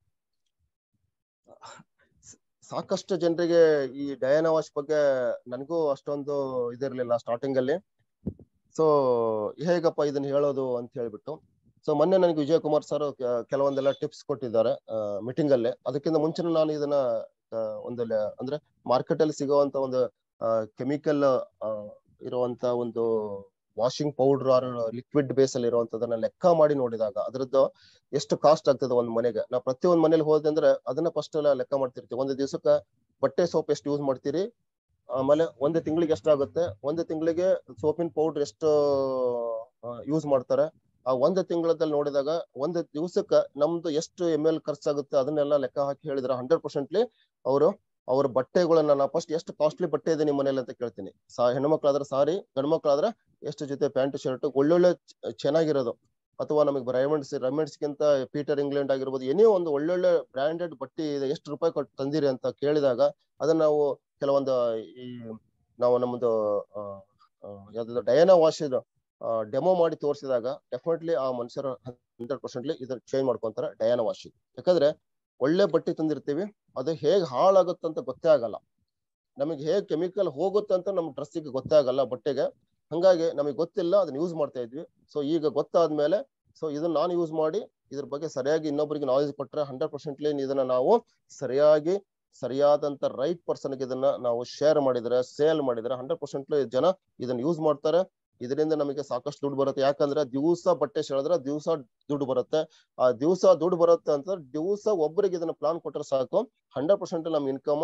ಸಾಕಷ್ಟು ಜನರಿಗೆ ಈ ಡಯಾನವಾಶ್ ಬಗ್ಗೆ ನನಗೂ ಅಷ್ಟೊಂದು ಇದಿರ್ಲಿಲ್ಲ ಸ್ಟಾರ್ಟಿಂಗ್ ಅಲ್ಲಿ ಸೊ ಹೇಗಪ್ಪ ಇದನ್ನ ಹೇಳೋದು ಅಂತ ಹೇಳ್ಬಿಟ್ಟು ಸೊ ಮೊನ್ನೆ ನನಗೆ ವಿಜಯ್ ಕುಮಾರ್ ಸರ್ ಕೆಲವೊಂದೆಲ್ಲ ಟಿಪ್ಸ್ ಕೊಟ್ಟಿದ್ದಾರೆ ಮೀಟಿಂಗ್ ಅಲ್ಲೇ ಅದಕ್ಕಿಂತ ಮುಂಚೆ ನಾನು ಇದನ್ನ ಒಂದು ಅಂದ್ರೆ ಮಾರ್ಕೆಟ್ ಅಲ್ಲಿ ಸಿಗುವಂತ ಒಂದು ಕೆಮಿಕಲ್ ಇರುವಂತ ಒಂದು washing powder or liquid base ಅಲ್ಲಿ ಇರುವಂತದನ್ನ ಲೆಕ್ಕ ಮಾಡಿ ನೋಡಿದಾಗ ಅದ್ರದ್ದು ಎಷ್ಟು ಕಾಸ್ಟ್ ಆಗ್ತದೆ ಒಂದ್ ಮನೆಗೆ ನಾವು ಪ್ರತಿಯೊಂದ್ ಮನೇಲಿ ಹೋದಂದ್ರೆ ಅದನ್ನ ಫಸ್ಟ್ ಎಲ್ಲ ಲೆಕ್ಕ ಮಾಡ್ತಿರ್ತೀವಿ ಒಂದು ದಿವಸಕ್ಕೆ ಬಟ್ಟೆ ಸೋಪ್ ಎಷ್ಟು ಯೂಸ್ ಮಾಡ್ತೀರಿ ಆಮೇಲೆ ಒಂದು ತಿಂಗಳಿಗೆ ಎಷ್ಟಾಗುತ್ತೆ ಒಂದು ತಿಂಗಳಿಗೆ ಸೋಪಿನ ಪೌಡರ್ ಎಷ್ಟು ಯೂಸ್ ಮಾಡ್ತಾರೆ ಆ ಒಂದು ತಿಂಗಳದಲ್ಲಿ ನೋಡಿದಾಗ ಒಂದು ದಿವಸಕ್ಕೆ ನಮ್ದು ಎಷ್ಟು ಎಮ್ ಎಲ್ ಖರ್ಚಾಗುತ್ತೆ ಅದನ್ನೆಲ್ಲ ಲೆಕ್ಕ ಹಾಕಿ ಹೇಳಿದ್ರೆ ಹಂಡ್ರೆಡ್ ಪರ್ಸೆಂಟ್ಲಿ ಅವರು ಅವ್ರ ಬಟ್ಟೆಗಳನ್ನ ನಾ ಫಸ್ಟ್ ಎಷ್ಟು ಕಾಸ್ಟ್ಲಿ ಬಟ್ಟೆ ಇದೆ ನಿಮ್ಮ ಮನೇಲಿ ಅಂತ ಕೇಳ್ತೀನಿ ಸಾ ಹೆಣ್ಮಕ್ಳಾದ್ರೆ ಸಾರಿ ಗಂಡ್ಮಕ್ಳಾದ್ರೆ ಎಷ್ಟು ಜೊತೆ ಪ್ಯಾಂಟ್ ಶರ್ಟ್ ಒಳ್ಳೊಳ್ಳೆ ಚೆನ್ನಾಗಿರೋದು ಅಥವಾ ನಮಗೆ ರೈಮಂಡ್ಸ್ ರೈಮಂಡ್ಸ್ಗಿಂತ ಪೀಟರ್ ಇಂಗ್ಲೆಂಡ್ ಆಗಿರ್ಬೋದು ಏನೇ ಒಂದು ಒಳ್ಳೊಳ್ಳೆ ಬ್ರಾಂಡೆಡ್ ಬಟ್ಟೆ ಇದೆ ಎಷ್ಟು ರೂಪಾಯಿ ಕೊಟ್ಟು ತಂದಿರಿ ಅಂತ ಕೇಳಿದಾಗ ಅದನ್ನ ನಾವು ಕೆಲವೊಂದು ಈ ನಾವು ನಮ್ಮದು ಯಾವ್ದು ಡಯಾನಾ ವಾಶ್ ಡೆಮೋ ಮಾಡಿ ತೋರಿಸಿದಾಗ ಡೆಫಿನೆಟ್ಲಿ ಆ ಮನುಷ್ಯರ ಹಂಡ್ರೆಡ್ ಪರ್ಸೆಂಟ್ಲಿ ಇದ್ರ ಚೇಂಜ್ ಮಾಡ್ಕೊಂತಾರೆ ಡಯಾನಾ ವಾಶ್ ಯಾಕಂದ್ರೆ ಒಳ್ಳೆ ಬಟ್ಟೆ ತಂದಿರ್ತೀವಿ ಅದು ಹೇಗ್ ಹಾಳಾಗುತ್ತಂತ ಗೊತ್ತೇ ಆಗಲ್ಲ ನಮಗೆ ಹೇಗ್ ಕೆಮಿಕಲ್ ಹೋಗುತ್ತಂತ ನಮ್ಮ ಡ್ರೆಸ್ಸಿಗೆ ಗೊತ್ತೇ ಆಗಲ್ಲ ಬಟ್ಟೆಗೆ ಹಂಗಾಗಿ ನಮಗೆ ಗೊತ್ತಿಲ್ಲ ಅದನ್ನ ಯೂಸ್ ಮಾಡ್ತಾ ಇದ್ವಿ ಸೊ ಈಗ ಗೊತ್ತಾದ್ಮೇಲೆ ಸೊ ಇದನ್ನ ನಾನು ಯೂಸ್ ಮಾಡಿ ಇದ್ರ ಬಗ್ಗೆ ಸರಿಯಾಗಿ ಇನ್ನೊಬ್ಬರಿಗೆ ನಾಲೆಜ್ ಕೊಟ್ರೆ ಹಂಡ್ರೆಡ್ ಪರ್ಸೆಂಟ್ಲಿ ಇದನ್ನ ನಾವು ಸರಿಯಾಗಿ ಸರಿಯಾದಂತ ರೈಟ್ ಪರ್ಸನ್ಗೆ ಇದನ್ನ ನಾವು ಶೇರ್ ಮಾಡಿದ್ರೆ ಸೇಲ್ ಮಾಡಿದ್ರೆ ಹಂಡ್ರೆಡ್ ಪರ್ಸೆಂಟ್ಲಿ ಜನ ಇದನ್ನ ಯೂಸ್ ಮಾಡ್ತಾರೆ ಇದರಿಂದ ನಮಗೆ ಸಾಕಷ್ಟು ದುಡ್ಡು ಬರುತ್ತೆ ಯಾಕಂದ್ರೆ ದಿವಸ ಬಟ್ಟೆ ಸೆಳೆದ್ರೆ ದಿವಸ ದುಡ್ಡು ಬರುತ್ತೆ ಆ ದಿವಸ ದುಡ್ಡು ಬರುತ್ತೆ ಅಂತ ದಿವಸ ಒಬ್ಬರಿಗೆ ಇದನ್ನ ಪ್ಲಾನ್ ಕೊಟ್ರೆ ಸಾಕು ಹಂಡ್ರೆಡ್ ಪರ್ಸೆಂಟ್ ನಮ್ ಇನ್ಕಮ್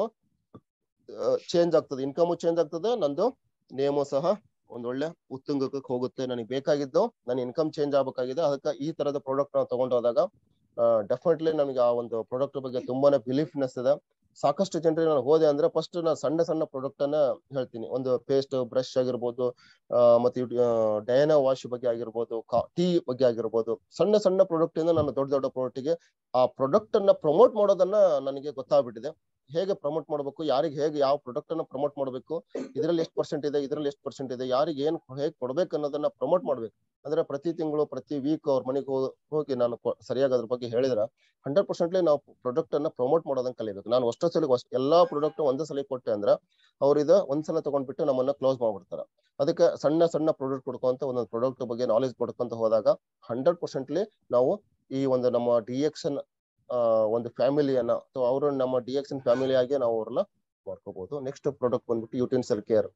ಚೇಂಜ್ ಆಗ್ತದೆ ಇನ್ಕಮ್ ಚೇಂಜ್ ಆಗ್ತದೆ ನಂದು ನೇಮು ಸಹ ಒಂದೊಳ್ಳೆ ಉತ್ತುಂಗಕ್ಕೆ ಹೋಗುತ್ತೆ ನನಗೆ ಬೇಕಾಗಿದ್ದು ನನ್ನ ಇನ್ಕಮ್ ಚೇಂಜ್ ಆಗ್ಬೇಕಾಗಿದೆ ಅದಕ್ಕೆ ಈ ತರದ ಪ್ರಾಡಕ್ಟ್ ನಾವು ತಗೊಂಡು ಹೋದಾಗ ಡೆಫಿನೆಟ್ಲಿ ನಮಗೆ ಆ ಒಂದು ಪ್ರಾಡಕ್ಟ್ ಬಗ್ಗೆ ತುಂಬಾನೇ ಬಿಲೀಫ್ನೆಸ್ ಇದೆ ಸಾಕಷ್ಟು ಜನರಿಗೆ ನಾನು ಹೋದೆ ಅಂದ್ರೆ ಫಸ್ಟ್ ನಾನು ಸಣ್ಣ ಸಣ್ಣ ಪ್ರಾಡಕ್ಟ್ ಅನ್ನ ಹೇಳ್ತೀನಿ ಒಂದು ಪೇಸ್ಟ್ ಬ್ರಷ್ ಆಗಿರ್ಬೋದು ಆ ಮತ್ತೆ ಡಯಾನಾ ವಾಶ್ ಬಗ್ಗೆ ಆಗಿರ್ಬೋದು ಟೀ ಬಗ್ಗೆ ಆಗಿರ್ಬೋದು ಸಣ್ಣ ಸಣ್ಣ ಪ್ರಾಡಕ್ಟ್ ಇಂದ ನಾನು ದೊಡ್ಡ ದೊಡ್ಡ ಪ್ರಾಡಕ್ಟ್ ಗೆ ಆ ಪ್ರಾಡಕ್ಟ್ ಅನ್ನ ಪ್ರಮೋಟ್ ಮಾಡೋದನ್ನ ನನಗೆ ಗೊತ್ತಾಗ್ಬಿಟ್ಟಿದೆ ಹೇಗೆ ಪ್ರಮೋಟ್ ಮಾಡಬೇಕು ಯಾರಿಗೆ ಹೇಗೆ ಯಾವ ಪ್ರಾಡಕ್ಟ್ ಅನ್ನ ಪ್ರಮೋಟ್ ಮಾಡಬೇಕು ಇದರಲ್ಲಿ ಎಷ್ಟು ಪರ್ಸೆಂಟ್ ಇದೆ ಇದರಲ್ಲಿ ಎಷ್ಟು ಪರ್ಸೆಂಟ್ ಇದೆ ಯಾರಿಗೆ ಏನ್ ಹೇಗೆ ಕೊಡ್ಬೇಕು ಅನ್ನೋದನ್ನ ಪ್ರಮೋಟ್ ಮಾಡ್ಬೇಕು ಅಂದ್ರೆ ಪ್ರತಿ ತಿಂಗಳು ಪ್ರತಿ ವೀಕ್ ಅವ್ರ ಮನೆಗೆ ಹೋಗಿ ನಾನು ಸರಿಯಾಗಿ ಅದ್ರ ಬಗ್ಗೆ ಹೇಳಿದ್ರೆ ಹಂಡ್ರೆಡ್ ಪರ್ಸೆಂಟ್ಲಿ ನಾವು ಪ್ರಾಡಕ್ಟ್ ಅನ್ನ ಪ್ರಮೋಟ್ ಮಾಡೋದನ್ನ ಕಲಿಬೇಕು ನಾನು ಅಷ್ಟೋ ಸಲ ಎಲ್ಲಾ ಪ್ರಾಡಕ್ಟ್ ಒಂದೇ ಸಲ ಕೊಟ್ಟೆ ಅಂದ್ರೆ ಅವ್ರು ಇದು ಒಂದ್ಸಲ ತಗೊಂಡ್ಬಿಟ್ಟು ನಮ್ಮನ್ನ ಕ್ಲೋಸ್ ಮಾಡ್ಬಿಡ್ತಾರೆ ಅದಕ್ಕೆ ಸಣ್ಣ ಸಣ್ಣ ಪ್ರಾಡಕ್ಟ್ ಕೊಡ್ಕೊಂತ ಒಂದೊಂದು ಪ್ರಾಡಕ್ಟ್ ಬಗ್ಗೆ ನಾಲೆಜ್ ಕೊಡ್ಕೊಂತ ಹೋದಾಗ ಹಂಡ್ರೆಡ್ ಪರ್ಸೆಂಟ್ಲಿ ನಾವು ಈ ಒಂದು ನಮ್ಮ ಡಿಎಕ್ಷನ್ ಒಂದು ಫ್ಯಾಮಿಲಿಯನ್ನ ಅಥವಾ ಅವರು ನಮ್ಮ ಡಿಎಕ್ಷನ್ ಫ್ಯಾಮಿಲಿ ಆಗಿ ನಾವು ಅವ್ರನ್ನ ಮಾಡ್ಕೋಬಹುದು ನೆಕ್ಸ್ಟ್ ಪ್ರಾಡಕ್ಟ್ ಬಂದ್ಬಿಟ್ಟು ಯುಟೆನ್ಸಲ್ ಕೇರ್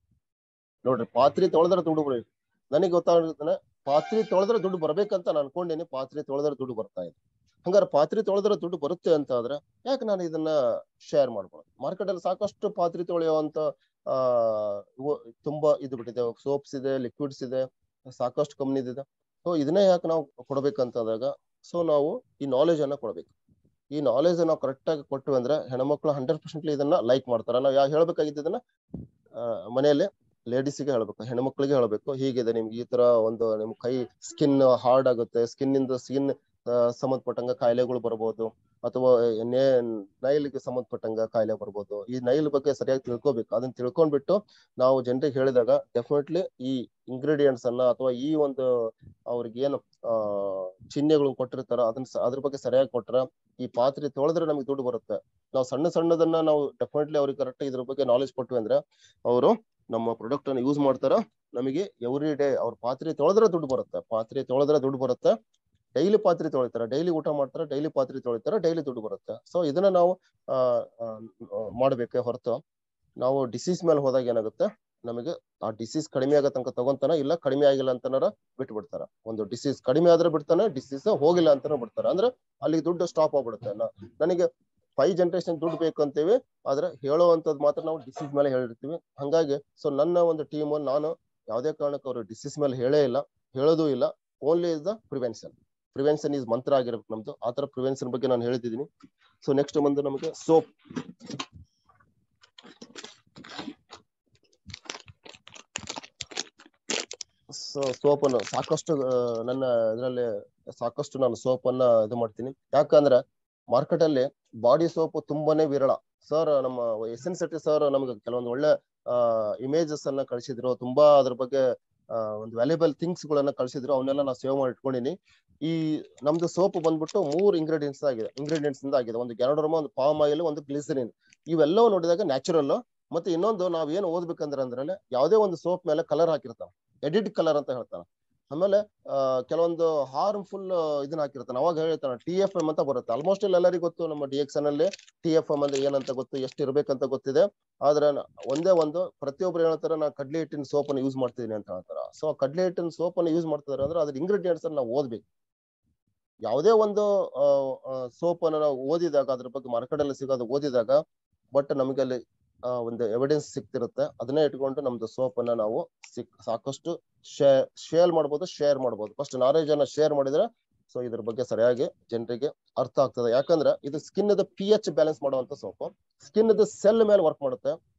ನೋಡ್ರಿ ಪಾತ್ರೆ ತೊಳೆದ್ರೆ ದುಡ್ಡು ಬರೀ ನನಗೆ ಗೊತ್ತಾಗುತ್ತೆ ಪಾತ್ರೆ ತೊಳೆದ್ರೆ ದುಡ್ಡು ಬರ್ಬೇಕಂತ ನಾನು ಅನ್ಕೊಂಡೇನಿ ಪಾತ್ರೆ ತೊಳೆದ್ರೆ ದುಡ್ಡು ಬರ್ತಾ ಇದೆ ಹಂಗಾರೆ ಪಾತ್ರೆ ತೊಳೆದ್ರೆ ದುಡ್ಡು ಬರುತ್ತೆ ಅಂತ ಆದ್ರೆ ಯಾಕೆ ನಾನು ಇದನ್ನ ಶೇರ್ ಮಾಡ್ಬೋದು ಮಾರ್ಕೆಟ್ ಅಲ್ಲಿ ಸಾಕಷ್ಟು ಪಾತ್ರೆ ತೊಳೆಯುವಂತ ಆ ತುಂಬಾ ಇದು ಬಿಟ್ಟಿದೆ ಸೋಪ್ಸ್ ಇದೆ ಲಿಕ್ವಿಡ್ಸ್ ಇದೆ ಸಾಕಷ್ಟು ಕಂಪ್ನಿದ್ ಇದೆ ಸೊ ಇದನ್ನೇ ಯಾಕೆ ನಾವು ಕೊಡ್ಬೇಕಂತಂದಾಗ ಸೊ ನಾವು ಈ ನಾಲೆಜ್ ಅನ್ನ ಕೊಡ್ಬೇಕು ಈ ನಾಲೆಜ್ ನಾವು ಕರೆಕ್ಟ್ ಆಗಿ ಕೊಟ್ಟು ಅಂದ್ರೆ ಹೆಣ್ಮಕ್ಳು ಹಂಡ್ರೆಡ್ ಪರ್ಸೆಂಟ್ಲಿ ಇದನ್ನ ಲೈಕ್ ಮಾಡ್ತಾರೆ ನಾವು ಯಾವ ಹೇಳ್ಬೇಕಾಗಿದ್ದನ್ನ ಮನೆಯಲ್ಲೇ ಲೇಡೀಸಿಗೆ ಹೇಳ್ಬೇಕು ಹೆಣ್ಮಕ್ಳಿಗೆ ಹೇಳ್ಬೇಕು ಹೀಗಿದೆ ನಿಮ್ಗೆ ಈ ತರ ಒಂದು ನಿಮ್ ಕೈ ಸ್ಕಿನ್ ಹಾರ್ಡ್ ಆಗುತ್ತೆ ಸ್ಕಿನ್ ಇಂದ ಸ್ಕಿನ್ ಸಂಬಂಧಪಟ್ಟಂಗ ಕಾಯಿಲೆಗಳು ಬರ್ಬೋದು ಅಥವಾ ನೇ ನೈಲ್ಗೆ ಸಂಬಂಧಪಟ್ಟಂಗ ಕಾಯಿಲೆ ಬರ್ಬೋದು ಈ ನೈಲ್ ಬಗ್ಗೆ ಸರಿಯಾಗಿ ತಿಳ್ಕೊಬೇಕು ಅದನ್ನ ತಿಳ್ಕೊಂಡ್ಬಿಟ್ಟು ನಾವು ಜನರಿಗೆ ಹೇಳಿದಾಗ ಡೆಫಿನೆಟ್ಲಿ ಈ ಇಂಗ್ರೀಡಿಯೆಂಟ್ಸ್ ಅನ್ನ ಅಥವಾ ಈ ಒಂದು ಅವ್ರಿಗೆ ಏನು ಆ ಚಿಹ್ನೆಗಳು ಕೊಟ್ಟಿರ್ತಾರ ಅದನ್ನ ಅದ್ರ ಬಗ್ಗೆ ಸರಿಯಾಗಿ ಕೊಟ್ರ ಈ ಪಾತ್ರೆ ತೊಳೆದ್ರೆ ನಮಗೆ ದುಡ್ಡು ಬರುತ್ತೆ ನಾವು ಸಣ್ಣ ಸಣ್ಣದನ್ನ ನಾವು ಡೆಫಿನೆಟ್ಲಿ ಅವ್ರಿಗೆ ಕರೆಕ್ಟ್ ಇದ್ರ ಬಗ್ಗೆ ನಾಲೆಜ್ ಕೊಟ್ವಿ ಅಂದ್ರೆ ಅವರು ನಮ್ಮ ಪ್ರಾಡಕ್ಟ್ ಅನ್ನ ಯೂಸ್ ಮಾಡ್ತಾರ ನಮಗೆ ಎವ್ರಿ ಡೇ ಅವ್ರ ಪಾತ್ರೆ ತೊಳೆದ್ರೆ ದುಡ್ಡು ಬರುತ್ತೆ ಪಾತ್ರೆ ತೊಳೆದ್ರೆ ದುಡ್ಡು ಬರುತ್ತೆ ಡೈಲಿ ಪಾತ್ರೆ ತೊಳಿತಾರೆ ಡೈಲಿ ಊಟ ಮಾಡ್ತಾರೆ ಡೈಲಿ ಪಾತ್ರೆ ತೊಳಿತಾರೆ ಡೈಲಿ ದುಡ್ಡು ಬರುತ್ತೆ ಸೊ ಇದನ್ನ ನಾವು ಆ ಮಾಡ್ಬೇಕೆ ಹೊರತು ನಾವು ಡಿಸೀಸ್ ಮೇಲೆ ಹೋದಾಗ ಏನಾಗುತ್ತೆ ನಮಗೆ ಆ ಡಿಸೀಸ್ ಕಡಿಮೆ ಆಗೋ ತನಕ ತಗೊಂತಾನ ಇಲ್ಲ ಕಡಿಮೆ ಆಗಿಲ್ಲ ಅಂತನಾರ ಬಿಟ್ಟು ಬಿಡ್ತಾರ ಒಂದು ಡಿಸೀಸ್ ಕಡಿಮೆ ಆದ್ರೆ ಬಿಡ್ತಾನೆ ಡಿಸೀಸ್ ಹೋಗಿಲ್ಲ ಅಂತಾನೆ ಬಿಡ್ತಾರ ಅಂದ್ರೆ ಅಲ್ಲಿ ದುಡ್ಡು ಸ್ಟಾಪ್ ಆಗ್ಬಿಡುತ್ತೆ ನನಗೆ ಫೈವ್ ಜನರೇಷನ್ ದುಡ್ಡು ಬೇಕು ಅಂತೀವಿ ಆದ್ರೆ ಹೇಳುವಂತದ್ ಮಾತ್ರ ನಾವು ಡಿಸೀಸ್ ಮೇಲೆ ಹೇಳಿರ್ತೀವಿ ಹಂಗಾಗಿ ಸೊ ನನ್ನ ಒಂದು ಟೀಮ್ ನಾನು ಯಾವುದೇ ಕಾರಣಕ್ಕೆ ಅವರು ಡಿಸೀಸ್ ಮೇಲೆ ಹೇಳೇ ಇಲ್ಲ ಹೇಳೋದು ಇಲ್ಲ only is the prevention prevention is mantra ಆಗಿರ್ಬೇಕು ನಮ್ದು ಆ ತರ ಪ್ರಿವೆನ್ಷನ್ ಬಗ್ಗೆ ನಾನು ಹೇಳಿದ್ದೀನಿ ಸೊ ನೆಕ್ಸ್ಟ್ ಬಂದು ನಮಗೆ ಸೋಪ್ ಸೊ ಸೋಪ್ ಅನ್ನು ಸಾಕಷ್ಟು ನನ್ನ ಇದರಲ್ಲಿ ಸಾಕಷ್ಟು ನಾನು ಸೋಪ್ ಅನ್ನ ಇದು ಮಾಡ್ತೀನಿ ಯಾಕಂದ್ರೆ ಮಾರ್ಕೆಟ್ ಅಲ್ಲಿ ಬಾಡಿ ಸೋಪ್ ತುಂಬಾನೇ ವಿರಳ ಸರ್ ನಮ್ಮ ಎಸ್ ಎನ್ ಸೆಟ್ಟಿ ಸರ್ ನಮ್ಗೆ ಕೆಲವೊಂದು ಒಳ್ಳೆ ಇಮೇಜಸ್ ಅನ್ನ ಕಳಿಸಿದ್ರು ತುಂಬಾ ಅದ್ರ ಬಗ್ಗೆ ಒಂದು ವ್ಯಾಲ್ಯೂಬಲ್ ಥಿಂಗ್ಸ್ ಗಳನ್ನ ಕಳಿಸಿದ್ರು ಅವನ್ನೆಲ್ಲ ನಾವು ಸೇವ್ ಮಾಡಿ ಇಟ್ಕೊಂಡಿನಿ ಈ ನಮ್ದು ಸೋಪ್ ಬಂದ್ಬಿಟ್ಟು ಮೂರು ಇಂಗ್ರೀಡಿಯೆಂಟ್ಸ್ ಆಗಿದೆ ಇಂಗ್ರೀಡಿಯೆಂಟ್ಸ್ ಇಂದ ಆಗಿದೆ ಒಂದು ಗ್ಯಾನೋಡರ್ಮ ಒಂದು ಪಾಮ್ ಆಯಿಲ್ ಒಂದು ಗ್ಲಿಸರಿನ್ ಇವೆಲ್ಲವೂ ನೋಡಿದಾಗ ನ್ಯಾಚುರಲ್ ಮತ್ತೆ ಇನ್ನೊಂದು ನಾವ್ ಏನ್ ಓದ್ಬೇಕಂದ್ರೆ ಅಂದ್ರೆ ಯಾವುದೇ ಒಂದು ಸೋಪ್ ಮೇಲೆ ಕಲರ್ ಹಾಕಿರ್ತಾವ ಎಡಿಟ್ ಕಲರ್ ಅಂತ ಹೇಳ್ತಾನ ಆಮೇಲೆ ಕೆಲವೊಂದು ಹಾರ್ಮ್ಫುಲ್ ಇದನ್ನ ಹಾಕಿರ್ತಾನೆ ಅವಾಗ ಹೇಳ್ತಾನೆ ಟಿ ಎಫ್ ಎಂ ಅಂತ ಬರುತ್ತೆ ಆಲ್ಮೋಸ್ಟ್ ಎಲ್ಲರಿಗೂ ಗೊತ್ತು ನಮ್ಮ ಡಿ ಎಕ್ಸ್ ಅಲ್ಲಿ ಟಿ ಎಫ್ ಎಂ ಅಂದ್ರೆ ಏನಂತ ಗೊತ್ತು ಎಷ್ಟು ಇರ್ಬೇಕಂತ ಗೊತ್ತಿದೆ ಆದ್ರೆ ಒಂದೇ ಒಂದು ಪ್ರತಿಯೊಬ್ರು ಹೇಳ್ತಾರೆ ನಾ ಕಡ್ಲೆ ಹಿಟ್ಟಿನ ಸೋಪ್ ಅನ್ನು ಯೂಸ್ ಮಾಡ್ತಿದ್ದೀನಿ ಅಂತ ಹೇಳ್ತಾರ ಸೊ ಕಡ್ಲೆ ಹಿಟ್ಟಿನ ಸೋಪ್ ಅನ್ನು ಯೂಸ್ ಮಾಡ್ತಿದಾರೆ ಅಂದ್ರೆ ಅದ್ರ ಇಂಗ್ರೀಡಿಯೆಂಟ್ಸ್ ಅನ್ನ ನಾವು ಓದ್ಬೇಕು ಯಾವುದೇ ಒಂದು ಸೋಪ್ ಅನ್ನು ನಾವು ಓದಿದಾಗ ಅದ್ರ ಬಗ್ಗೆ ಮಾರ್ಕೆಟ್ ಅಲ್ಲಿ ಸಿಗೋದು ಓದಿದಾಗ ಬಟ್ ನಮಗೆ ಅಲ್ಲಿ ಒಂದು ಎವಿಡೆನ್ಸ್ ಸಿಕ್ತಿರುತ್ತೆ ಅದನ್ನೇ ಇಟ್ಕೊಂಡು ನಮ್ದು ಸೋಪ್ ಅನ್ನ ನಾವು ಸಿಕ್ ಸಾಕಷ್ಟು ಶೇರ್ ಶೇರ್ ಮಾಡ್ಬೋದು ಶೇರ್ ಮಾಡ್ಬೋದು ಫಸ್ಟ್ ನಾಲೆಜ್ ಅನ್ನ ಶೇರ್ ಮಾಡಿದ್ರೆ ಸೊ ಇದ್ರ ಬಗ್ಗೆ ಸರಿಯಾಗಿ ಜನರಿಗೆ ಅರ್ಥ ಆಗ್ತದೆ ಯಾಕಂದ್ರೆ ಇದು ಸ್ಕಿನ್ ಪಿ ಎಚ್ ಬ್ಯಾಲೆನ್ಸ್ ಮಾಡುವಂತ ಸೋಪ್ ಸ್ಕಿನ್ ಸೆಲ್ ಮೇಲೆ ವರ್ಕ್ ಮಾಡುತ್ತೆ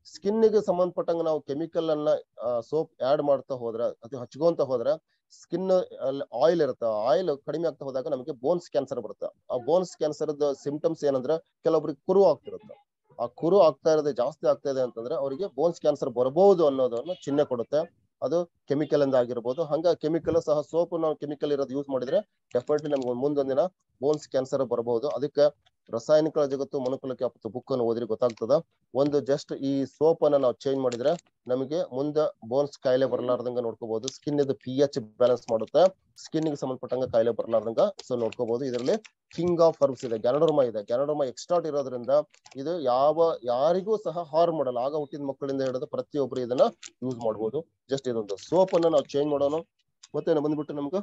ಸ್ಕಿನ್ ಗೆ ಸಂಬಂಧಪಟ್ಟಂಗ ನಾವು ಕೆಮಿಕಲ್ ಅನ್ನ ಸೋಪ್ ಆಡ್ ಮಾಡ್ತಾ ಹೋದ್ರ ಅದು ಹಚ್ಕೊಂತ ಹೋದ್ರ ಸ್ಕಿನ್ ಆಯಿಲ್ ಇರುತ್ತೆ ಆಯಿಲ್ ಕಡಿಮೆ ಆಗ್ತಾ ಹೋದಾಗ ನಮಗೆ ಬೋನ್ಸ್ ಕ್ಯಾನ್ಸರ್ ಬರುತ್ತೆ ಆ ಬೋನ್ಸ್ ಕ್ಯಾನ್ಸರ್ ಸಿಂಪ್ಟಮ್ಸ್ ಏನಂದ್ರೆ ಕೆಲವೊಬ್ರಿಗೆ ಕುರು ಆಗ್ತಿರುತ್ತೆ ಆ ಕುರು ಆಗ್ತಾ ಇರೋದು ಜಾಸ್ತಿ ಆಗ್ತಾ ಇದೆ ಅಂತಂದ್ರೆ ಅವರಿಗೆ ಬೋನ್ಸ್ ಕ್ಯಾನ್ಸರ್ ಬರಬಹುದು ಅನ್ನೋದನ್ನ ಚಿಹ್ನೆ ಕೊಡುತ್ತೆ ಅದು ಕೆಮಿಕಲ್ ಇಂದ ಆಗಿರ್ಬೋದು ಹಂಗ ಕೆಮಿಕಲ್ ಸಹ ಸೋಪ್ ನಾವು ಕೆಮಿಕಲ್ ಇರೋದು ಯೂಸ್ ಮಾಡಿದ್ರೆ ಡೆಫಿನೆಟ್ಲಿ ನಮ್ಗೆ ಮುಂದೊಂದಿನ ಬೋನ್ಸ್ ಕ್ಯಾನ್ಸರ್ ಬರಬಹುದು ಅದಕ್ಕೆ ರಾಸಾಯನಿಕ ಜಗತ್ತು ಮನುಕುಲಕ್ಕೆ ಅಪ್ಪತ್ತು ಬುಕ್ ಅನ್ನು ಓದಿದ್ರೆ ಗೊತ್ತಾಗ್ತದ ಒಂದು ಜಸ್ಟ್ ಈ ಸೋಪ್ ಅನ್ನ ನಾವು ಚೇಂಜ್ ಮಾಡಿದ್ರೆ ನಮಗೆ ಮುಂದೆ ಬೋನ್ಸ್ ಕಾಯಿಲೆ ಬರಲಾರ್ದಂಗ ನೋಡ್ಕೋಬಹುದು ಸ್ಕಿನ್ ಇದು ಪಿ ಎಚ್ ಬ್ಯಾಲೆನ್ಸ್ ಮಾಡುತ್ತೆ ಸ್ಕಿನ್ ಗೆ ಸಂಬಂಧಪಟ್ಟಂಗ ಕಾಯಿಲೆ ಬರಲಾರ್ದಂಗ ಸೊ ನೋಡ್ಕೋಬಹುದು ಇದರಲ್ಲಿ ಕಿಂಗ್ ಆಫ್ ಹರ್ಬ್ಸ್ ಇದೆ ಗ್ಯಾನಡೋರ್ಮಾ ಇದೆ ಗ್ಯಾನಡೋರ್ಮಾ ಎಕ್ಸ್ಟ್ರಾಟ್ ಇರೋದ್ರಿಂದ ಇದು ಯಾವ ಯಾರಿಗೂ ಸಹ ಹಾರ್ ಮಾಡಲ್ಲ ಆಗ ಹುಟ್ಟಿದ ಮಕ್ಕಳಿಂದ ಹಿಡಿದು ಪ್ರತಿಯೊಬ್ಬರು ಇದನ್ನ ಯೂಸ್ ಮಾಡಬಹುದು ಜಸ್ಟ್ ಇದೊಂದು ಸೋಪ್ ಅನ್ನ ನಾವು ಚೇಂಜ್ ಮಾಡೋಣ ಮತ್ತೆ ಬಂದ್ಬಿಟ್ಟು ನಮ್ಗೆ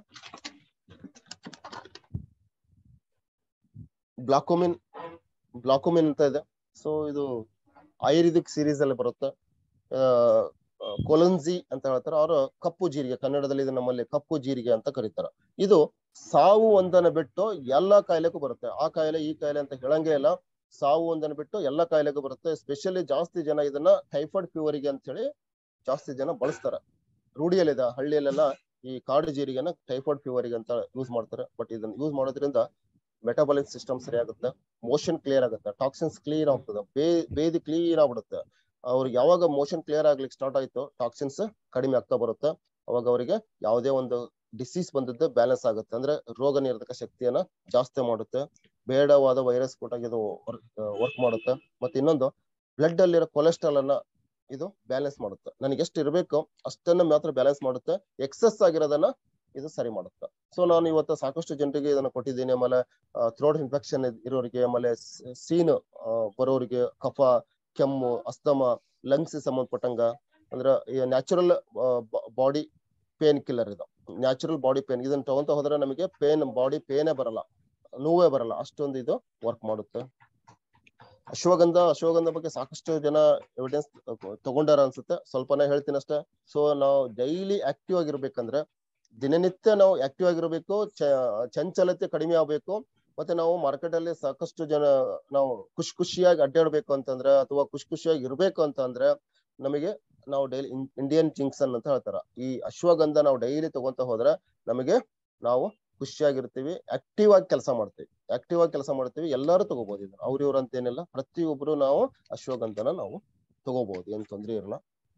ಬ್ಲಾಕೋಮಿನ್ ಬ್ಲಾಕೋಮಿನ್ ಅಂತ ಇದೆ ಸೊ ಇದು ಆಯುರ್ವೇದಿಕ್ ಸೀರೀಸ್ ಅಲ್ಲಿ ಬರುತ್ತೆ ಕೊಲನ್ಜಿ ಅಂತ ಹೇಳ್ತಾರೆ ಅವರು ಕಪ್ಪು ಜೀರಿಗೆ ಕನ್ನಡದಲ್ಲಿ ಇದು ನಮ್ಮಲ್ಲಿ ಕಪ್ಪು ಜೀರಿಗೆ ಅಂತ ಕರೀತಾರೆ ಇದು ಸಾವು ಒಂದನ್ನ ಬಿಟ್ಟು ಎಲ್ಲಾ ಕಾಯಿಲೆಗೂ ಬರುತ್ತೆ ಆ ಕಾಯಿಲೆ ಈ ಕಾಯಿಲೆ ಅಂತ ಹೇಳಂಗೆ ಇಲ್ಲ ಸಾವು ಒಂದನ್ನ ಬಿಟ್ಟು ಎಲ್ಲಾ ಕಾಯಿಲೆಗೂ ಬರುತ್ತೆ ಸ್ಪೆಷಲಿ ಜಾಸ್ತಿ ಜನ ಇದನ್ನ ಟೈಫಾಯ್ಡ್ ಫೀವರಿಗೆ ಅಂತ ಹೇಳಿ ಜಾಸ್ತಿ ಜನ ಬಳಸ್ತಾರೆ ರೂಢಿಯಲ್ಲಿದೆ ಹಳ್ಳಿಯಲ್ಲೆಲ್ಲ ಈ ಕಾಡು ಜೀರಿಗೆನ ಟೈಫಾಯ್ಡ್ ಫೀವರಿಗೆ ಅಂತ ಯೂಸ್ ಮಾಡ್ತಾರೆ ಬಟ್ ಇದನ್ನ ಯೂಸ್ ಮಾಡೋದ್ರಿಂದ ಮೆಟಾಬಾಲಿಕ್ ಸಿಸ್ಟಮ್ ಸರಿ ಆಗುತ್ತೆ ಮೋಷನ್ ಕ್ಲಿಯರ್ ಆಗುತ್ತೆ ಟಾಕ್ಸಿನ್ಸ್ ಕ್ಲೀನ್ ಆಗ್ತದೆ ಬೇ ಬೇದಿ ಕ್ಲೀನ್ ಆಗ್ಬಿಡುತ್ತೆ ಅವ್ರಿಗೆ ಯಾವಾಗ ಮೋಷನ್ ಕ್ಲಿಯರ್ ಆಗ್ಲಿಕ್ಕೆ ಸ್ಟಾರ್ಟ್ ಆಯ್ತು ಟಾಕ್ಸಿನ್ಸ್ ಕಡಿಮೆ ಆಗ್ತಾ ಬರುತ್ತೆ ಅವಾಗ ಅವರಿಗೆ ಯಾವುದೇ ಒಂದು ಡಿಸೀಸ್ ಬಂದದ್ದು ಬ್ಯಾಲೆನ್ಸ್ ಆಗುತ್ತೆ ಅಂದ್ರೆ ರೋಗ ನಿರೋಧಕ ಶಕ್ತಿಯನ್ನ ಜಾಸ್ತಿ ಮಾಡುತ್ತೆ ಬೇಡವಾದ ವೈರಸ್ ಕೊಟ್ಟಾಗ ಇದು ವರ್ಕ್ ಮಾಡುತ್ತೆ ಮತ್ತೆ ಇನ್ನೊಂದು ಬ್ಲಡ್ ಅಲ್ಲಿರೋ ಕೊಲೆಸ್ಟ್ರಾಲ್ ಅನ್ನ ಇದು ಬ್ಯಾಲೆನ್ಸ್ ಮಾಡುತ್ತೆ ನನಗೆ ಎಷ್ಟು ಇರಬೇಕು ಅಷ್ಟನ್ನ ಮಾತ್ರ ಬ್ಯಾಲೆನ್ಸ್ ಮಾಡುತ್ತೆ ಎಕ್ಸಸ್ ಆಗಿರೋದನ್ನ ಇದು ಸರಿ ಮಾಡುತ್ತೆ ಸೊ ನಾನು ಇವತ್ತು ಸಾಕಷ್ಟು ಜನರಿಗೆ ಇದನ್ನ ಕೊಟ್ಟಿದ್ದೀನಿ ಆಮೇಲೆ ಥ್ರೋಟ್ ಇನ್ಫೆಕ್ಷನ್ ಇರೋರಿಗೆ ಆಮೇಲೆ ಸೀನ್ ಬರೋರಿಗೆ ಕಫ ಕೆಮ್ಮು ಅಸ್ತಮ ಲಂಗ್ಸ್ ಸಂಬಂಧಪಟ್ಟಂಗ ಅಂದ್ರ ನ್ಯಾಚುರಲ್ ಬಾಡಿ ಪೇನ್ ಕಿಲ್ಲರ್ ಇದು ನ್ಯಾಚುರಲ್ ಬಾಡಿ ಪೇನ್ ಇದನ್ನ ತಗೊಂತ ಹೋದ್ರೆ ನಮಗೆ ಪೇನ್ ಬಾಡಿ ಪೇನೇ ಬರಲ್ಲ ನೋವೇ ಬರಲ್ಲ ಅಷ್ಟೊಂದು ಇದು ವರ್ಕ್ ಮಾಡುತ್ತೆ ಅಶ್ವಗಂಧ ಅಶ್ವಗಂಧ ಬಗ್ಗೆ ಸಾಕಷ್ಟು ಜನ ಎವಿಡೆನ್ಸ್ ತಗೊಂಡಾರ ಅನ್ಸುತ್ತೆ ಸ್ವಲ್ಪನೇ ಹೇಳ್ತೀನಿ ಅಷ್ಟೇ ಸೊ ನಾವು ಡೈಲಿ ಆಕ್ಟಿವ್ ಆಗಿರ್ಬೇಕಂದ್ರೆ ದಿನನಿತ್ಯ ನಾವು ಆಕ್ಟಿವ್ ಆಗಿರ್ಬೇಕು ಚಂಚಲತೆ ಕಡಿಮೆ ಆಗ್ಬೇಕು ಮತ್ತೆ ನಾವು ಮಾರ್ಕೆಟ್ ಅಲ್ಲಿ ಸಾಕಷ್ಟು ಜನ ನಾವು ಖುಷಿ ಖುಷಿಯಾಗಿ ಅಡ್ಡಾಡ್ಬೇಕು ಅಂತಂದ್ರೆ ಅಥವಾ ಖುಷಿ ಖುಷಿಯಾಗಿ ಇರ್ಬೇಕು ಅಂತ ಅಂದ್ರೆ ನಮಗೆ ನಾವು ಡೈಲಿ ಇಂಡಿಯನ್ ಜಿಂಕ್ಸನ್ ಅಂತ ಹೇಳ್ತಾರ ಈ ಅಶ್ವಗಂಧ ನಾವು ಡೈಲಿ ತಗೊಂತ ಹೋದ್ರೆ ನಮಗೆ ನಾವು ಖುಷಿಯಾಗಿರ್ತೀವಿ ಆಕ್ಟಿವ್ ಆಗಿ ಕೆಲಸ ಮಾಡ್ತೀವಿ ಆಕ್ಟಿವ್ ಆಗಿ ಕೆಲಸ ಮಾಡ್ತೀವಿ ಎಲ್ಲರೂ ತಗೋಬಹುದು ಇದನ್ನ ಅವ್ರ ಇವ್ರ ಅಂತ ಏನಿಲ್ಲ ಪ್ರತಿಯೊಬ್ರು ನಾವು ಅಶ್ವಗಂಧನ ನಾವು ತಗೋಬಹುದು ಏನ್ ತೊಂದ್ರೆ ಇರಲ್ಲ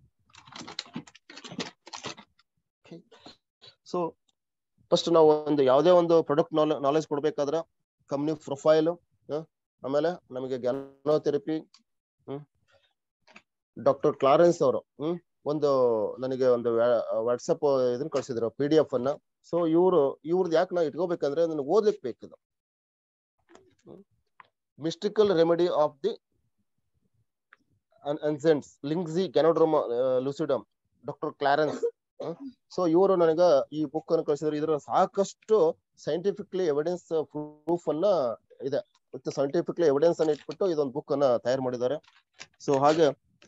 ಸೊ ಫಸ್ಟ್ ನಾವು ಒಂದು ಯಾವುದೇ ಒಂದು ಪ್ರಾಡಕ್ಟ್ ನಾಲೆಜ್ ಕೊಡ್ಬೇಕಾದ್ರೆ ಕಂಪ್ನಿ ಪ್ರೊಫೈಲ್ ಆಮೇಲೆ ನಮಗೆ ಗ್ಯಾನೋಥೆರಪಿ ಹ್ಮ್ ಡಾಕ್ಟರ್ ಕ್ಲಾರೆನ್ಸ್ ಅವರು ಹ್ಮ್ ಒಂದು ನನಗೆ ಒಂದು ವಾಟ್ಸಪ್ ಇದನ್ನ ಕಳ್ಸಿದ್ರು ಪಿ ಡಿ ಎಫ್ ಅನ್ನ ಸೊ ಇವರು ಇವ್ರದ್ದು ಯಾಕೆ ನಾವು ಇಟ್ಕೋಬೇಕಂದ್ರೆ ನನಗೆ ಓದ್ಲಿಕ್ಕೆ ಬೇಕಿದು mystical remedy of the ancients lingzhi ganoderma lucidum doctor Clarence so ಇವರು ನನಗ ಈ ಬುಕ್ ಅನ್ನು ಕಳಿಸಿದ್ರು ಇದರ ಸಾಕಷ್ಟು ಸೈಂಟಿಫಿಕ್ಲಿ ಎವಿಡೆನ್ಸ್ ಪ್ರೂಫ್ ಅನ್ನ ಇದೆ ಮತ್ತೆ ಸೈಂಟಿಫಿಕ್ಲಿ ಎವಿಡೆನ್ಸ್ ಅನ್ನ ಇಟ್ಬಿಟ್ಟು ಇದೊಂದು ಬುಕ್ ಅನ್ನ ತಯಾರು ಮಾಡಿದ್ದಾರೆ ಸೊ ಹಾಗೆ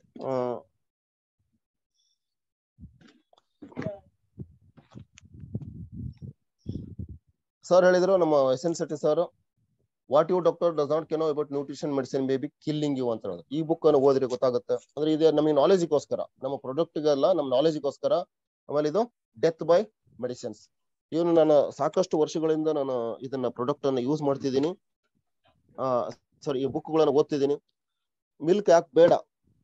ಸರ್ ಹೇಳಿದ್ರು ನಮ್ಮ S N Setty sir what you doctor does not know about nutrition medicine baby killing you ಅಂತ ಹೇಳೋದು ಈ ಬುಕ್ ಅನ್ನು ಓದಿದ್ರೆ ಗೊತ್ತಾಗುತ್ತೆ ಅಂದ್ರೆ ಇದು ನಮಗೆ ನಾಲೆಜ್ಗೋಸ್ಕರ ನಮ್ಮ ಪ್ರಾಡಕ್ಟ್ಗೆಲ್ಲ ನಮ್ಮ ನಾಲೆಜ್ಗೋಸ್ಕರ ಆಮೇಲೆ ಇದು ಡೆತ್ ಬೈ ಮೆಡಿಸಿನ್ಸ್ ಇವನು ನಾನು ಸಾಕಷ್ಟು ವರ್ಷಗಳಿಂದ ನಾನು ಇದನ್ನ ಪ್ರಾಡಕ್ಟ್ ಅನ್ನ ಯೂಸ್ ಮಾಡ್ತಿದ್ದೀನಿ ಆ ಸಾರಿ ಈ ಬುಕ್ ಗಳನ್ನ ಓದ್ತಿದ್ದೀನಿ ಮಿಲ್ಕ್ ಯಾಕೆ ಬೇಡ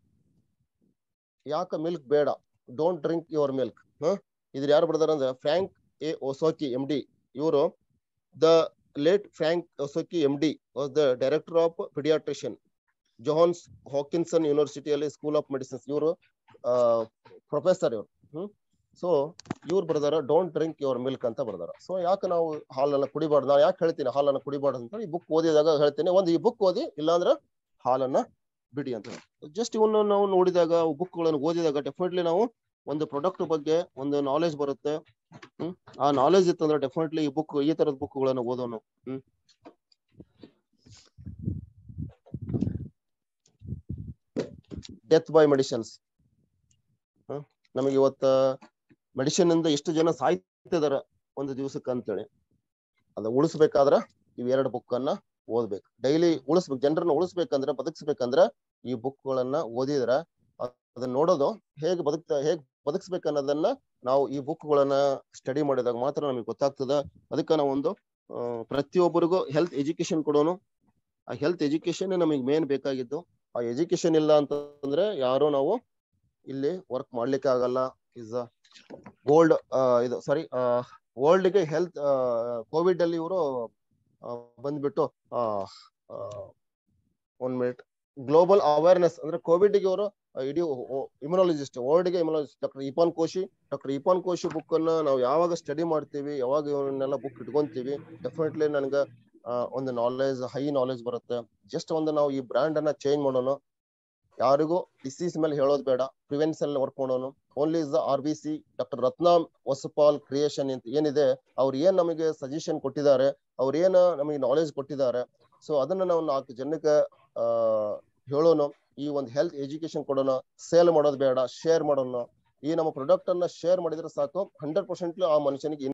ಯಾಕೆ ಮಿಲ್ಕ್ ಬೇಡ ಡೋಂಟ್ ಡ್ರಿಂಕ್ ಯುವರ್ ಮಿಲ್ಕ್ ಹ ಇದ್ರ ಯಾರು ಬರ್ದಾರ ಅಂದ್ರೆ Frank A Oski M D ಇವರು the late Frank Oski M D was the director of pediatrician Johns Hopkins ಯೂನಿವರ್ಸಿಟಿಯಲ್ಲಿ ಸ್ಕೂಲ್ ಆಫ್ ಮೆಡಿಸಿನ್ಸ್ ಇವರು ಪ್ರೊಫೆಸರ್ ಇವರು ಹ್ಮ್ ಸೊ ಇವ್ರು ಬರ್ದಾರ ಡೋಂಟ್ ಡ್ರಿಂಕ್ ಯುವರ್ ಮಿಲ್ಕ್ ಅಂತ ಬರ್ದಾರ ಸೊ ಯಾಕೆ ನಾವು ಹಾಲನ್ನ ಕುಡಿಬಾರ್ದು ನಾನು ಯಾಕೆ ಹೇಳ್ತೀನಿ ಹಾಲನ್ನ ಕುಡಿಬಾರ್ದು ಅಂತ ಈ ಬುಕ್ ಓದಿದಾಗ ಹೇಳ್ತೀನಿ ಒಂದು ಈ ಬುಕ್ ಓದಿ ಇಲ್ಲಾಂದ್ರೆ ಹಾಲನ್ನ ಬಿಡಿ ಅಂತ ಜಸ್ಟ್ ಇವನ್ನ ನಾವು ನೋಡಿದಾಗ ಬುಕ್ ಗಳನ್ನು ಓದಿದಾಗ ಡೆಫಿನೆಟ್ಲಿ ನಾವು ಒಂದು ಪ್ರಾಡಕ್ಟ್ ಬಗ್ಗೆ ಒಂದು ನಾಲೆಜ್ ಬರುತ್ತೆ ಹ್ಮ್ ಆ ನಾಲೆಜ್ ಇತ್ತಂದ್ರೆ ಡೆಫಿನೆಟ್ಲಿ ಈ ಬುಕ್ ಈ ತರದ ಬುಕ್ ಗಳನ್ನು ಓದೋನು ಹ್ಮ್ ಡೆತ್ ಬೈ ಮೆಡಿಸಿನ್ಸ್ ನಮಗೆ ಇವತ್ತ ಮೆಡಿಸಿನ್ ಇಂದ ಎಷ್ಟು ಜನ ಸಾಯ್ತಿದಾರ ಒಂದು ದಿವಸಕ್ಕೆ ಅಂತೇಳಿ ಅದ ಉಳಿಸ್ಬೇಕಾದ್ರ ಇವೆರಡು ಬುಕ್ ಅನ್ನ ಓದ್ಬೇಕು ಡೈಲಿ ಉಳಿಸ್ಬೇಕು ಜನರನ್ನ ಉಳಿಸ್ಬೇಕಂದ್ರೆ ಬದುಕಿಸ್ಬೇಕಂದ್ರ ಈ ಬುಕ್ ಗಳನ್ನ ಓದಿದ್ರ ಅದನ್ನ ನೋಡೋದು ಹೇಗೆ ಬದುಕ್ತಾ ಹೇಗ್ ಬದುಕ್ಸ್ಬೇಕು ಅನ್ನೋದನ್ನ ನಾವು ಈ ಬುಕ್ ಗಳನ್ನ ಸ್ಟಡಿ ಮಾಡಿದಾಗ ಮಾತ್ರ ನಮಗೆ ಗೊತ್ತಾಗ್ತದ ಅದಕ್ಕೆ ನಾವು ಒಂದು ಆ, ಪ್ರತಿಯೊಬ್ಬರಿಗೂ ಹೆಲ್ತ್ ಎಜುಕೇಶನ್ ಕೊಡೋನು ಆ ಹೆಲ್ತ್ ಎಜುಕೇಶನ್ ನಮಗೆ ಮೇನ್ ಬೇಕಾಗಿದ್ದು ಆ ಎಜುಕೇಶನ್ ಇಲ್ಲ ಅಂತಂದ್ರೆ ಯಾರು ನಾವು ಇಲ್ಲಿ ವರ್ಕ್ ಮಾಡ್ಲಿಕ್ಕೆ ಆಗಲ್ಲ ಇಸ್ ಗೋಲ್ಡ್ ಇದು ಸಾರಿ ವರ್ಲ್ಡ್ ಗೆ ಹೆಲ್ತ್ ಕೋವಿಡ್ ಅಲ್ಲಿ ಇವರು ಬಂದ್ಬಿಟ್ಟು ಒನ್ ಮಿನಿಟ್ ಗ್ಲೋಬಲ್ ಅವೇರ್ನೆಸ್ ಅಂದ್ರೆ ಕೋವಿಡ್ ಗೆ ಇವರು ಇಡೀ ಇಮ್ಯುನಾಲಜಿಸ್ಟ್ ವರ್ಲ್ಡ್ ಗೆ ಇಮ್ಯುನಾಲಜಿಸ್ಟ್ ಡಾಕ್ಟರ್ ಇಪಾನ್ ಕೋಶಿ ಡಾಕ್ಟರ್ ಇಪಾನ್ ಕೋಶಿ ಬುಕ್ ಅನ್ನ ನಾವು ಯಾವಾಗ ಸ್ಟಡಿ ಮಾಡ್ತೀವಿ ಯಾವಾಗ ಇವನ್ನೆಲ್ಲ ಬುಕ್ ಇಟ್ಕೊಂತೀವಿ ಡೆಫಿನೆಟ್ಲಿ ನನ್ಗೆ ಆ, ಒಂದು ನಾಲೆಜ್ ಹೈ ನಾಲೆಜ್ ಬರುತ್ತೆ ಜಸ್ಟ್ ಒಂದು ನಾವು ಈ ಬ್ರ್ಯಾಂಡ್ ಅನ್ನ ಚೇಂಜ್ ಮಾಡೋಣ ಯಾರಿಗೂ ಡಿಸೀಸ್ ಮೇಲೆ ಹೇಳೋದು ಬೇಡ ಪ್ರಿವೆನ್ಷನ್ ವರ್ಕ್ ಮಾಡೋಣ only is the R B C doctor Ratna ವಸಪಾಲ್ ಕ್ರಿಯೇಷನ್ ಅಂತ ಏನಿದೆ ಅವ್ರು ಏನ್ ನಮಗೆ ಸಜೆಷನ್ ಕೊಟ್ಟಿದ್ದಾರೆ ಅವ್ರು ಏನ್ ನಮಗೆ ನಾಲೆಜ್ ಕೊಟ್ಟಿದ್ದಾರೆ ಸೊ ಅದನ್ನ ನಾವು ನಾಲ್ಕು ಜನಕ್ಕೆ ಆ ಹೇಳೋಣ ಈ ಒಂದು ಹೆಲ್ತ್ ಎಜುಕೇಶನ್ ಕೊಡೋಣ ಸೇಲ್ ಮಾಡೋದು ಬೇಡ ಶೇರ್ ಮಾಡೋಣ ಈ ನಮ್ಮ ಪ್ರಾಡಕ್ಟ್ ಅನ್ನ ಶೇರ್ ಮಾಡಿದ್ರೆ ಸಾಕು ಹಂಡ್ರೆಡ್ ಪರ್ಸೆಂಟ್ ಆ ಮನುಷ್ಯನಿಗೆ